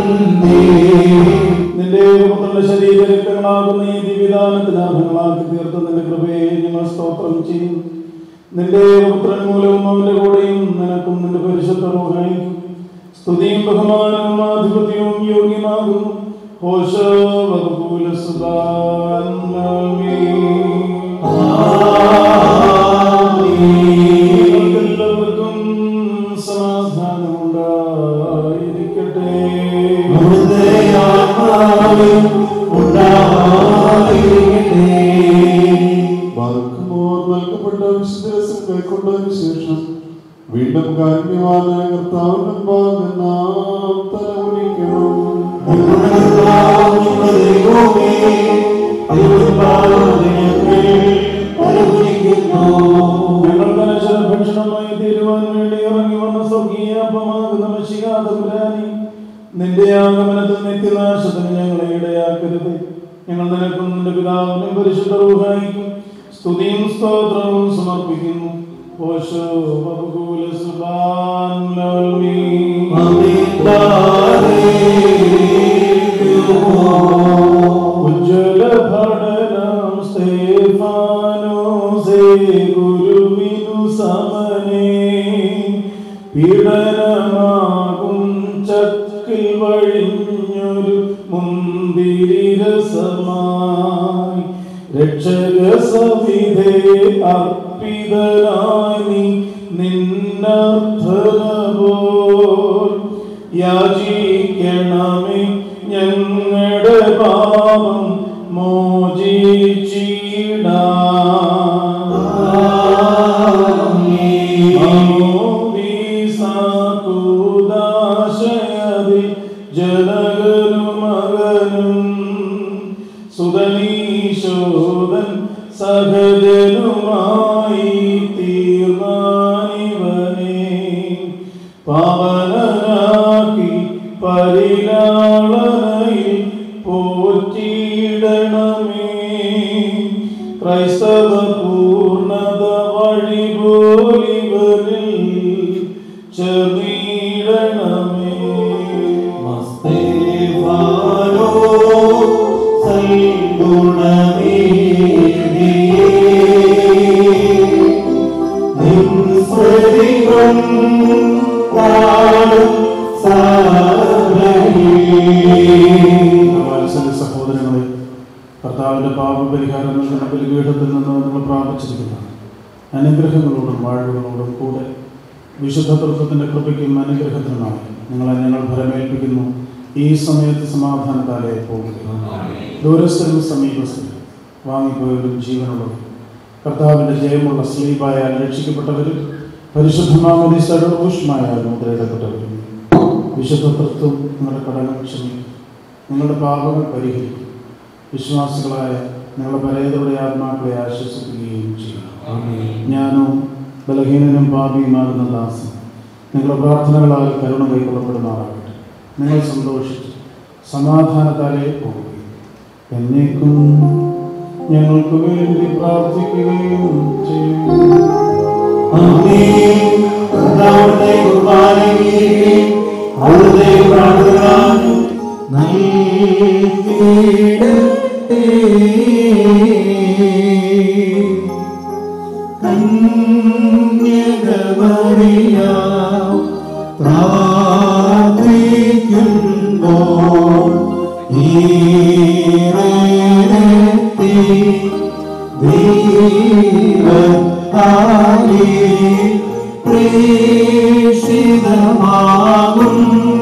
Speaker 8: നിന്റെ പുത്രന്റെ ശരീരരക്തങ്ങളാകുന്ന ഈ ദിവ്യദാനത്തിന് അർഹങ്ങളാക്കി തീർത്ത നിന്റെ പുത്രൻ മൂലവും അവന്റെ കൂടെയും നിനക്കും നിന്റെ പരിശുദ്ധ റൂഹായിക്കും സ്തുതിയും ബഹുമാനവും ആധിപത്യവും യോഗ്യമാകും ഹോശ വകുല എല്ലാവർക്കും സമാധാനം ഉണ്ടായിരിക്കട്ടെ
Speaker 13: ബാലക്കുമോർ നൽകപ്പെട്ട വിശുദ്ധരസം കൈക്കൊണ്ടതിന് ശേഷം വീണ്ടും കാരുണ്യവാനായ കർത്താവിന്റെ മുമ്പാകെ നാം തലമുനിക്കണം
Speaker 8: ഞങ്ങൾക്ക് അനശ്വര ഭക്ഷണമായി തീരുവാൻ വേണ്ടി ഇറങ്ങി വന്ന സ്വർഗീയാപമാകുന്ന മഷികാതപുരാനി നിന്റെ ആഗമനത്തിൽ നിത്യനാശത്തിന് ഞങ്ങളെ ഇടയാക്കരുത് ഞങ്ങൾ നിനക്കും നിന്റെ പിതാവിനും പരിശുദ്ധ റൂഹായിക്കും സ്തുതിയും സ്തോത്രവും സമർപ്പിക്കുന്നു ഓശോ ബഹുകൂല സുബാൻ ഉജ്ജ്വല ഭടനം സ്തേഫാനോസേ ഗുരുവിനു സമനേ പീഡനമാകും ചക്കിൽ വഴിഞ്ഞൊരു മുന്തിരി രസമായി രക്ഷക സവിധേ അർപ്പിതനായി നീ നിന്നർത്ഥന പോൽ യാചിക്കണമേ ഞങ്ങളുടെ പാപം മോചിച്ചിടാശയതി ജനകനും മകനും സുതനീശോദൻ സഹജനുമായി തീർന്നാനിവനെ പാവനാക്കി പരിലാളനയിൽ പോറ്റിയിടണമേ ക്രൈസ്തവ പൂർണ്ണത വഴി പോലിവരിൽ ചെറിയിടണമേ വാത്സല്യ സഹോദരങ്ങളെ കർത്താവിന്റെ പാപപരിഹാരം നൽകുന്ന ബലിപീഠത്തിൽ നിന്ന് നിങ്ങൾ പ്രാപിച്ചിരിക്കുന്ന അനുഗ്രഹങ്ങളോടും വാഴ്വുകളോടും കൂടെ വിശുദ്ധ തത്വത്തിന്റെ കൃപയ്ക്കും അനുഗ്രഹത്തിനുമായി നിങ്ങളെ ഞങ്ങൾ ഫലമേൽപ്പിക്കുന്നു ഈ സമയത്ത് സമാധാനത്താലെ പോകുക ദൂരസ്ഥരും സമീപസ്ഥരും വാങ്ങിപ്പോയവരും ജീവനുള്ളവരും കർത്താവിന്റെ ജയമുള്ള സ്ലീപായാൽ രക്ഷിക്കപ്പെട്ടവരും പരിശുദ്ധമാമതി സടൂഷ്മായാൽ മുദ്രയിടപ്പെട്ടവരും വിശുദ്ധ തത്വം നിങ്ങളുടെ കടങ്ങൾ ക്ഷമിക്കും നിങ്ങളുടെ പാപങ്ങൾ പരിഹരിക്കും വിശ്വാസികളായ നിങ്ങളുടെ പരേതരുടെ ആത്മാക്കളെ ആശ്വസിപ്പിക്കുകയും ചെയ്യും ഞാനും ബലഹീനനും പാപിയുമാകുന്ന ദാസൻ നിങ്ങളുടെ പ്രാർത്ഥനകളാൽ കരുണ കൈക്കൊള്ളപ്പെടുമാറാകട്ടെ നിങ്ങൾ സന്തോഷിച്ച് സമാധാനത്താലേ പോകുകയും എന്നേക്കും ഞങ്ങൾക്ക് വേണ്ടി പ്രാർത്ഥിക്കുകയും ചെയ്യും
Speaker 11: കർത്താവിന്റെ കുർബാനയിൽ അവിടുത്തെ പ്രാർത്ഥന നൽകിയിടട്ടെ. കന്യകമറിയാം പ്രാർത്ഥിക്കുമ്പോൾ ഈറേത്തി ദൈവത്താലേ പ്രേഷിതമാകും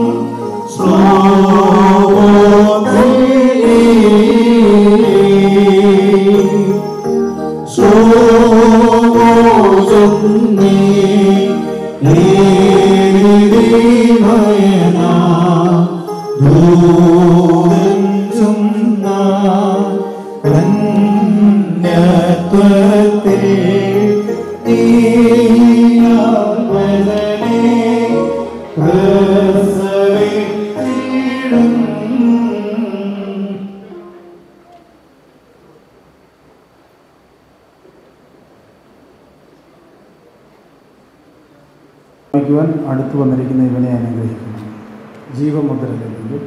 Speaker 8: ാൻ അടുത്തു വന്നിരിക്കുന്ന ഇവനെ അനുഗ്രഹിക്കുന്നു ജീവമുദ്ര ലഭിക്കും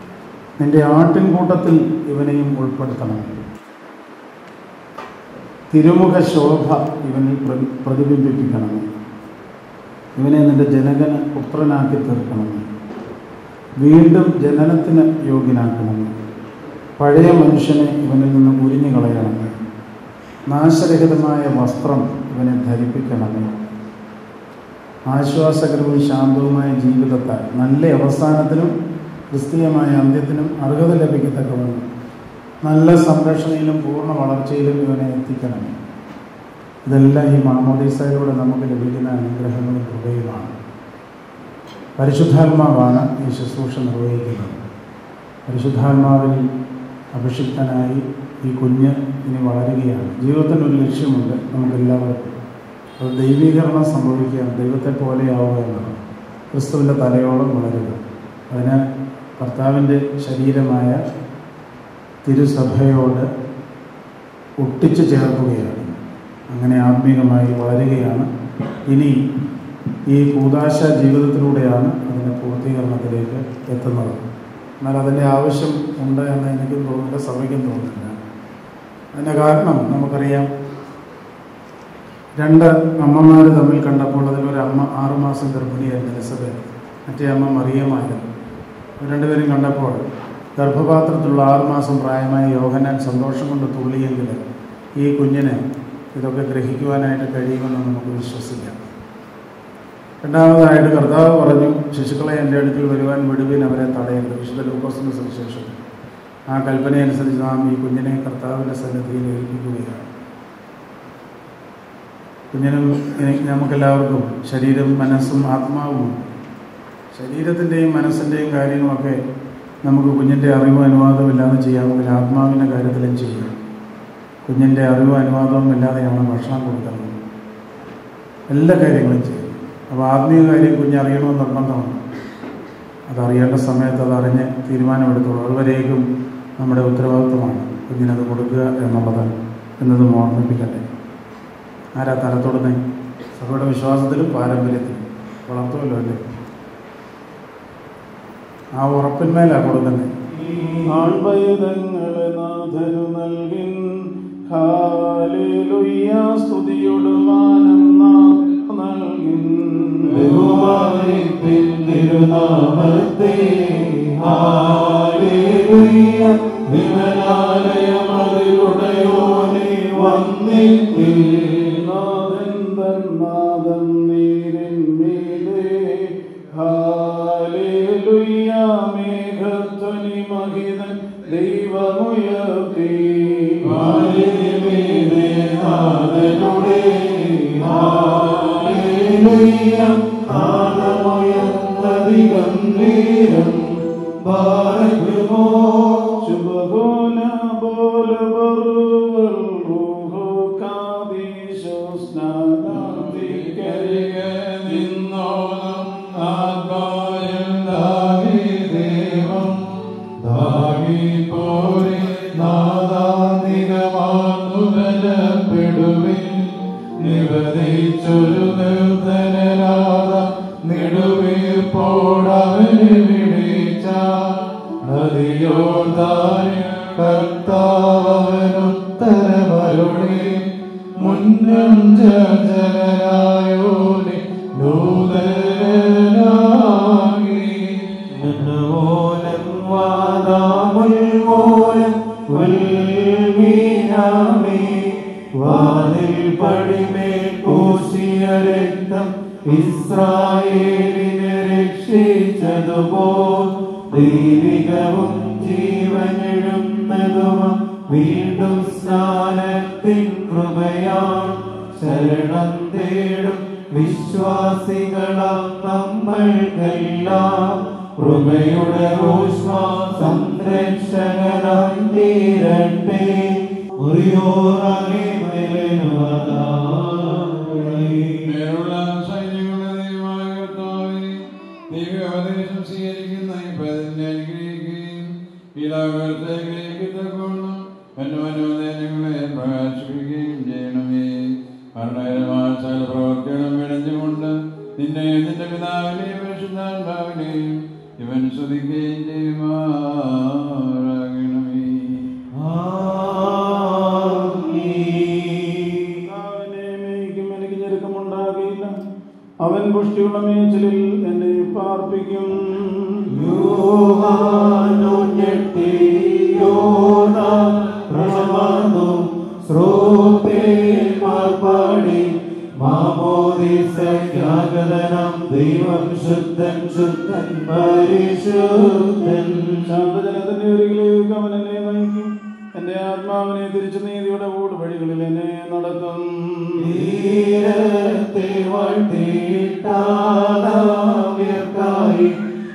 Speaker 8: നിന്റെ ആട്ടിൻകൂട്ടത്തിൽ ഇവനെയും ഉൾപ്പെടുത്തണം തിരുമുഖ ശോഭ ഇവനിൽ പ്രതി- പ്രതിബിംബിപ്പിക്കണമേ ഇവനെ നിന്റെ ജനകന പുത്രനാക്കി തീർക്കണമേ വീണ്ടും ജനനത്തിന് യോഗ്യനാക്കണമേ പഴയ മനുഷ്യനെ ഇവനിൽ നിന്ന് ഉരിഞ്ഞു കളയണമേ നാശരഹിതമായ വസ്ത്രം ഇവനെ ധരിപ്പിക്കണമേ ആശ്വാസകരവും ശാന്തവുമായ ജീവിതത്താൽ നല്ല അവസാനത്തിനും ക്രിസ്തീയമായ അന്ത്യത്തിനും അർഹത ലഭിക്കത്തക്കവണ്ണം നല്ല സംരക്ഷണയിലും പൂർണ്ണ വളർച്ചയിലും ഇവനെ എത്തിക്കണമേ ഇതെല്ലാം ഈ മാമോദീസയിലൂടെ നമുക്ക് ലഭിക്കുന്ന അനുഗ്രഹങ്ങളും കൃപയുമാണ് പരിശുദ്ധാത്മാവാണ് ഈ ശുശ്രൂഷ നിർവഹിക്കുന്നത് പരിശുദ്ധാത്മാവിൽ അഭിഷിക്തനായി ഈ കുഞ്ഞ് ഇനി വളരുകയാണ് ജീവിതത്തിന് ഒരു ലക്ഷ്യമുണ്ട് നമുക്കെല്ലാവർക്കും അത് ദൈവീകരണം സംഭവിക്കുകയാണ് ദൈവത്തെ പോലെയാവുക എന്നാണ് ക്രിസ്തുവിൻ്റെ തലയോളം വളരുക അതിന് കർത്താവിൻ്റെ ശരീരമായ തിരുസഭയോട് ഒട്ടിച്ചു ചേർക്കുകയാണ് അങ്ങനെ ആത്മീകമായി വളരുകയാണ് ഇനി ഈ കൂതാശ ജീവിതത്തിലൂടെയാണ് അതിൻ്റെ പൂർത്തീകരണത്തിലേക്ക് എത്തുന്നത് എന്നാൽ അതിൻ്റെ ആവശ്യം ഉണ്ട് എന്ന് എനിക്കും തോന്നുന്നില്ല സഭയ്ക്കും തോന്നുന്നില്ല അതിൻ്റെ കാരണം നമുക്കറിയാം രണ്ട് അമ്മമാർ തമ്മിൽ കണ്ടപ്പോൾ അതിലൊരു അമ്മ ആറുമാസം ഗർഭിണിയായിരുന്നു എലിസബത്ത് മറ്റേ അമ്മ മറിയമായിരുന്നു ഇവർ രണ്ടുപേരും കണ്ടപ്പോൾ ഗർഭപാത്രത്തിലുള്ള ആറുമാസം പ്രായമായ യോഹനാൻ സന്തോഷം കൊണ്ട് തുള്ളിയെങ്കിൽ ഈ കുഞ്ഞിന് ഇതൊക്കെ ഗ്രഹിക്കുവാനായിട്ട് കഴിയുമെന്ന് നമുക്ക് വിശ്വസിക്കാം രണ്ടാമതായിട്ട് കർത്താവ് പറഞ്ഞു ശിശുക്കളെ എൻ്റെ അടുക്കൽ വരുവാൻ വിടുവിൻ അവരെ തടയരുത് വിശുദ്ധ ലൂക്കോസിൻ്റെ സുവിശേഷം ആ കൽപ്പനയനുസരിച്ച് നാം ഈ കുഞ്ഞിനെ കർത്താവിൻ്റെ സന്നിധിയിൽ ഏൽപ്പിക്കുകയാണ് കുഞ്ഞിനും ഇനി നമുക്കെല്ലാവർക്കും ശരീരം മനസ്സും ആത്മാവും ശരീരത്തിൻ്റെയും മനസ്സിൻ്റെയും കാര്യങ്ങളൊക്കെ നമുക്ക് കുഞ്ഞിൻ്റെ അറിവും അനുവാദവും ഇല്ലാതെ ചെയ്യാമെങ്കിൽ ആത്മാവിൻ്റെ കാര്യത്തിലും ചെയ്യാം കുഞ്ഞിൻ്റെ അറിവും അനുവാദവും ഇല്ലാതെയാണ് ഭക്ഷണം കൊടുക്കുന്നത് എല്ലാ കാര്യങ്ങളും ചെയ്യും അപ്പോൾ ആത്മീയ കാര്യം കുഞ്ഞറിയണമെന്ന് നിർബന്ധമാണ് അതറിയേണ്ട സമയത്ത് അത് അറിഞ്ഞ് തീരുമാനമെടുത്തോളൂ അതുവരേക്കും നമ്മുടെ ഉത്തരവാദിത്വമാണ് കുഞ്ഞിനത് കൊടുക്കുക എന്നുള്ളത് എന്നതും ഓർമ്മിപ്പിക്കട്ടെ ആരാ തലത്തോടുന്നേ സഭയുടെ വിശ്വാസത്തിലും പാരമ്പര്യത്തിലും വളർത്തുമല്ലോ അല്ലേ ആ ഉറപ്പിന്മേലാണ് കൊടുക്കുന്നത്
Speaker 14: ആൺപൈതങ്ങളെ നാഥനു നൽകിൻ ഹാലേലുയ്യ സ്തുതിയോട് മാനം നാഥനു നൽകിൻ
Speaker 11: ബഹുമാനിപ്പിൻ തിരുനാമത്തെ ഹാലേലൂയ വിമലാലയമതിലുടയോനെ വന്നിപ്പിൻ
Speaker 14: നാഥൻ തൻ നാദം നീരിൻ മീതെ ഹാലേലുയ്യ മേഘധ്വനി മഹിതൻ ദൈവമുയർത്തി
Speaker 11: മാലിന്യമേതെ നാഥനുടെ ഹാലേലൂയ നാദമയന്നധികം നേരം ഭാരകുമോ
Speaker 14: ശുഭഗുണ ബോല ബറുവൽ റൂഹോ കാദീശോ സ്നാനാന്തിക്കരിക
Speaker 11: നിന്നോളം ആത്മാവിൽ ദാവീദേവം ദാവീപോരെ നാദാന്തികമാർന്നു ബലപ്പെടുവിൻ നിവദിച്ചൊരു നിർധനരാത നെടുവീർപ്പോടവന് വിളിച്ച നദിയോർദാൻ കർത്താവനുത്തരമരുളി മുന്നം ജനരായോനെ നൂതനാകി നന്നമോലം വാദാമുൽമോലം ഉൽമീനാമേ വാതിൽ പടിമേൽ പൂശിയ രക്തം ഇസ്രായേലിനെ രക്ഷിച്ചതുപോൽ ദൈവികവും ജീവനെഴുന്നതും വീണ്ടും സ്നാനത്തിൻ കൃപയാൽ ശരണം തേടും വിശ്വാസികളാം നമ്മൾക്കെല്ലാം കൃപയുടെ ഊഷ്മ സംരക്ഷകനായി തീരട്ടെ ഉറിയോറാകെ
Speaker 15: മേലുള്ള സൈന്യങ്ങളുടെ ദൈവമായ കർത്താവേ, ദിവ്യോപദേശം സ്വീകരിക്കുന്ന ഈ പതിനെ അനുഗ്രഹിക്കുകയും ഈ ലോകത്തെ ഗ്രഹിക്കത്തക്കവണ്ണം മനോനോദനങ്ങളെ പ്രകാശിപ്പിക്കുകയും ചെയ്യണമേ മരണകരമായ സകല പ്രവർത്തികളും ഇടഞ്ഞുകൊണ്ട് നിന്നെ നിന്റെ പിതാവിനെയും പരിശുദ്ധാത്മാവിനെയും ഇവൻ സ്തുതിക്കുകയും ചെയ്യുമാറാകണമേ
Speaker 14: പുഷ്ടിയുള്ള മേച്ചിലിൽ എന്നെ പാർപ്പിക്കും
Speaker 11: ശ്രോതേമാർപ്പാടി മാമോദിസജ്ഞാഗതനം ദൈവം ശുദ്ധൻ ശുദ്ധൻ പരിശുദ്ധൻ
Speaker 14: ശാന്തജലത്തിന്റെ ഒരിക്കലേക്ക് അവൻ എന്നെ നയിക്കും എന്റെ ആത്മാവിനെ തിരിച്ചു നീതിയുടെ കൂട് വഴികളിൽ എന്നെ നടത്തും
Speaker 11: തീരത്തെ വാഴ്ത്തിയിട്ടായി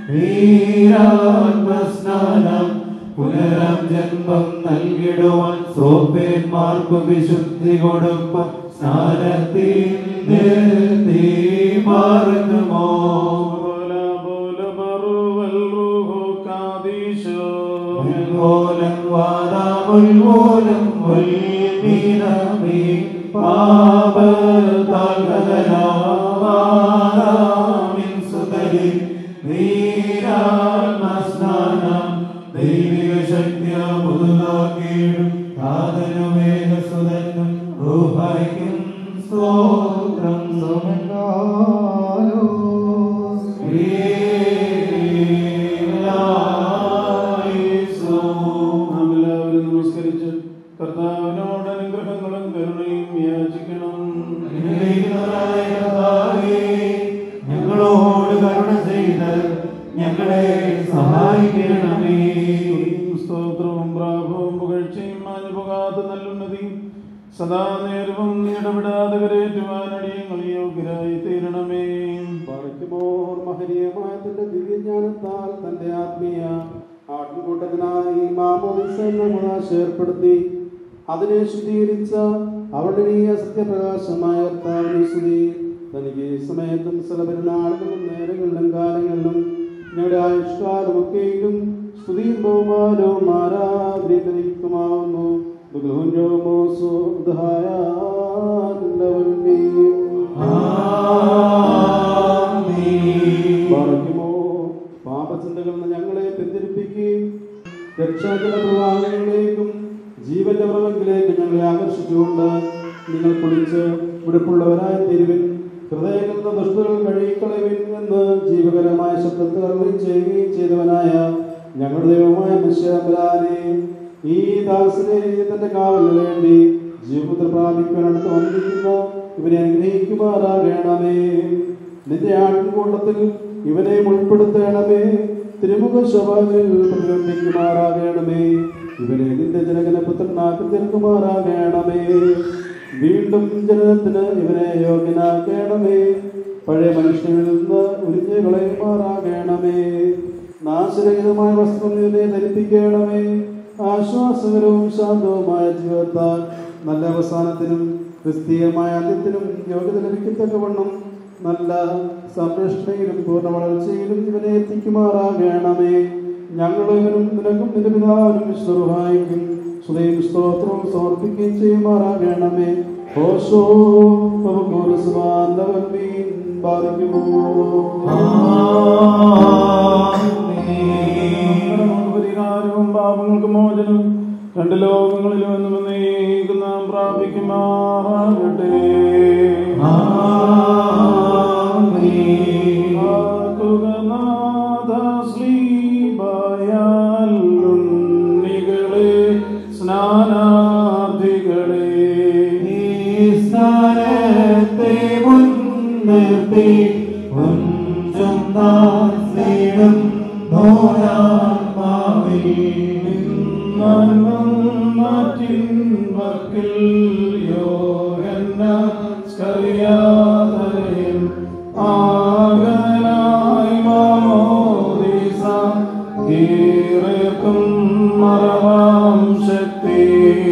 Speaker 11: വീരാത്മസ്നാനം പുനരം ജന്മം നൽകിടുവാൻ ശ്രോപ്പേന്മാർക്കു വിശുദ്ധി കൊടുപ്പം സ്നാനത്തിൽ മാറുന്നുമോ ഉൽമൂലം വാദാമുൽമൂലം ഉൽമീനമീ പാപതാൽകലാമിൻ സുതരി വീരാത്മസ്നാനം ദൈവിക ശക്തിയ മുതുകാക്കീടും കാതനുമേഘ സുതനും റൂഹായിക്കും സ്തോത്രം സുമനാലോ
Speaker 14: നാം എല്ലാവരും നമസ്കരിച്ച് കർത്താവിനോട് അനുഗ്രഹങ്ങളും കരുണയും യാചിക്കണം
Speaker 11: ഞങ്ങളോട് കരുണ ചെയ്ത് ഞങ്ങളെ സഹായിക്കണമേ
Speaker 14: സ്തോത്രവും പ്രാഭവും പുകഴ്ചയും മാഞ്ഞു പോകാത്ത നല്ലുന്നതിയും സദാ നേരവും ഇടപെടാതെ കരേറ്റുവാൻ അടിയങ്ങൾ യോഗ്യരായി തീരണമേ
Speaker 9: പറയുമോർ മഹനീയമായ തന്റെ ദിവ്യജ്ഞാനത്താൽ തന്റെ ആത്മീയ ആട്ടിൻകൂട്ടത്തിനായി മാമോദിസ ഏർപ്പെടുത്തി അതിനെ ശുദ്ധീകരിച്ച അവളുടെ ഈ സത്യപ്രകാശമായ കർത്താവിനെ സ്തുതി തനിക്ക് ഈ സമയത്തും സ്ഥലപെരുന്നാളുകളും നേരങ്ങളിലും കാലങ്ങളിലും ഞങ്ങളുടെ ആയുഷ്കാലമൊക്കെയും സ്തുതിയും ബഹുമാനവും ആരാധനയ്ക്കുമാവുന്നു പാപചിന്തകളിൽ നിന്ന് ഞങ്ങളെ പിന്തിരിപ്പിക്കുകയും രക്ഷാജല പ്രവാഹങ്ങളിലേക്കും ജീവന്റെ ഉറവെങ്കിലേക്ക് ഞങ്ങളെ ആകർഷിച്ചുകൊണ്ട് നിങ്ങൾ കുളിച്ച് വിടുപ്പുള്ളവരായ തിരുവിൻ ഹൃദയങ്ങളിൽ നിന്ന് ദുഷ്ടകൾ കഴുകിക്കളവിൻ എന്ന് ജീവകരമായ ശബ്ദത്തിൽ അറിവുകയും ചെയ്യുകയും ചെയ്തവനായ ഞങ്ങളുടെ ദൈവമായ മിശ്രാനെ ഈ ദാസനെ തന്റെ കാവലിന് വേണ്ടി ജീവിതത്തിൽ പ്രാപിക്കാൻ അടുത്ത് വന്നിരിക്കുന്ന ഇവനെ അനുഗ്രഹിക്കുമാറാകണമേ നിന്റെ ആട്ടിൻകൂട്ടത്തിൽ ഇവനെ ഉൾപ്പെടുത്തണമേ തിരുമുഖ ശോഭയിൽ പ്രതിബിംബിക്കുമാറാകണമേ ഇവനെ നിന്റെ ജനകന പുത്രനാക്കി തീർക്കുമാറാകണമേ വീണ്ടും ജനനത്തിന് ഇവനെ യോഗ്യനാക്കണമേ പഴയ മനുഷ്യനിൽ നിന്ന് ഉരിഞ്ഞു കളയുമാറാകണമേ നാശരഹിതമായ വസ്ത്രം ഇവനെ ധരിപ്പിക്കണമേ ആശ്വാസകരവും ശാന്തവുമായ ജീവിതത്താൽ നല്ല അവസാനത്തിനും ക്രിസ്തീയമായ അന്ത്യത്തിനും യോഗ്യത ലഭിക്കത്തക്കവണ്ണം നല്ല സംരക്ഷണയിലും പൂർണ്ണ വളർച്ചയിലും ഇവനെ എത്തിക്കുമാറാകണമേ ഞങ്ങളിവനും നിനക്കും നിന്റെ പിതാവിനും വിശ്വറുഹായിക്കും സ്തുതിയും സ്തോത്രവും സമർപ്പിക്കുകയും ചെയ്യുമാറാകണമേ ഓശോ ബാധിക്കുമോ
Speaker 14: പരിഹാരവും പാപങ്ങൾക്ക് മോചനം രണ്ട് ലോകങ്ങളിലും എന്നും എന്നേക്കും നാം പ്രാപിക്കുമാറാകട്ടെ ആകുകനാഥ ശ്രീബായാൽ ഉണ്ണികളെ സ്നാനാർത്ഥികളെ
Speaker 11: സ്നാനത്തെ മുൻനിർത്തി ഒഞ്ചൊന്നാം സ്നേഹം നോരാത്മാവിൽ
Speaker 14: മാറ്റിൻ വക്കിൽ യോഹന്ന സ്കറിയാതരയും ആകനായി മാമോദീസ കീറേക്കും മറവാം ശക്തി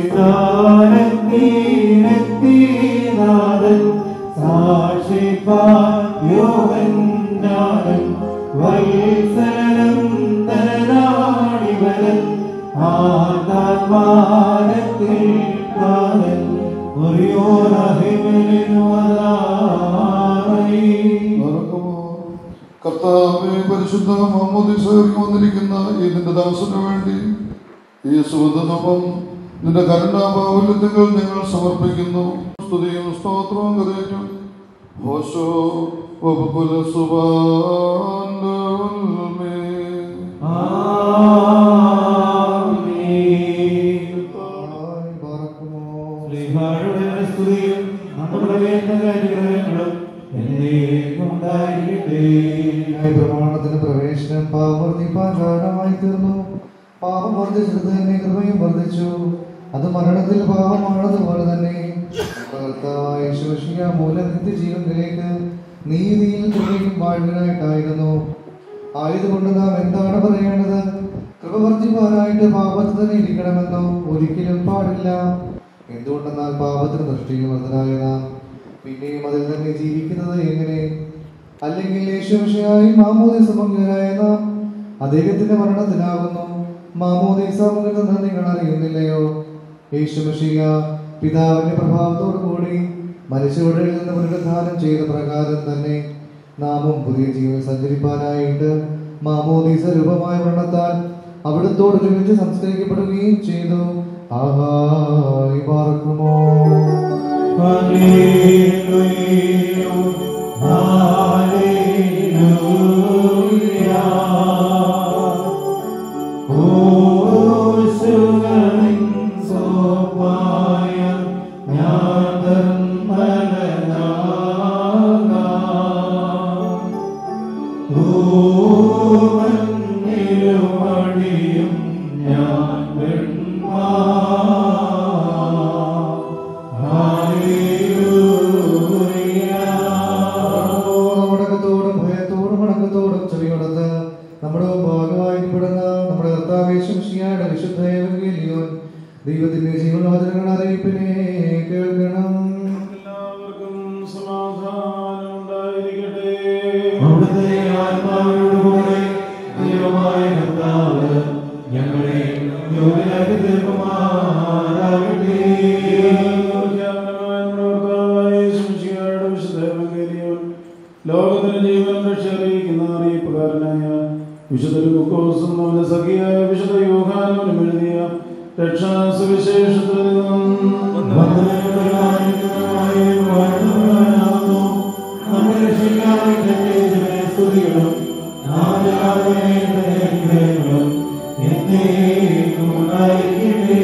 Speaker 11: സ്ഥാനത്തിനെത്തിനാഥൻ സാക്ഷിപ്പായോഹന്നാനൻ വത്സലം ധനനാടിവരൻ ആത്മാനത്തിൽ കാലൻ
Speaker 13: കർത്താവെ പരിശുദ്ധ മാമോദിസേർക്ക് വന്നിരിക്കുന്ന ഈ നിന്റെ ദാസന് വേണ്ടി ഈ സുഹൃത്തിനൊപ്പം നിന്റെ കരുണാബാഹുല്യത്തുകൾ ഞങ്ങൾ സമർപ്പിക്കുന്നു സ്തുതിയും സ്തോത്രവും കഥയും ഹോശോ വബുകുല സുബാന
Speaker 11: ശ്രീഹാരുടെ സ്തുതിയും നമ്മുടെ വേദകാര്യങ്ങളും എന്നേക്കും ഉണ്ടായിരിക്കട്ടെ
Speaker 16: പ്രമാണത്തിന് പ്രവേശനം പാപവർദ്ധിപ്പാൻ കാരണമായി തീർന്നു പാപം വർദ്ധിച്ചത് തന്നെ കൃപയും വർദ്ധിച്ചു അത് മരണത്തിൽ പാപമാണതുപോലെ തന്നെ നമ്മുടെ കർത്താവായ ശോഷിക മൂലം നിത്യജീവനിലേക്ക് നീതിയിൽ കൃപയും വാഴുവിനായിട്ടായിരുന്നു ആയതുകൊണ്ട് നാം എന്താണ് പറയേണ്ടത് കൃപ വർദ്ധിപ്പാനായിട്ട് പാപത്തിൽ തന്നെ ഇരിക്കണമെന്നോ ഒരിക്കലും പാടില്ല എന്തുകൊണ്ടെന്നാൽ പാപത്തിന് ദൃഷ്ടിയുമർദ്ദനായ നാം പിന്നെയും അതിൽ തന്നെ ജീവിക്കുന്നത് എങ്ങനെ അല്ലെങ്കിൽ യേശുവിഷയായി മാമോദിസ പങ്കുവരായ നാം അദ്ദേഹത്തിന്റെ മരണത്തിലാകുന്നു മാമോദിസ പങ്കെന്ന് നിങ്ങൾ അറിയുന്നില്ലയോ യേശുമിഷിക പിതാവിന്റെ പ്രഭാവത്തോടു കൂടി മരിച്ചവരിൽ നിന്ന് പുനരുദ്ധാനം ചെയ്ത പ്രകാരം തന്നെ നാമും പുതിയ ജീവൻ സഞ്ചരിപ്പാനായിട്ട് മാമോദീസ രൂപമായ മരണത്താൽ അവിടത്തോട് ഒരുമിച്ച് സംസ്കരിക്കപ്പെടുകയും ചെയ്തു ആഹായി പാർക്കുമോ മടക്കത്തോടും ഭയത്തോടും മടക്കത്തോടും ചെവിയോടത്ത് നമ്മുടെ ഭാഗമായിരിക്കപ്പെടുന്ന നമ്മുടെ കർത്താവേശംഷിയായുടെ വിശുദ്ധ ഏവങ്കേലിയോൻ ദൈവത്തിന്റെ ജീവനോചനങ്ങൾ അറിയിപ്പിനെ കേൾക്കണം
Speaker 11: അവിടുത്തെ ആത്മാവിനോടുകൂടെ ദൈവമായ കർത്താവ് ഞങ്ങളെ യോഗ്യരാക്കി തീർക്കുമാറാകട്ടെ
Speaker 14: ലോകത്തിന് ജീവൻ രക്ഷ അറിയിക്കുന്ന അറിയിപ്പുകാരനായ വിശുദ്ധ ലൂക്കോസും അവന്റെ സഖിയായ വിശുദ്ധ യോഹാനും എഴുതിയ രക്ഷാ സുവിശേഷത്തിൽ നിന്നും
Speaker 11: നമ്മുടെ രക്ഷിക്കാതെ തന്നെ സ്തുതികളും നാമജാതകളും എന്നേക്കും ഉണ്ടായിരിക്കട്ടെ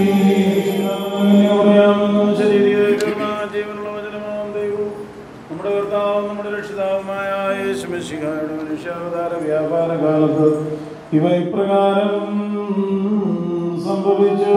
Speaker 14: ജീവനുള്ള വചനമാം ദൈവവും നമ്മുടെ കർത്താവും നമ്മുടെ രക്ഷിതാവുമായ യേശുമിശിഹായുടെ മനുഷ്യാവതാര വ്യാപാര കാലത്ത് ഇവ ഇപ്രകാരം സംഭവിച്ചു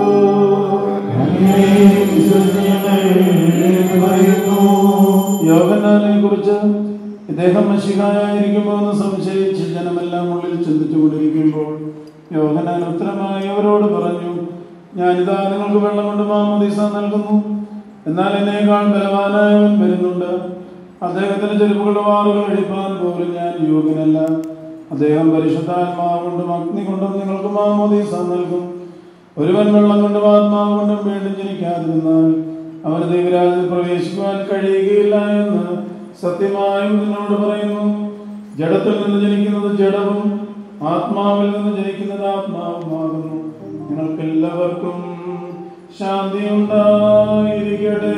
Speaker 14: യോഗനാനെ കുറിച്ച് ഇദ്ദേഹം മഷികായിരിക്കുമോ എന്ന് സംശയിച്ച് ജനമെല്ലാം ഉള്ളിൽ ചിന്തിച്ചുകൊണ്ടിരിക്കുമ്പോൾ യോഗനാൻ ഉത്തരമായി അവരോട് പറഞ്ഞു ഞാനിതാ നിങ്ങൾക്ക് വെള്ളം കൊണ്ട് മാമോദീസ നൽകുന്നു എന്നാൽ എന്നേക്കാൾ ബലവാനായവൻ വരുന്നുണ്ട് അദ്ദേഹത്തിന്റെ ചെരുപ്പുകളുടെ വാറുകൾ അഴിപ്പാൻ പോലും ഞാൻ യോഗ്യനല്ല അദ്ദേഹം പരിശുദ്ധാത്മാവ് കൊണ്ടും അഗ്നി കൊണ്ടും നിങ്ങൾക്ക് മാമോദീസ നൽകും ഒരുവൻ വെള്ളം കൊണ്ടും ആത്മാവ് കൊണ്ടും വീണ്ടും ജനിക്കാതിരുന്നാൽ അവന് ദൈവരാജ്യത്തിൽ പ്രവേശിക്കുവാൻ കഴിയുകയില്ല എന്ന് സത്യമായും നിന്നോട് പറയുന്നു ജഡത്തിൽ നിന്ന് ജനിക്കുന്നത് ജഡവും ആത്മാവിൽ നിന്ന് ജനിക്കുന്നത് ആത്മാവുമാകുന്നു നിങ്ങൾക്ക് എല്ലാവർക്കും ശാന്തി ഉണ്ടായിരിക്കട്ടെ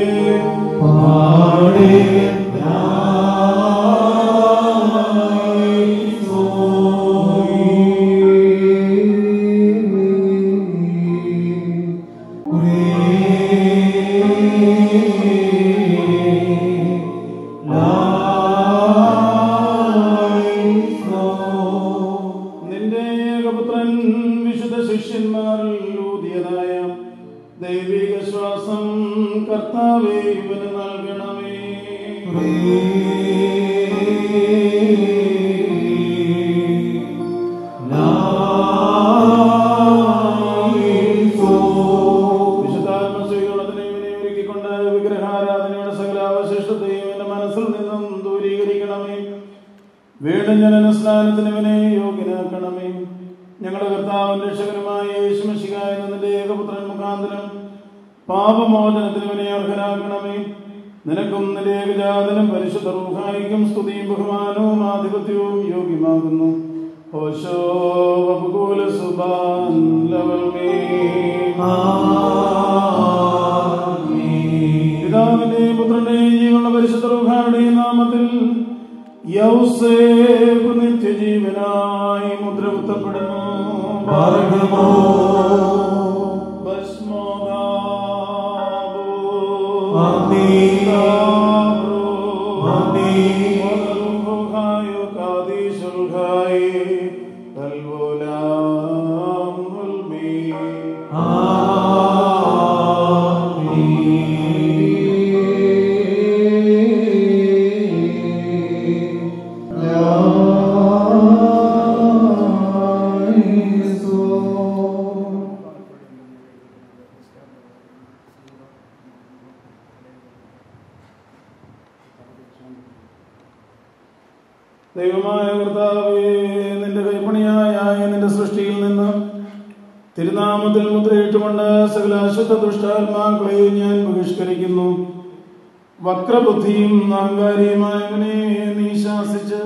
Speaker 14: നിന്റെ ഏകപുത്രൻ വിശുദ്ധ ശിഷ്യന്മാരിൽ ഊതിയതായ ദൈവിക ശ്വാസം കർത്താവേ ഇവന് നൽകണമേ വിശുദ്ധാത്മസ്വീകരണത്തിന് ഇവനെ ഒരുക്കിക്കൊണ്ട് വിഗ്രഹാരാധനയുടെ സകല അവശിഷ്ടത്തെയും എന്റെ മനസ്സിൽ നിന്നും ദൂരീകരിക്കണമേ വീണ്ടും ജനന സ്നാനത്തിന് ഇവനെ യോഗ്യനാക്കണമേ ഞങ്ങളുടെ കർത്താവും രക്ഷകനുമായ യേശുമശികായ നിന്റെ ഏകപുത്രൻ മുഖാന്തരം പാപമോചനത്തിന് ഇവനെ അർഹനാക്കണമേ നിനക്കും നിന്റെ ഏകജാതനും പരിശുദ്ധ റൂഹായിക്കും സ്തുതിയും ബഹുമാനവും ആധിപത്യവും യോഗ്യമാകുന്നു ഓശോ വപുകൂല സുബാൻ ലവൽമേ പിതാവിന്റെയും പുത്രന്റെയും ജീവനുള്ള പരിശുദ്ധ റൂഹായുടെയും നാമത്തിൽ യൗസേബ് നിത്യജീവനായി മുദ്ര കുത്തപ്പെടുന്നു ദൈവമായ കർത്താവേ നിന്റെ കൈപ്പണിയായ നിന്റെ സൃഷ്ടിയിൽ നിന്ന് തിരുനാമത്തിൽ മുദ്രയിട്ടുകൊണ്ട് സകല അശുദ്ധ ദുഷ്ടാത്മാക്കളെയും ഞാൻ ബഹിഷ്കരിക്കുന്നു വക്രബുദ്ധിയും അഹങ്കാരിയുമായവനെ നീ ശാസിച്ച്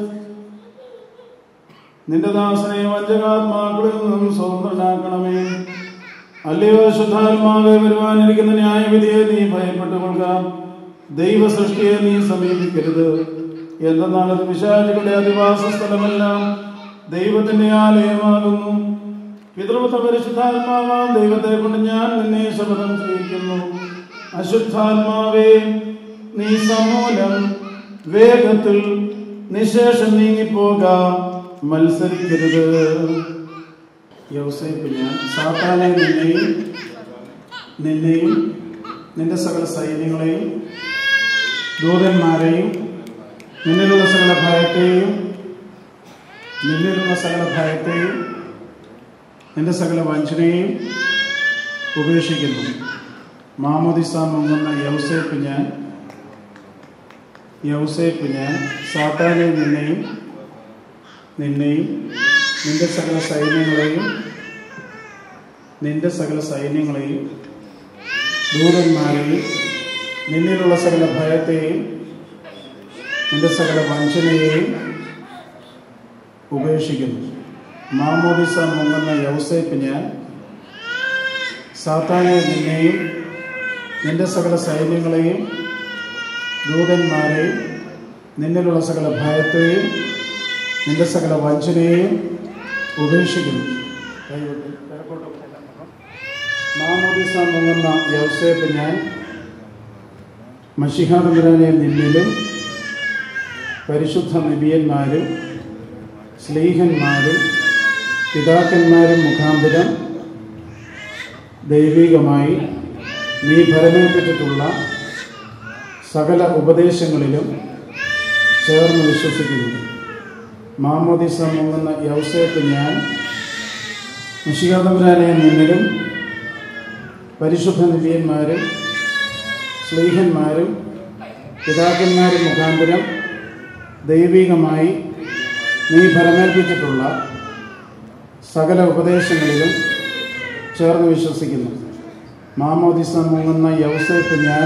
Speaker 14: നിന്റെ ദാസനെ വഞ്ചകാത്മാക്കളിൽ നിന്നും സ്വതന്ത്രനാക്കണമേ അല്ലയോ ശുദ്ധാത്മാവെ വരുവാനിരിക്കുന്ന ന്യായവിധിയെ നീ ഭയപ്പെട്ടു കൊള്ളുക ദൈവ സൃഷ്ടിയെ നീ സമീപിക്കരുത് എന്തെന്നാൽ അത് വിശാചികളുടെ അധിവാസ സ്ഥലമെല്ലാം ദൈവത്തിന്റെ ആലയമാകുന്നു പിതൃപുത്ര പരിശുദ്ധാത്മാവാം ദൈവത്തെ കൊണ്ട് ഞാൻ നിന്നെ ശപഥം ചെയ്യിക്കുന്നു അശുദ്ധാത്മാവേ നീ സമൂലം വേഗത്തിൽ നിശേഷം നീങ്ങിപ്പോക മത്സരിക്കരുത് യവസേപ്പ് ഞാൻ സാത്താനെ നിന്നെയും നിന്നെയും നിന്റെ സകല സൈന്യങ്ങളെയും ദൂതന്മാരെയും നിന്നിലുള്ള സകല ഭയത്തെയും നിന്നിലുള്ള സകല ഭയത്തെയും നിന്റെ സകല വഞ്ചനയും ഉപേക്ഷിക്കുന്നു മാമോദിസ മുങ്ങുന്ന യൗസേപ്പ് ഞാൻ യൗസേപ്പ് ഞാൻ സാത്താനെ നിന്നെയും നിന്നെയും നിന്റെ സകല സൈന്യങ്ങളെയും നിന്റെ സകല സൈന്യങ്ങളെയും ദൂരന്മാരെയും നിന്നിലുള്ള സകല ഭയത്തെയും നിന്റെ സകല വഞ്ചനയെയും ഉപേക്ഷിക്കുന്നു മാമോദിസ മുങ്ങുന്ന യൗസേപ്പ് ഞാൻ സാത്താനെ നിന്നെയും നിന്റെ സകല സൈന്യങ്ങളെയും ദൂതന്മാരെയും നിന്നിലുള്ള സകല ഭയത്തെയും നിന്റെ സകല വഞ്ചനയെയും ഉപേക്ഷിക്കുന്നു കൈവിട്ട് കിഴക്കോട്ട് മാമോദിസ മുങ്ങുന്ന യൗസേപ്പ് ഞാൻ മഷിഹാതമ്പുരാനെ നിന്നിലും പരിശുദ്ധ നബിയന്മാരും സ്ലീഹന്മാരും പിതാക്കന്മാരും മുഖാന്തരം ദൈവികമായി നീ ഭരമേൽപ്പിച്ചിട്ടുള്ള സകല ഉപദേശങ്ങളിലും ചേർന്ന് വിശ്വസിക്കുന്നു മാമോദിസ മുങ്ങുന്ന യൗസേപ്പ് ഞാൻ മുഷികാതമ്പുരാനെ നിന്നിലും പരിശുദ്ധ നിബിയന്മാരും സ്ലീഹന്മാരും പിതാക്കന്മാരും മുഖാന്തരം ദൈവികമായി നീ ഫലമേൽപ്പിച്ചിട്ടുള്ള സകല ഉപദേശങ്ങളിലും ചേർന്ന് വിശ്വസിക്കുന്നു മാമോദിസ മുങ്ങുന്ന യൗസേപ്പ് ഞാൻ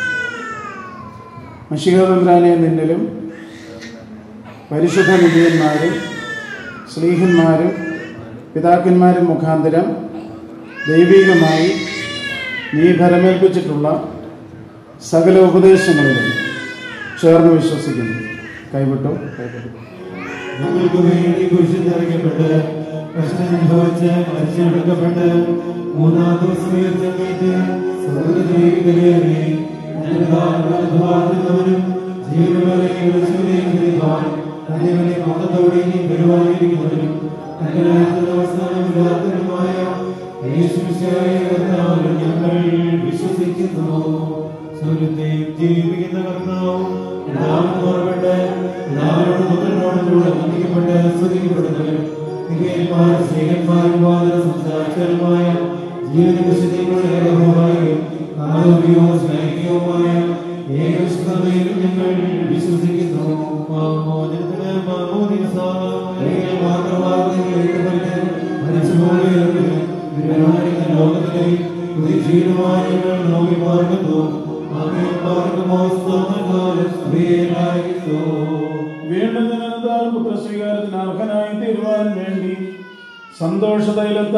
Speaker 14: മഷികതന്ത്രാനെ നിന്നിലും പരിശുദ്ധ നിധിയന്മാരും സ്ലീഹന്മാരും പിതാക്കന്മാരും മുഖാന്തരം ദൈവികമായി നീ ഫലമേൽപ്പിച്ചിട്ടുള്ള സകല ഉപദേശങ്ങളിലും ചേർന്ന് വിശ്വസിക്കുന്നു കൈവിട്ടു കൈവിട്ടു
Speaker 11: ഞങ്ങൾക്ക് വേണ്ടി കുരിശിൽ തറയ്ക്കപ്പെട്ട് കഷ്ടമനുഭവിച്ച് മരിച്ചെടുക്കപ്പെട്ട് മൂന്നാം ദിവസം ഉയർത്തെഴുന്നേറ്റ് സ്വർഗ്ഗത്തിലേക്ക് കയറി ഞങ്ങൾക്ക് ജീവനുള്ളവരെയും വിളിച്ചവരെയും ഗ്രഹിക്കുവാൻ തന്നെവരെ മതത്തോടെയും പെരുമാറിയിരിക്കുന്നവരും തന്റെ രാജ്യത്തിന്റെ അവസാനമില്ലാത്തവരുമായ യേശുമിശിഹായെ കർത്താവിൽ ഞങ്ങൾ വിശ്വസിക്കുന്നു സ്വർഗ്ഗത്തെയും ജീവിപ്പിക്കുന്ന കർത്താവും എല്ലാവരും ഓർമ്മപ്പെട്ട് എല്ലാവരോടും പുത്രനോടും കൂടെ വന്ദിക്കപ്പെട്ട് സ്തുതിക്കപ്പെടുന്നവരും നികേന്മാരും സ്നേഹന്മാരും വാദന സംസാരിച്ചവരുമായ ജീവന വിശുദ്ധികളുടെ ഏകഭൂമായും കാലോപികവും സ്നേഹികവുമായ ഏകവിശുദ്ധതയിലും ഞങ്ങൾ വിശ്വസിക്കുന്നു മാമോചനത്തിന് മാമോദിസ ഒരിക്കൽ മാത്രമാകുന്ന എഴുതപ്പെട്ട് മരിച്ചുപോലെ ഗുരുവായൂരിക്കുന്ന ലോകത്തിലെ പുതിയ ഞങ്ങൾ നോക്കി പാർക്കുന്നു ആമേൻ പാർക്കുമോ സ്തോത്രകാലം സ്ത്രീയായിട്ടോ
Speaker 14: വീണ്ടും ജനനത്താൽ പുത്രസ്വീകാരത്തിന് അർഹനായി തീരുവാൻ വേണ്ടി സന്തോഷ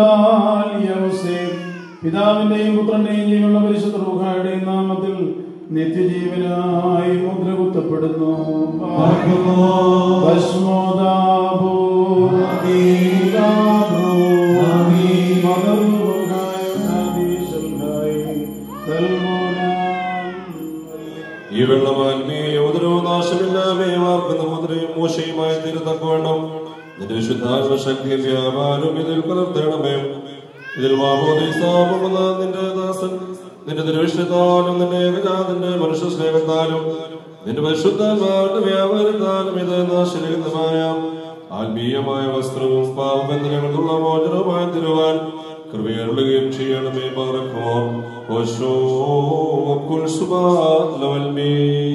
Speaker 14: തൈലത്താൽ യൗസേ പിതാവിന്റെയും പുത്രന്റെയും ജീവനുള്ള പരിശുദ്ധ റൂഹായുടെയും നാമത്തിൽ നിത്യജീവനായി മുദ്ര കുത്തപ്പെടുന്നു ഭസ്മോദാഭൂ ദീദാഭൂ മദർമുഖായ നാദീശൽഹായി തൽമോനാം
Speaker 17: ഈ വെള്ളം ആത്മീയ ഉദരവും നാശമില്ലാതെ വാർക്കുന്ന മുദ്രയും മോശയുമായി തീരുത്തക്കോണം നിന്റെ വിശുദ്ധാത്മ ശക്തിയും വ്യാപാരവും ഇതിൽ കലർത്തണമേ ഇതിൽ മാമോദീസാകുന്ന നിന്റെ ദാസൻ നിന്റെ തിരുവിഷ്ടത്താലും നിന്റെ ഏകജാതിന്റെ മനുഷ്യ സ്നേഹത്താലും നിന്റെ പരിശുദ്ധാത്മാവിന്റെ വ്യാപാരത്താലും ഇത് നാശരഹിതമായ ആത്മീയമായ വസ്ത്രവും പാപബന്ധനങ്ങളുള്ള മോചനവുമായി തരുവാൻ കൃപയരുളുകയും ചെയ്യണമേ പറക്കുമോ ഓശോ കുൽ സുബാത് ലവൽമീ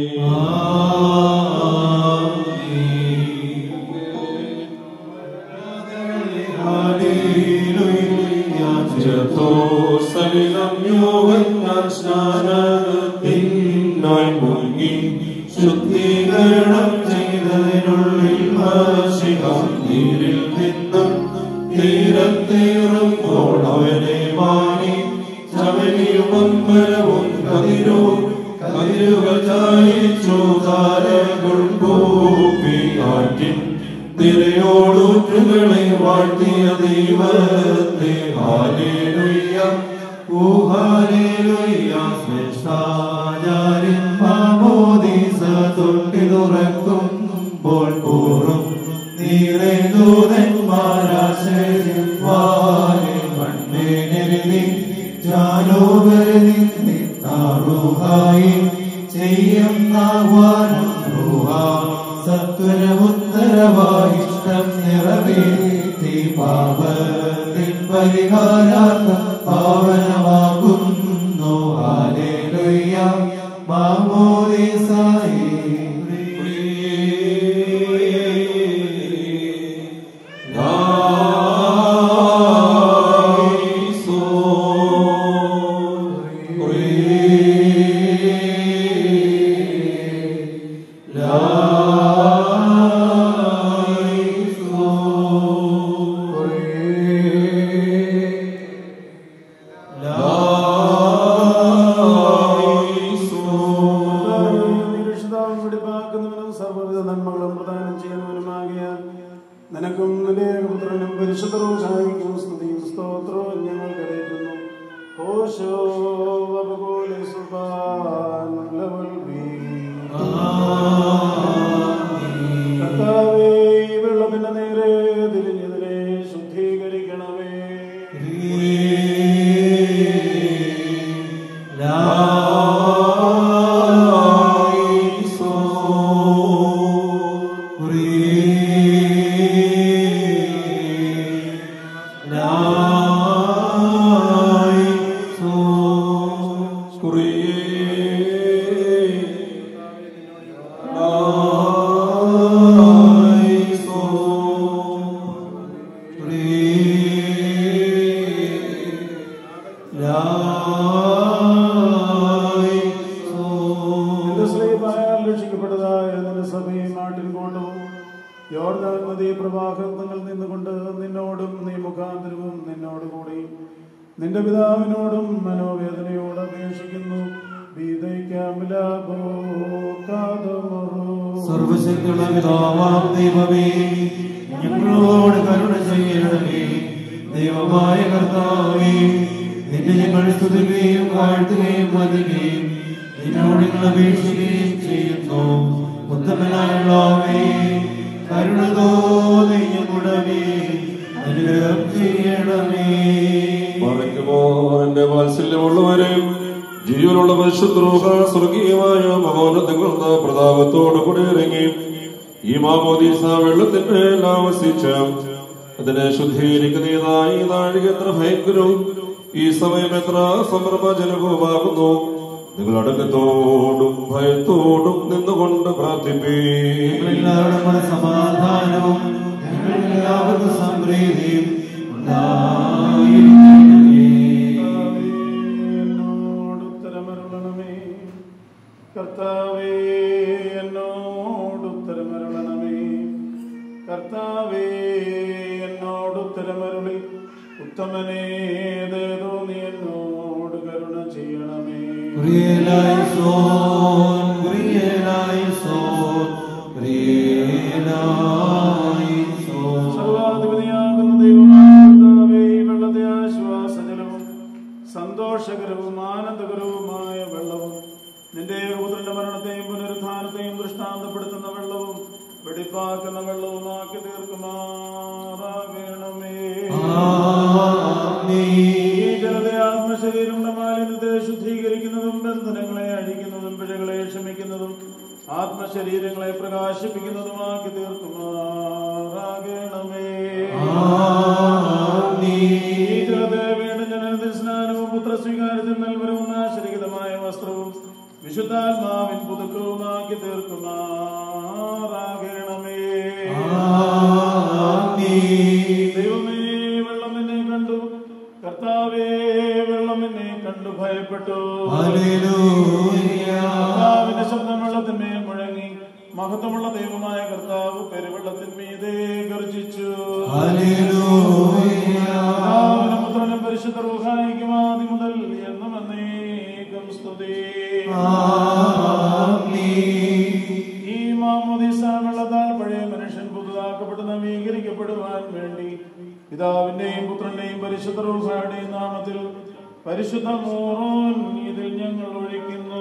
Speaker 17: സലിലം യോഗങ്ങൾ സ്നാനത്തിനായി മുങ്ങി ശുദ്ധീകരണം ചെയ്തതിനുള്ളിൽ ഭാഷികം നീരിൽ നിന്നും തീരത്തേറുമ്പോൾ അവനെ മാറി ചവനിയും അമ്പലവും കതിരോ കതിരുകൾ ചായിച്ചു താരകൾ കൂപ്പി കാറ്റിൻ തിരയോടൂറ്റുകളെ വാഴ്ത്തിയ ദൈവത്തെ ഹാലേലുയ്യ ഓ ഹാലേലുയ്യ ശ്രേഷ്ഠാചാര്യൻ മാമോദീസ തൊട്ടി തുറക്കുമ്പോൾ കൂറും നീറെ ദൂതന്മാരാശയം വാനെ മണ്ണേനെരുതി ജാലോകരി താറുഹായി ചെയ്യുന്ന വാനം റുഹാ സത്വരമുത്തരവായിഷ്ടം നിറവേറ്റി പാപത്തിൻ പരിഹാരാർത്ഥം പാവനമാകുന്നു ഹാലേലുയ്യ മാമോദീസായി
Speaker 14: നിരീക്ഷിതാവും വെടിപ്പാക്കുന്നവനും സർവ്വവിധ നന്മകളും പ്രദാനം ചെയ്യുന്നവനുമാകിയാൽ നിനക്കും നിന്റെ ഏകപുത്രനും പരിശുദ്ധ റോഷായിക്കും സ്തുതിയും സ്തോത്രവും ഞങ്ങൾ കരയറ്റുന്നു ഓശോ വപകോല സുബാൻ ലവൽ ബി. കർത്താവേ, ഈ വെള്ളത്തിന്റെ നേരെ തിരിഞ്ഞതിനെ ശുദ്ധീകരിക്കണമേ നിന്റെ സ്ലീപായാൽ രക്ഷിക്കപ്പെട്ടതായ നിന്റെ സഭയും ആട്ടിൻകൂട്ടവും യോർദാൻ നദീ പ്രവാഹങ്ങൾ നിന്നുകൊണ്ട് നിന്നോടും നീ മുഖാന്തരവും നിന്നോട് കൂടി നിന്റെ പിതാവിനോടും മനോവേദനയോട് അപേക്ഷിക്കുന്നു
Speaker 6: സർവശക്തിയുള്ള പിതാവാം ദൈവമേ ഞങ്ങളോട് കരുണ ചെയ്യണമേ ദൈവമായ കർത്താവേ നിന്നെ ഞങ്ങൾ സ്തുതിക്കുകയും വാഴ്ത്തുകയും വധിക്കുകയും നിന്നോട് ഞങ്ങൾ അപേക്ഷിക്കുകയും ചെയ്യുന്നു ഉത്തമനായുള്ളവേ കരുണ തോന്നി ഞങ്ങളുടെ മേൽ അനുഗ്രഹം ചെയ്യണമേ
Speaker 17: മറയ്ക്കുമോ എന്റെ വാത്സല്യമുള്ളവരെയും ജീവനുള്ള പരിശുദ്രോഹ സ്വർഗീയമായ മഹോന്നതങ്ങളുടെ പ്രതാപത്തോടു കൂടി ഇറങ്ങി ഈ മാമോദീസ വെള്ളത്തിന്റെ ആവസിച്ച അതിനെ ശുദ്ധീകരിക്കുന്നതായി ഈ നാഴിക എത്ര ഭയങ്കരവും ഈ സമയം എത്ര സമർമ്മജനകവുമാകുന്നു നിങ്ങൾ അടക്കത്തോടും ഭയത്തോടും നിന്നുകൊണ്ട് പ്രാർത്ഥിപ്പേ
Speaker 6: എല്ലാവരുടെ സമാധാനവും ഞങ്ങളെല്ലാവർക്കും സംപ്രീതിയും
Speaker 14: ഉത്തരമരുളണമേ കർത്താവേ എന്നോട് ഉത്തരമരുളണമേ കർത്താവേ എന്നോട് ഉത്തരമരുളി ഉത്തമനേതേതോ നീ എന്നോട് കരുണ കരുണ ചെയ്യണമേ
Speaker 11: Kurielaison, Kurielaison, Kurielaison.
Speaker 14: സർവാധിപതിയാകുന്ന ദൈവമായ കർത്താവേ, ഈ വെള്ളത്തെ ആശ്വാസജലവും സന്തോഷകരവും ആനന്ദകരവുമായ വെള്ളവും നിന്റെ ഏകപുത്രന്റെ മരണത്തെയും പുനരുത്ഥാനത്തെയും ദൃഷ്ടാന്തപ്പെടുത്തുന്ന വെള്ളവും വെടിപ്പാക്കുന്ന വെള്ളവുമാക്കി തീർക്കുമാറാകണമേ ഈ ജലത്തെ ആത്മശരീരങ്ങളുടെ മാലിന്യത്തെ ശുദ്ധീകരിക്കുന്നതും ബന്ധനങ്ങളെ അഴിക്കുന്നതും പിഴകളെ ക്ഷമിക്കുന്നതും ആത്മശരീരങ്ങളെ പ്രകാശിപ്പിക്കുന്നതുമാക്കി തീർക്കുമാറാകണമേ ഈ ജലത്തെ വീണ്ടും ജനനത്തിൽ സ്നാനവും പുത്രസ്വീകാരത്തിൽ നൽവരവും നാശരഹിതമായ വസ്ത്രവും വിശുദ്ധാത്മാവിൻ പുതുക്കവുമാക്കി തീർക്കുമാറാകണമേ ദൈവമേ വെള്ളം എന്നെ കണ്ടു കർത്താവേ വെള്ളം എന്നെ കണ്ടു ഭയപ്പെട്ടു കർത്താവിന്റെ ശബ്ദം വെള്ളത്തിന്മേൽ മുഴങ്ങി മഹത്വമുള്ള ദൈവമായ കർത്താവ് പെരുവെള്ളത്തിന്മീതേ ഗർജിച്ചു കർത്താവിനും പുത്രനും പരിശുദ്ധ റൂഹായിക്കും ആദ്യം മുതൽ എന്നും എന്നേക്കും സ്തുതി ഈ മാമോദിസ വെള്ളത്താൽ പഴയ മനുഷ്യൻ പുതുതാക്കപ്പെട്ട് നവീകരിക്കപ്പെടുവാൻ വേണ്ടി പിതാവിന്റെയും പുത്രന്റെയും പരിശുദ്ധ റൂഹായുടെയും നാമത്തിൽ പരിശുദ്ധ മോറോൻ ഇതിൽ ഞങ്ങൾ ഒഴിക്കുന്നു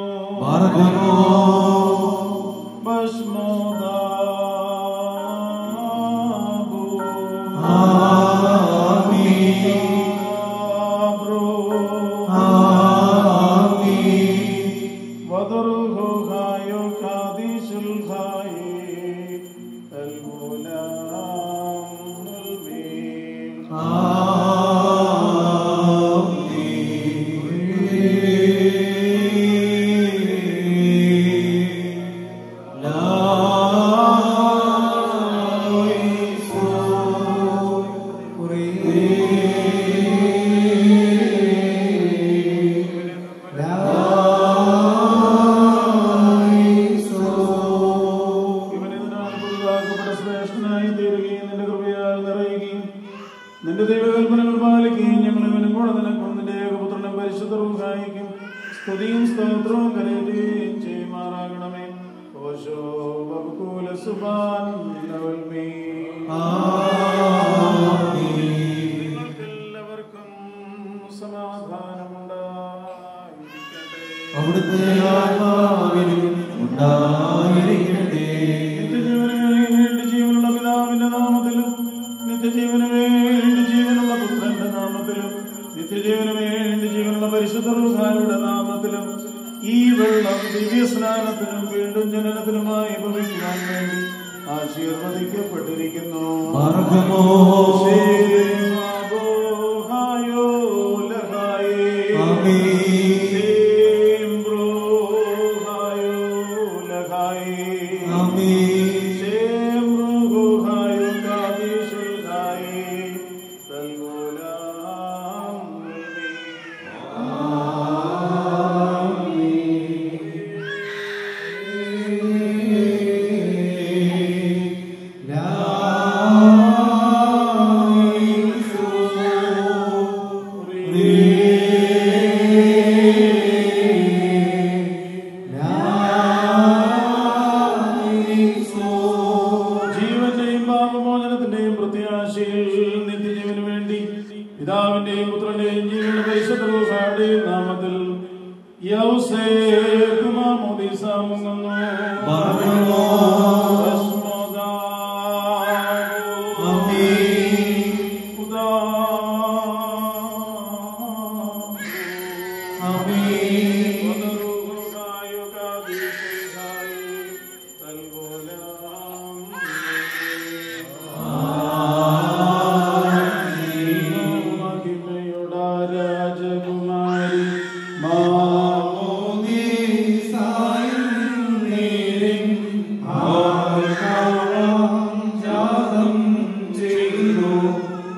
Speaker 14: പുതുതാക്കപ്പെട്ട ശ്രേഷ്ഠനായി തീരുകയും നിന്റെ കൃപയാൽ നിറയുകയും നിന്റെ ദൈവകൽപ്പനകൾ പാലിക്കുകയും ഞങ്ങൾ ഇവനും കൂടെ നിനക്കും നിന്റെ ഏകപുത്രനും പരിശുദ്ധ റൂഹായിക്കും സ്തുതിയും സ്തോത്രവും കരയുകയും ചെയ്യുമാറാകണമേ ഓശോ ബബുകൂല സുബാൻ നവൽമീ എല്ലാവർക്കും സമാധാനമുണ്ടായിരിക്കട്ടെ
Speaker 11: അവിടുത്തെ ആത്മാവിനും ഉണ്ടായിരിക്കട്ടെ
Speaker 14: നിത്യജീവന് വേണ്ടി ജീവനുള്ള പിതാവിന്റെ നാമത്തിലും നിത്യജീവന് വേണ്ടി ജീവനുള്ള പുത്രന്റെ നാമത്തിലും നിത്യജീവന് വേണ്ടി ജീവനുള്ള പരിശുദ്ധ റുഹായുടെ നാമത്തിലും ഈ വെള്ളം ദിവ്യ സ്നാനത്തിനും വീണ്ടും ജനനത്തിനുമായി ഭവിക്കുവാൻ വേണ്ടി ആശീർവദിക്കപ്പെട്ടിരിക്കുന്നു
Speaker 11: മാർഗമോ
Speaker 14: ഹായോ ലഹായേ
Speaker 11: ആമീൻ.
Speaker 14: ശേം ബ്രോ ഹായോ ലഹായേ
Speaker 11: ആമീൻ.
Speaker 14: ശേം ബ്രോ ഹായോ കാദീശുൽ ഹായേ തൽഗോലാം ജീവന്റെയും പാപമോചനത്തിന്റെയും പ്രത്യാശയിൽ നിത്യജീവന് വേണ്ടി പിതാവിന്റെയും പുത്രന്റെയും ജീവന്റെ പരിശുദ്ധ നാമത്തിൽ യൗസേക്കുമാമോദീസ മുങ്ങുന്നു രാജകുമാരി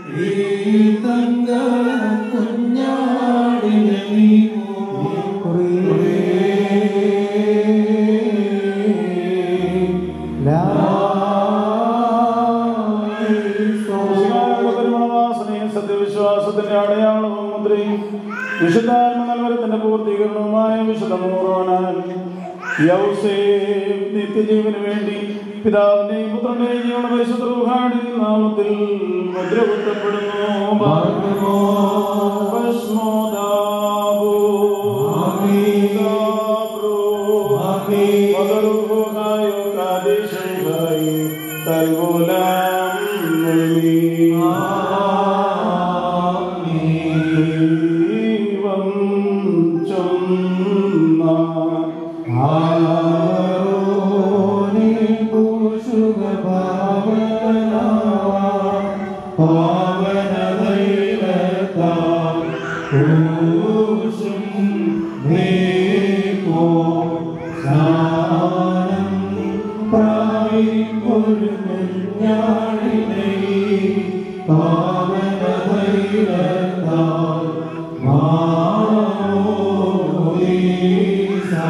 Speaker 11: കുഞ്ഞാടിനെ നീ
Speaker 14: മുദ്രയും വിശുദ്ധാത്മ നൽവരത്തിന്റെ പൂർത്തീകരണവുമായ വിശുദ്ധ മൂറോനാൽ യൗസേഫ് നിത്യജീവന് വേണ്ടി പിതാവിന്റെയും പുത്രന്റെയും ജീവന പരിശുദ്ധ റൂഹാടി നാമത്തിൽ മുദ്ര കുത്തപ്പെടുന്നു ഭസ്മോദാബു ആമീനാബ്രു വദറുഹുനായോ കാദിശൈബായി തൽഗുലാം ദൈവം ചൊന്ന
Speaker 11: ആരോനെ പൂശുക പാവന പാവന ദൈവത്താൽ പൂശും ദേവോ സ്നാനം പ്രാപിക്കൊരു ഞാളിനെ പാവന ദൈവത്താൽ മാമോദീസ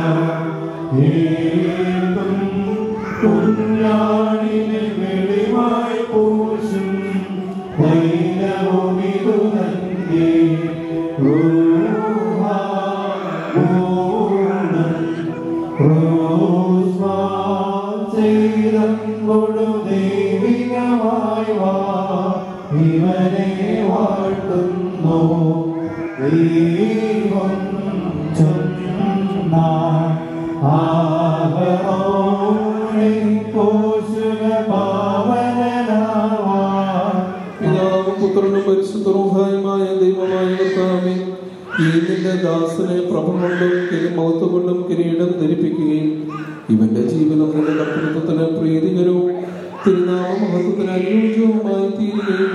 Speaker 11: ഏതും കുഞ്ഞാടിനെ വെളിവായി പൂശും ധൈര്യവുമിതു തന്നെ ചെയ്തോടു ദൈവികമായി വാ ഇവനെ വാഴ്ത്തുന്നു ദൈവം ചൊന്ന ആഹോണി പോഷക പാവനനാവാ
Speaker 18: പിതാവും പുത്രനും പരിശുദ്ധറുഹായുമായ ദൈവമായ കർത്താവേ ഈ നിന്റെ ദാസനെ പ്രഭ കൊണ്ടും കിരി മൗത്വം കൊണ്ടും കിരീടം ധരിപ്പിക്കുകയും ഇവന്റെ ജീവിതം നിന്റെ കർത്തൃത്വത്തിന് പ്രീതികരവും തിരുനാമ മഹത്വത്തിന് അനുയോജ്യവുമായി തീരുകയും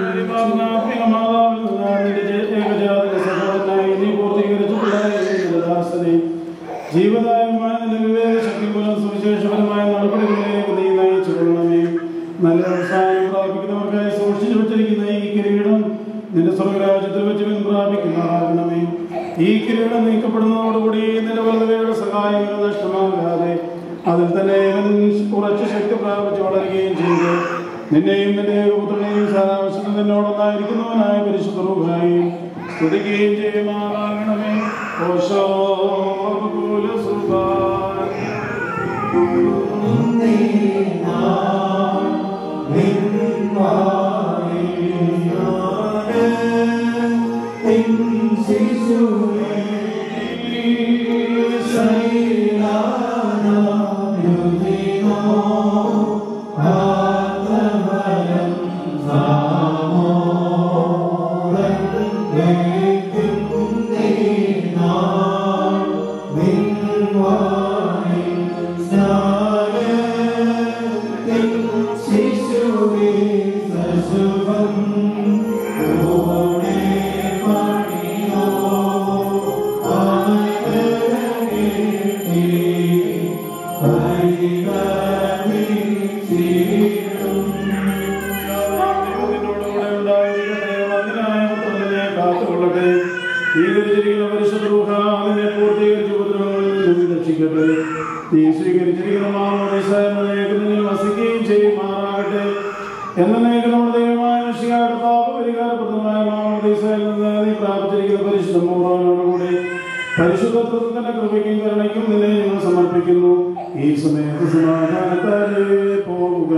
Speaker 14: ജീവദായകമായ നിന്റെ വിവേക ശക്തി മൂലം സുവിശേഷപരമായ നടപടികളിലേക്ക് നീ നയിച്ചു കൊള്ളണമേ നല്ല അവസാനം പ്രാപിക്കുന്നവർക്കായി സൂക്ഷിച്ചു വെച്ചിരിക്കുന്ന ഈ കിരീടം നിന്റെ സ്വർഗരാജ്യത്തിൽ വെച്ച് പിൻ പ്രാപിക്കുന്നതാകണമേ ഈ കിരീടം നീക്കപ്പെടുന്നതോടുകൂടി നിന്റെ വലതുവയുടെ സഹായം നഷ്ടമാകാതെ അതിൽ തന്നെ ഇവൻ ഉറച്ച ശക്തി പ്രാപിച്ച് വളരുകയും ചെയ്തു നിന്നെയും നിന്റെ ഏകപുത്രനെയും സാരാവശ്യം നിന്നോടൊന്നായിരിക്കുന്നവനായ പരിശുദ്ധ റൂഹായി സ്തുതിക്കുകയും ചെയ്യുമാറാകണമേ ഓശോ കാത്തുകൊള്ളട്ടെ സ്വീകരിച്ചിരിക്കുന്ന പരിശുദ്ധ റൂഹ അതിനെ പൂർത്തീകരിച്ച ഉപദ്രവങ്ങളിൽ നിന്ന് രക്ഷിക്കട്ടെ നീ സ്വീകരിച്ചിരിക്കുന്ന മാമോദിസായ വസിക്കുകയും ചെയ്യുമാറാകട്ടെ എന്നേക്ക് നമ്മുടെ ദൈവമായ മിശിഹായുടെ പാപപരിഹാരപ്രദമായ മാമോദിസായിൽ നിന്ന് നീ പ്രാപിച്ചിരിക്കുന്ന പരിശുദ്ധ മൂറോനോടുകൂടി പരിശുദ്ധത്വത്തിന്റെ കൃപയ്ക്കും കരുണയ്ക്കും നിന്നെ ഞങ്ങൾ സമർപ്പിക്കുന്നു ഈ സമയത്ത് സമാധാനത്താലേ പോവുക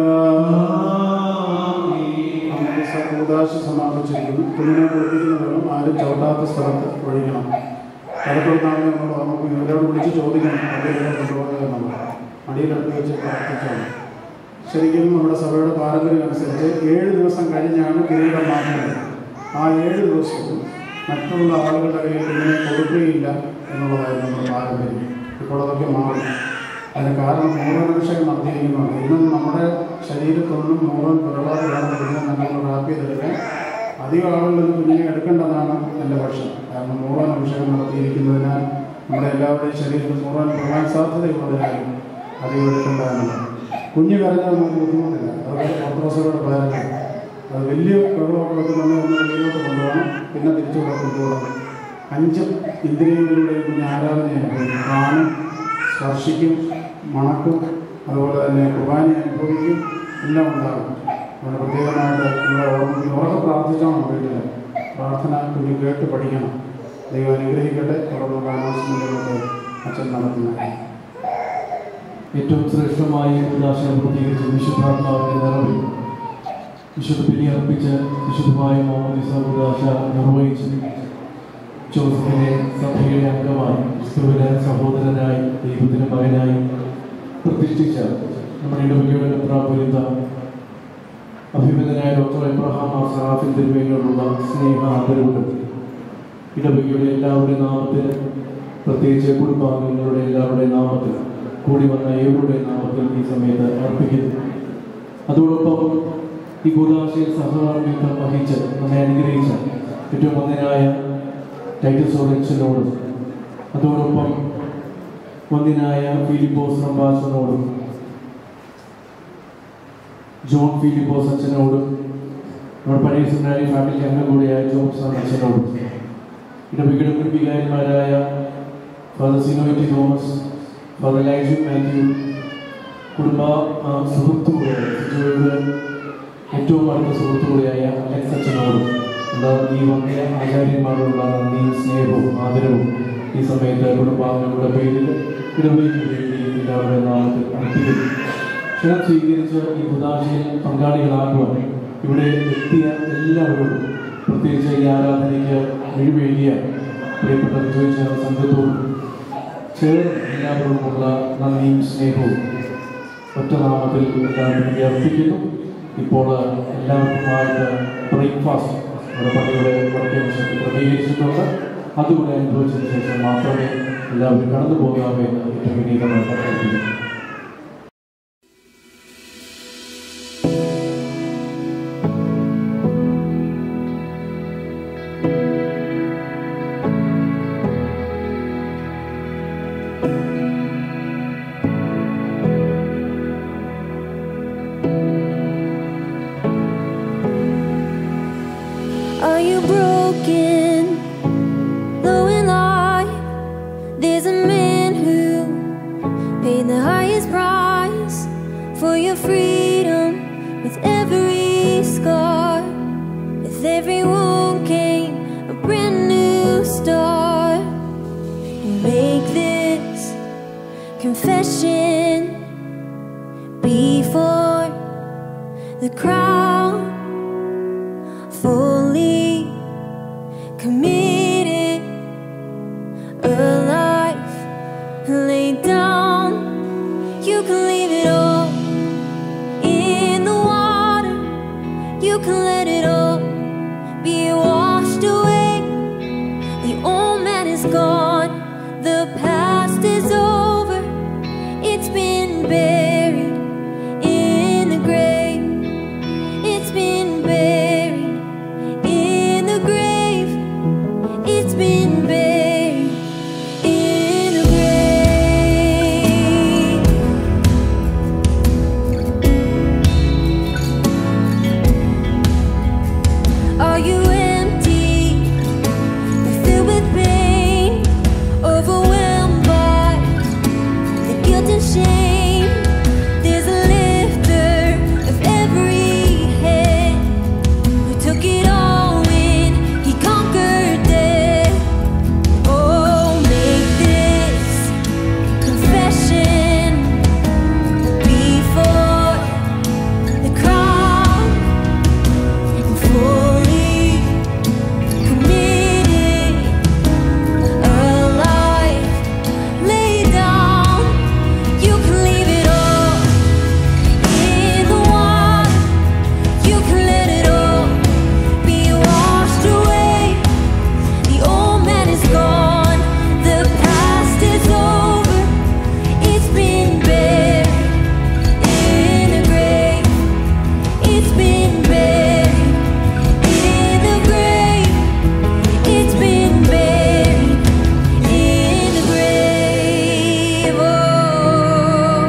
Speaker 14: ഉദാശ സമാപിച്ചിരിക്കുന്നു കുഞ്ഞിനെ കുളിപ്പിക്കുന്ന വെള്ളം ആരും ചവിട്ടാത്ത സ്ഥലത്ത് ഒഴിക്കണം പലപ്പോഴാണ് നമ്മൾ നമുക്ക് ഇവരോട് വിളിച്ച് ചോദിക്കണം അതിലൂടെ കൊണ്ടുപോകുക എന്നുള്ളത് മടിയിലെടുത്ത് വെച്ച് പ്രാർത്ഥിച്ചാണ് ശരിക്കും നമ്മുടെ സഭയുടെ പാരമ്പര്യം അനുസരിച്ച് ഏഴ് ദിവസം കഴിഞ്ഞാണ് കിരീടം മാറ്റുന്നത് ആ ഏഴ് ദിവസവും മറ്റുള്ള ആളുകളുടെ കയ്യിൽ കുഞ്ഞിനെ കൊടുക്കുകയില്ല എന്നുള്ളതായിരുന്നു നമ്മുടെ പാരമ്പര്യം ഇപ്പോൾ അതൊക്കെ മാറി അതിന് കാരണം മൂലമനുഷ്യൻ നടത്തിയിരിക്കുന്നുണ്ട് ഇന്നും നമ്മുടെ ശരീരത്തൊന്നും മൂലം പിറവാതെ വേണം കുഞ്ഞിനെ നമ്മൾ റാപ്പ് ചെയ്തെടുക്കാൻ അധികം ആളുകളിൽ നിന്ന് കുഞ്ഞിനെ എടുക്കേണ്ടതാണ് എൻ്റെ പക്ഷം കാരണം മൂലം അഭിഷേകം നടത്തിയിരിക്കുന്നതിനാൽ നമ്മുടെ എല്ലാവരുടെയും ശരീരത്തിൽ മൂലം പോകാൻ സാധ്യതയുള്ളതിനാലും അധികം എടുക്കേണ്ടതാണ് കുഞ്ഞ് കരഞ്ഞാൽ നമുക്ക് ബുദ്ധിമുട്ടില്ല അതൊക്കെ പത്രോസയുടെ പാരമ്പര്യം അത് വലിയ വെള്ളമൊക്കെ വെക്കുന്നുണ്ട് ഒന്ന് വെളിയിലോട്ട് കൊണ്ടുപോകണം പിന്നെ തിരിച്ചുകൂടെ കൊണ്ടുപോകണം അഞ്ച് ഇന്ദ്രിയങ്ങളിലൂടെ കുഞ്ഞ് ആരാധന അനുഭവിക്കും കാണും സ്പർശിക്കും മണക്കും അതുപോലെ തന്നെ കുർബാന അനുഭവിക്കും എല്ലാം ഉണ്ടാകും അതുകൊണ്ട് പ്രത്യേകമായിട്ട് നിങ്ങളെ ഓർമ്മിക്കും ഉറക്കെ പ്രാർത്ഥിച്ചോണം വീട്ടിൽ പ്രാർത്ഥന കുഞ്ഞ് കേട്ട് പഠിക്കണം ദൈവം അനുഗ്രഹിക്കട്ടെ തുടർന്നുള്ള അനൗൺസ്മെൻറ്റുകളൊക്കെ അച്ഛൻ നടത്തുന്നത്
Speaker 19: ഏറ്റവും ശ്രേഷ്ഠമായ ഉദാശനം പൂർത്തീകരിച്ച് വിശുദ്ധാത്മാവിന്റെ നിറവിൽ വിശുദ്ധ ബലി അർപ്പിച്ച് വിശുദ്ധമായ മോഹദിസ ഉദാശ നിർവഹിച്ച് ജോസഫിനെ സഭയുടെ അംഗമായി ക്രിസ്തുവിന് സഹോദരനായി ദൈവത്തിന് മകനായി പ്രതിഷ്ഠിച്ച നമ്മുടെ ഇടവകയുടെ മെത്രാപൊലിത്ത അഭിമതനായ ഡോക്ടർ എബ്രഹാം ആർ സറാഫിൻ തിരുമേനോടുള്ള സ്നേഹ ആദരവുകൾ ഇടവകയുടെ എല്ലാവരുടെയും നാമത്തിൽ പ്രത്യേകിച്ച് കുടുംബാംഗങ്ങളുടെ എല്ലാവരുടെയും നാമത്തിൽ കൂടി വന്ന ഏവരുടെ നാമത്തിൽ ഈ സമയത്ത് അർപ്പിക്കുന്നു അതോടൊപ്പം ഈ കൂതാശയിൽ സഹകാർമ്മിത്വം വഹിച്ച് നമ്മെ അനുഗ്രഹിച്ച ഏറ്റവും ഒന്നിനായ ടൈറ്റസ് ഓറൻസിനോടും അതോടൊപ്പം ഒന്നിനായ ഫിലിപ്പോസ് റംബാസിനോടും ജോൺ ഫിലിപ്പോസ് അച്ഛനോടും നമ്മുടെ പഴയ സെമിനാരി ഫാമിലി അംഗം കൂടിയായ ജോൺസൺ അച്ഛനോടും ഇടവകയുടെ മുൻ വികാരിമാരായ ഫാദർ സിനോറ്റി തോമസ് ഫാദർ ലൈജു മാത്യു കുടുംബ ആ, സുഹൃത്തുക്കളായ സിജോയുടെ ഏറ്റവും അടുത്ത സുഹൃത്തുക്കളായ അലക്സ് അച്ഛനോടും എന്താ ഈ വന്യ ആചാര്യന്മാരോടുള്ള നന്ദിയും സ്നേഹവും ആദരവും ഈ സമയത്ത് കുടുംബാംഗങ്ങളുടെ പേരിൽ ഇടവകയ്ക്ക് വേണ്ടി എല്ലാവരുടെ നാമത്തിൽ അർപ്പിക്കുന്നു ക്ഷണം സ്വീകരിച്ച ഈ ഉദാശയിൽ പങ്കാളികളാകുവാൻ ഇവിടെ എത്തിയ എല്ലാവരോടും പ്രത്യേകിച്ച് ഈ ആരാധനയ്ക്ക് കഴിവേകിയ പ്രിയപ്പെട്ട ചോദിച്ച സംഘത്തോടും ചേർന്ന് എല്ലാവരോടുമുള്ള നന്ദിയും സ്നേഹവും ഒറ്റ നാമത്തിൽ എല്ലാവരും വേണ്ടി അർപ്പിക്കുന്നു ഇപ്പോൾ എല്ലാവർക്കുമായിട്ട് ബ്രേക്ക്ഫാസ്റ്റ് നമ്മുടെ പള്ളിയുടെ വടക്കേ വശത്ത് ക്രമീകരിച്ചിട്ടുണ്ട് അതുകൂടെ അനുഭവിച്ചതിന് ശേഷം മാത്രമേ എല്ലാവരും കടന്നു പോകാവൂ എന്ന് ഏറ്റവും വിനീതമായിട്ട് അഭ്യർത്ഥിക്കുന്നു
Speaker 20: Are you broken, low in life? There's a man who paid the highest price for your freedom. With every scar, with every wound came a brand new start. And make this confession before the crowd fully committed a life laid down you can leave it all in the water you can let it all be washed away the old man is gone the past is over it's been buried in the grave it's been buried in the grave. It's been buried in the grave. Are you empty? Filled with pain, overwhelmed by the guilt and shame. There's a lifter of every head who took it all when he conquered death. Oh, make this confession before the crown and fully committed a life laid down. You can leave it all in the water. You can let it all be washed away. The old man is gone. The past is over. It's been buried in the grave. It's been buried in the grave. It's been buried in the grave. Oh.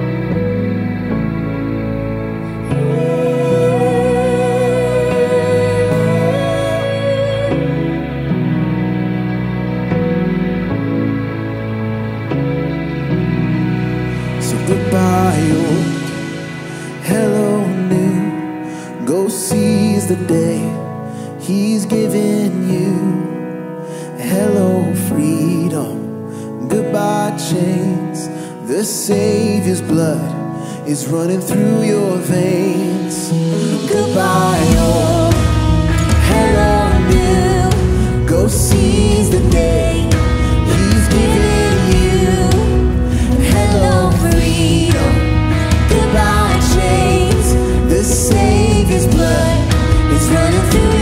Speaker 4: So goodbye, old. Hello, new. Go seize the day He's given you. Hello, freedom. Goodbye, chains. The Savior's blood is running through your veins. Goodbye, old. Hello, new. Go seize the day He's given you. Hello, freedom. Goodbye, chains. The Savior's blood is running through